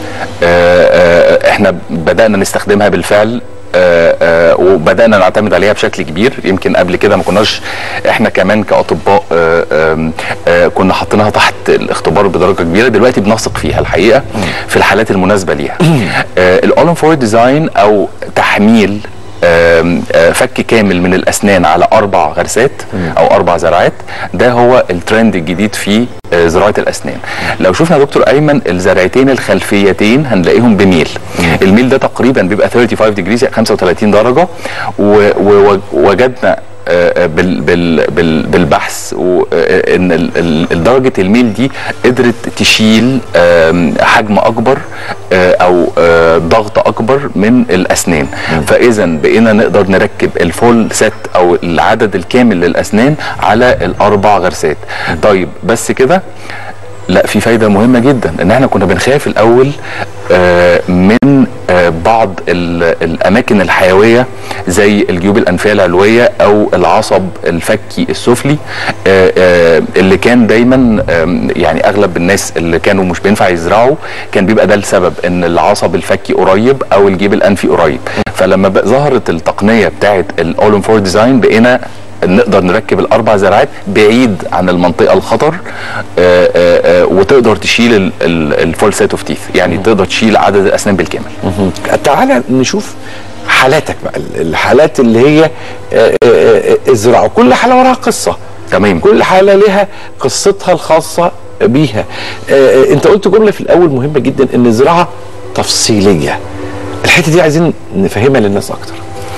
آه، آه، احنا بدانا نستخدمها بالفعل آه، آه، وبدانا نعتمد عليها بشكل كبير يمكن قبل كده ما كناش احنا كمان كاطباء آه، آم، آه، كنا حاطينها تحت الاختبار بدرجه كبيره دلوقتي بنثق فيها الحقيقه في الحالات المناسبه ليها الاول فور ديزاين او تحميل آم، آه، فك كامل من الاسنان على اربع غرسات او اربع زرعات ده هو الترند الجديد في آه، زراعه الاسنان لو شفنا يا دكتور ايمن الزرعتين الخلفيتين هنلاقيهم بميل الميل ده تقريبا بيبقى 35 ديجريز يعني 35 درجه و- ووجدنا آه، بال بال بال بالبحث وان ال- ال- درجه الميل دي قدرت تشيل آم، حجم اكبر آه، او آه، ضغط اكبر من الاسنان فاذا بقينا نقدر نركب الفول سيت او العدد الكامل للاسنان على الاربع غرسات طيب بس كده لا في فايده مهمه جدا ان احنا كنا بنخاف الاول آه، من آه، بعض ال- الاماكن الحيويه زي الجيوب الانفيه العلويه او العصب الفكي السفلي آه، آه، اللي كان دايما آم، يعني اغلب الناس اللي كانوا مش بينفع يزرعوا كان بيبقى ده السبب ان العصب الفكي قريب او الجيب الانفي قريب فلما بقى ظهرت التقنيه بتاعه الاول فور ديزاين بقينا نقدر نركب الاربع زراعات بعيد عن المنطقه الخطر آه، آه، آه، وتقدر تشيل ال- ال- الفول سيت اوف تيث يعني تقدر تشيل عدد الاسنان بالكامل تعالى نشوف حالاتك بقى الحالات اللي هي آه، آه، آه، الزراعه كل حاله وراها قصه تمام كل حاله لها قصتها الخاصه بيها آه، آه، انت قلت جمله في الاول مهمه جدا ان الزراعه تفصيليه الحته دي عايزين نفهمها للناس اكتر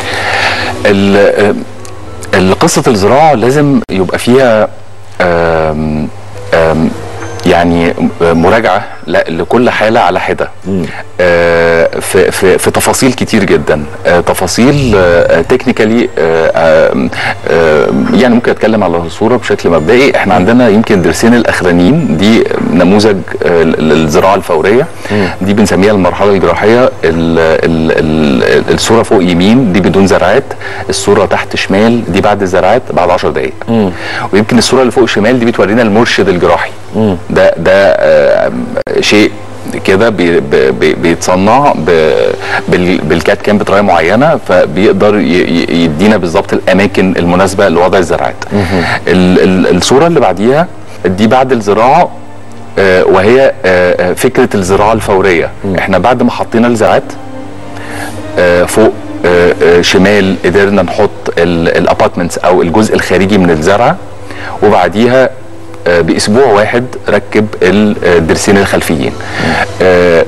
ال- آه، ال- قصه الزراعه لازم يبقى فيها آم، آم، يعني مراجعه لا لكل حاله على حده آه، في في في تفاصيل كتير جدا آه، تفاصيل تكنيكالي يعني ممكن اتكلم على الصوره بشكل مبدئي احنا عندنا يمكن الدرسين الاخرانيين دي نموذج آه، للزراعه الفوريه دي بنسميها المرحله الجراحيه ال- ال- ال- الصوره فوق يمين دي بدون زرعات الصوره تحت شمال دي بعد الزرعات بعد 10 دقائق ويمكن الصوره اللي فوق شمال دي بتورينا المرشد الجراحي ده ده آه، شيء كده بي بي بي- بيتصنع ب- بال- بالكات كام بطريقه معينه فبيقدر ي- ي- يدينا بالظبط الاماكن المناسبه لوضع الزراعات ال- ال- الصوره اللي بعديها دي بعد الزراعه آه، وهي آه، آه، فكره الزراعه الفوريه احنا بعد ما حطينا الزرعات آه، فوق آه، آه، شمال قدرنا نحط الابارتمنتس او الجزء الخارجي من الزرعه وبعديها آه، باسبوع واحد ركب الدرسين الخلفيين آه،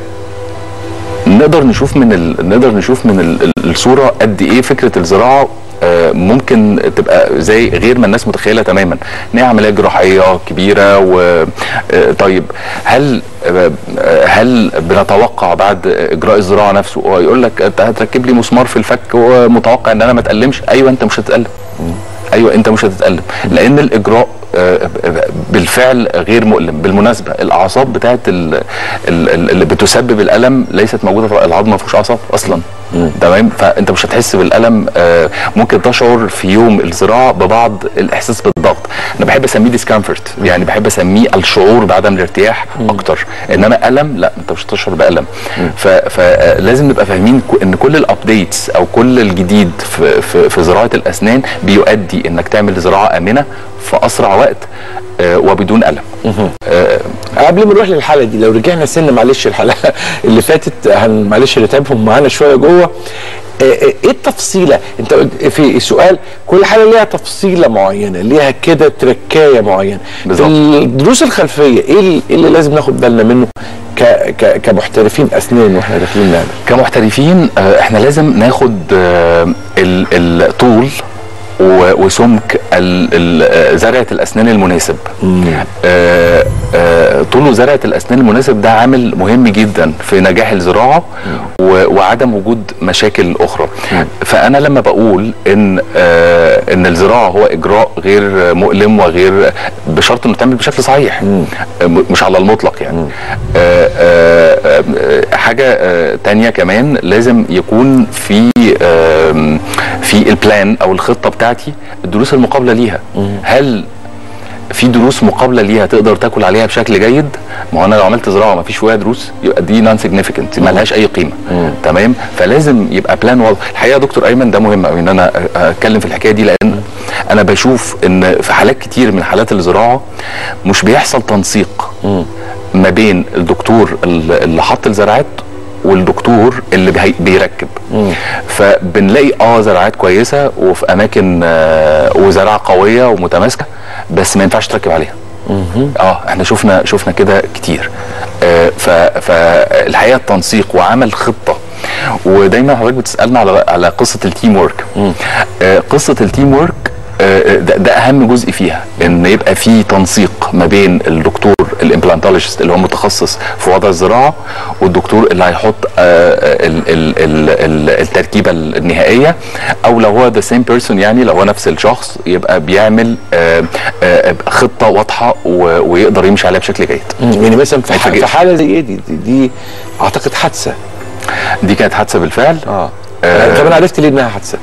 نقدر نشوف من ال... نقدر نشوف من ال... ال- الصوره قد ايه فكره الزراعه آه، ممكن تبقى زي غير ما الناس متخيله تماما ان هي عمليه جراحيه كبيره و آه، طيب هل آه، هل بنتوقع بعد اجراء الزراعه نفسه هو يقول لك انت هتركب لي مسمار في الفك ومتوقع ان انا ما اتالمش ايوه انت مش هتتالم ايوه انت مش هتتالم لان الاجراء آه، بالفعل غير مؤلم بالمناسبه الاعصاب بتاعت ال- ال- ال- اللي بتسبب الالم ليست موجوده في العظم ما فيهوش اعصاب اصلا تمام فانت مش هتحس بالالم آه، ممكن تشعر في يوم الزراعه ببعض الاحساس بالضغط انا بحب اسميه ديسكمفورت يعني بحب اسميه الشعور بعدم الارتياح اكتر انما الم لا انت مش هتشعر بالم ف- فلازم نبقى فاهمين ك- ان كل الابديتس او كل الجديد في, في, في زراعه الاسنان بيؤدي انك تعمل زراعه امنه في اسرع وقت آه، وبدون الم آه، قبل ما نروح للحلقه دي لو رجعنا سنه معلش الحلقه اللي فاتت هن معلش نتعبهم معانا شويه جوه آه، آه، ايه التفصيله انت قلت في سؤال كل حاله ليها تفصيله معينه ليها كده تركايه معينه في الدروس الخلفيه ايه اللي- إيه اللي لازم ناخد بالنا منه ك ك كمحترفين اسنان واحنا داخلين نعمل كمحترفين آه، احنا لازم ناخد آه، ال- الطول و- وسمك ال- ال- آه، زرعه الاسنان المناسب آه، آه، طول وزرعه الاسنان المناسب ده عامل مهم جدا في نجاح الزراعه و- وعدم وجود مشاكل اخرى فانا لما بقول ان آه، ان الزراعه هو اجراء غير مؤلم وغير بشرط انه تعمل بشكل صحيح آه، م- مش على المطلق يعني آه، آه، آه، حاجه آه، تانية كمان لازم يكون في آم، في البلان او الخطه بتاعتي الدروس المقابله ليها هل في دروس مقابله ليها تقدر تاكل عليها بشكل جيد ما هو انا لو عملت زراعه ما فيش فيها دروس يبقى دي نون سيجنيفيكانت ما لهاش اي قيمه تمام فلازم يبقى بلان واضح الحقيقه يا دكتور ايمن ده مهم قوي ان انا اتكلم في الحكايه دي لان انا بشوف ان في حالات كتير من حالات الزراعه مش بيحصل تنسيق ما بين الدكتور اللي اللي حط الزراعات والدكتور اللي بي- بيركب فبنلاقي اه زراعات كويسه وفي اماكن آه وزراعه قويه ومتماسكه بس ما ينفعش تركب عليها اه احنا شفنا شفنا كده كتير آه ف- فالحقيقه التنسيق وعمل خطه ودايما حضرتك بتسالنا على على قصه التيم ورك آه قصه التيم ورك آه، ده, ده اهم جزء فيها ان يبقى في تنسيق ما بين الدكتور الامبلانتولوجيست اللي هو متخصص في وضع الزراعه والدكتور اللي هيحط آه، ال- ال- ال- ال- التركيبه النهائيه او لو هو ذا سيم بيرسون يعني لو هو نفس الشخص يبقى بيعمل آه، آه، خطه واضحه و- ويقدر يمشي عليها بشكل جيد يعني مثلا في, ما ح- في يتفاجئش. حاله زي ايه دي, دي, دي اعتقد حادثه دي كانت حادثه بالفعل اه طب انا عرفت ليه انها حادثه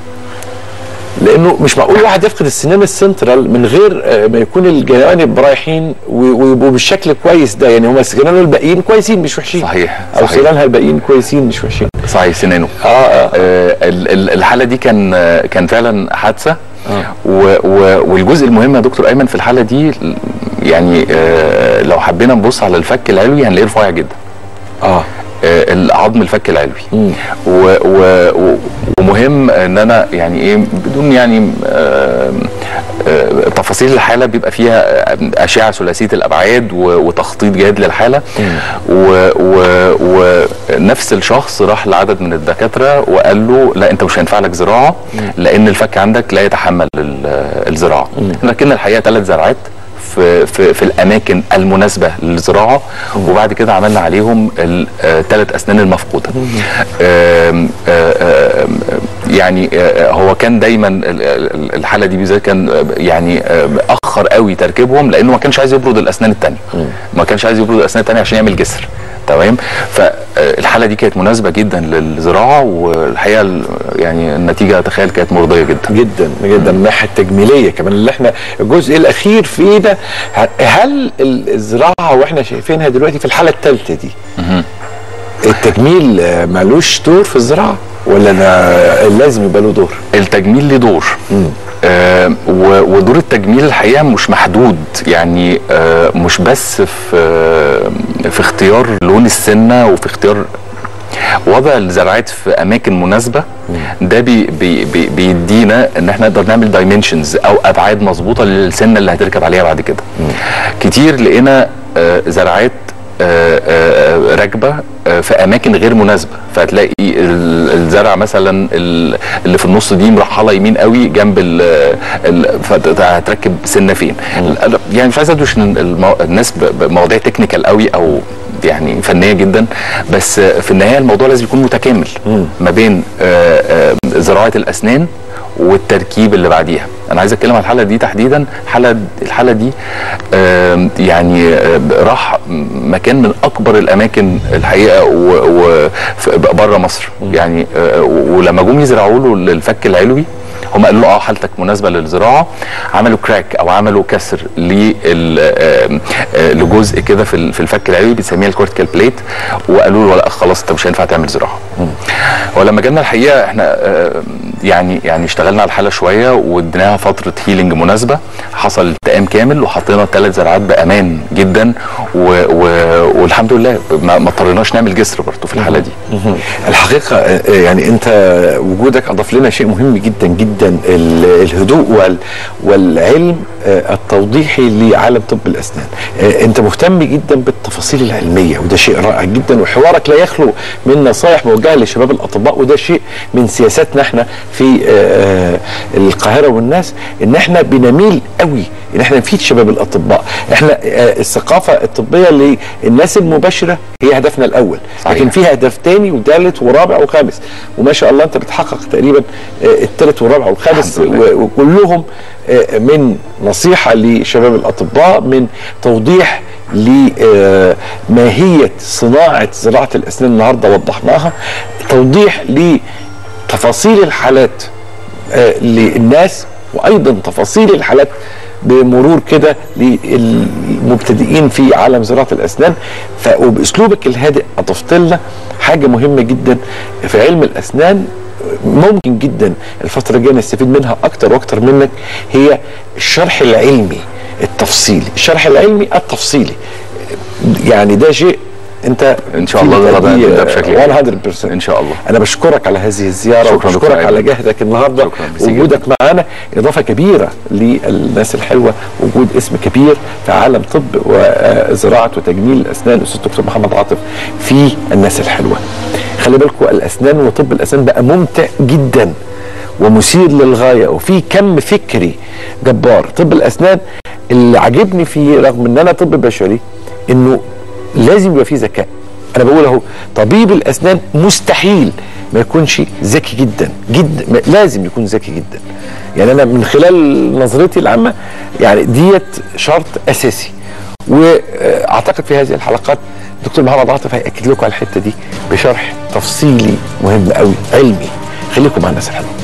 لانه مش معقول واحد يفقد السنان السنترال من غير آه، ما يكون الجوانب رايحين و- ويبقوا بالشكل كويس ده يعني هم سنانه الباقيين كويسين مش وحشين صحيح او صحيح. سنانها الباقيين كويسين مش وحشين صحيح سنانه اه, آه. ال- ال- الحاله دي كان آه، كان فعلا حادثه و- و- والجزء المهم يا دكتور ايمن في الحاله دي يعني آه، لو حبينا نبص على الفك العلوي هنلاقيه رفيع جدا اه العظم الفك العلوي و و و ومهم ان انا يعني ايه بدون يعني آه، آه، تفاصيل الحاله بيبقى فيها اشعه ثلاثيه الابعاد و- وتخطيط جيد للحاله و- و- ونفس الشخص راح لعدد من الدكاتره وقال له لا انت مش هينفع لك زراعه لان الفك عندك لا يتحمل ال- الزراعه لكن الحقيقه ثلاث زرعات في في, في الاماكن المناسبه للزراعه وبعد كده عملنا عليهم الثلاث اسنان المفقوده آم، آم، يعني آه، هو كان دايما ال- ال- الحاله دي بالذات كان آه، يعني آه، اخر قوي تركيبهم لانه ما كانش عايز يبرد الاسنان الثانيه ما كانش عايز يبرد الاسنان الثانيه عشان يعمل جسر تمام فالحاله دي كانت مناسبه جدا للزراعه والحقيقه ال- يعني النتيجه تخيل كانت مرضيه جدا جدا جدا من الناحيه التجميليه كمان اللي احنا الجزء الاخير فيه ده ه- هل الزراعه واحنا شايفينها دلوقتي في الحاله الثالثه دي التجميل آه، ملوش دور في الزراعه ولا ده لازم يبقى له دور؟ التجميل له دور آه و- ودور التجميل الحقيقه مش محدود يعني آه مش بس في آه في اختيار لون السنه وفي اختيار وضع الزراعات في اماكن مناسبه ده بي بي بي بيدينا ان احنا نقدر نعمل دايمنشنز او ابعاد مظبوطه للسنه اللي هتركب عليها بعد كده كتير لقينا آه زراعات آه، آه، راكبه آه، في اماكن غير مناسبه فهتلاقي ال- الزرع مثلا ال- اللي في النص دي مرحله يمين قوي جنب ال ال- فت- هتركب سنه فين ال- يعني مش عايز ادوش إن المو- الناس ب- بمواضيع تكنيكال قوي او يعني فنيه جدا بس آه، في النهايه الموضوع لازم يكون متكامل ما بين آه، آه، زراعه الاسنان والتركيب اللي بعديها انا عايز اتكلم عن الحاله دي تحديدا الحاله الحاله دي آم، يعني آه، راح مكان من اكبر الاماكن الحقيقه وبره مصر يعني آه، ولما جم يزرعوا له الفك العلوي هم قالوا له اه حالتك مناسبه للزراعه عملوا كراك او عملوا كسر لل- آم، آه، لجزء كده في ال- في الفك العلوي بنسميها الكورتيكال بليت وقالوا له لا خلاص انت مش هينفع تعمل زراعه ولما جالنا الحقيقه احنا آه، يعني يعني اشتغلنا على الحاله شويه واديناها فتره هيلينج مناسبه حصل التئام كامل وحطينا ثلاث زراعات بامان جدا و و والحمد لله ما ما اضطريناش نعمل جسر برضه في الحاله دي الحقيقه آه، يعني انت وجودك اضاف لنا شيء مهم جدا جدا ال- الهدوء وال والعلم آه، التوضيحي لعالم طب الاسنان آه، انت مهتم جدا بالتفاصيل العلميه وده شيء رائع جدا وحوارك لا يخلو من نصائح موجهه لشباب الاطباء وده شيء من سياساتنا احنا في آه، آه، القاهره والناس ان احنا بنميل قوي ان احنا نفيد شباب الاطباء احنا آه، الثقافه الطبيه للناس المباشره هي هدفنا الاول صحيح. لكن في هدف تاني وثالث ورابع وخامس وما شاء الله انت بتحقق تقريبا آه، الثالث والرابع والخامس الحمد لله. و- وكلهم آه، من نصيحه لشباب الاطباء من توضيح لماهيه صناعه زراعه الاسنان النهارده وضحناها توضيح لتفاصيل الحالات آه، للناس وايضا تفاصيل الحالات بمرور كده للمبتدئين في عالم زراعه الاسنان ف وباسلوبك الهادئ اضفت لنا حاجه مهمه جدا في علم الاسنان ممكن جدا الفتره الجايه نستفيد منها اكتر واكتر منك هي الشرح العلمي التفصيلي الشرح العلمي التفصيلي يعني ده شيء انت ان شاء الله ده بتأديه ده بشكل 100% ان شاء الله انا بشكرك على هذه الزياره شكراً دكتور وبشكرك أيمن. على جهدك النهارده شكراً، ميرسي وجودك معانا اضافه كبيره للناس الحلوه وجود اسم كبير في عالم طب وزراعه وتجميل الاسنان الاستاذ دكتور محمد عاطف في الناس الحلوه خلي بالكم الاسنان وطب الاسنان بقى ممتع جدا ومثير للغايه وفي كم فكري جبار طب الاسنان اللي عاجبني فيه رغم ان انا طب بشري انه لازم يبقى فيه ذكاء انا بقول اهو طبيب الاسنان مستحيل ما يكونش ذكي جدا جدا ما- لازم يكون ذكي جدا يعني انا من خلال نظرتي العامه يعني ديت شرط اساسي واعتقد في هذه الحلقات دكتور محمد عاطف هياكد لكم على الحته دي بشرح تفصيلي مهم قوي علمي خليكم مع الناس الحلوه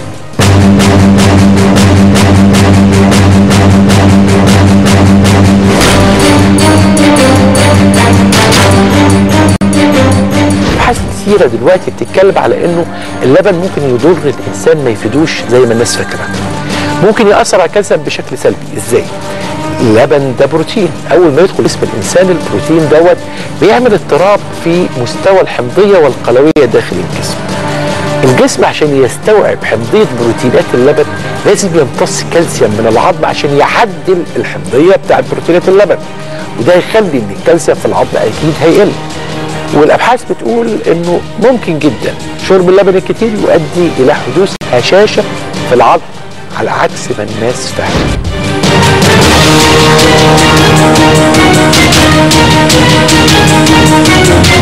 ابحاث كثيره دلوقتي بتتكلم على انه اللبن ممكن يضر الانسان ما يفيدوش زي ما الناس فاكره ممكن ياثر على الكالسيوم بشكل سلبي ازاي اللبن ده بروتين اول ما يدخل جسم الانسان البروتين دوت بيعمل اضطراب في مستوى الحمضيه والقلويه داخل الجسم الجسم عشان يستوعب حمضيه بروتينات اللبن لازم يمتص كالسيوم من العظم عشان يعدل الحمضيه بتاعت بروتينات اللبن وده يخلي ان الكالسيوم في العظم اكيد هيقل والابحاث بتقول انه ممكن جدا شرب اللبن الكتير يؤدي الى حدوث هشاشه في العظم على عكس ما الناس فاهمه Thank you.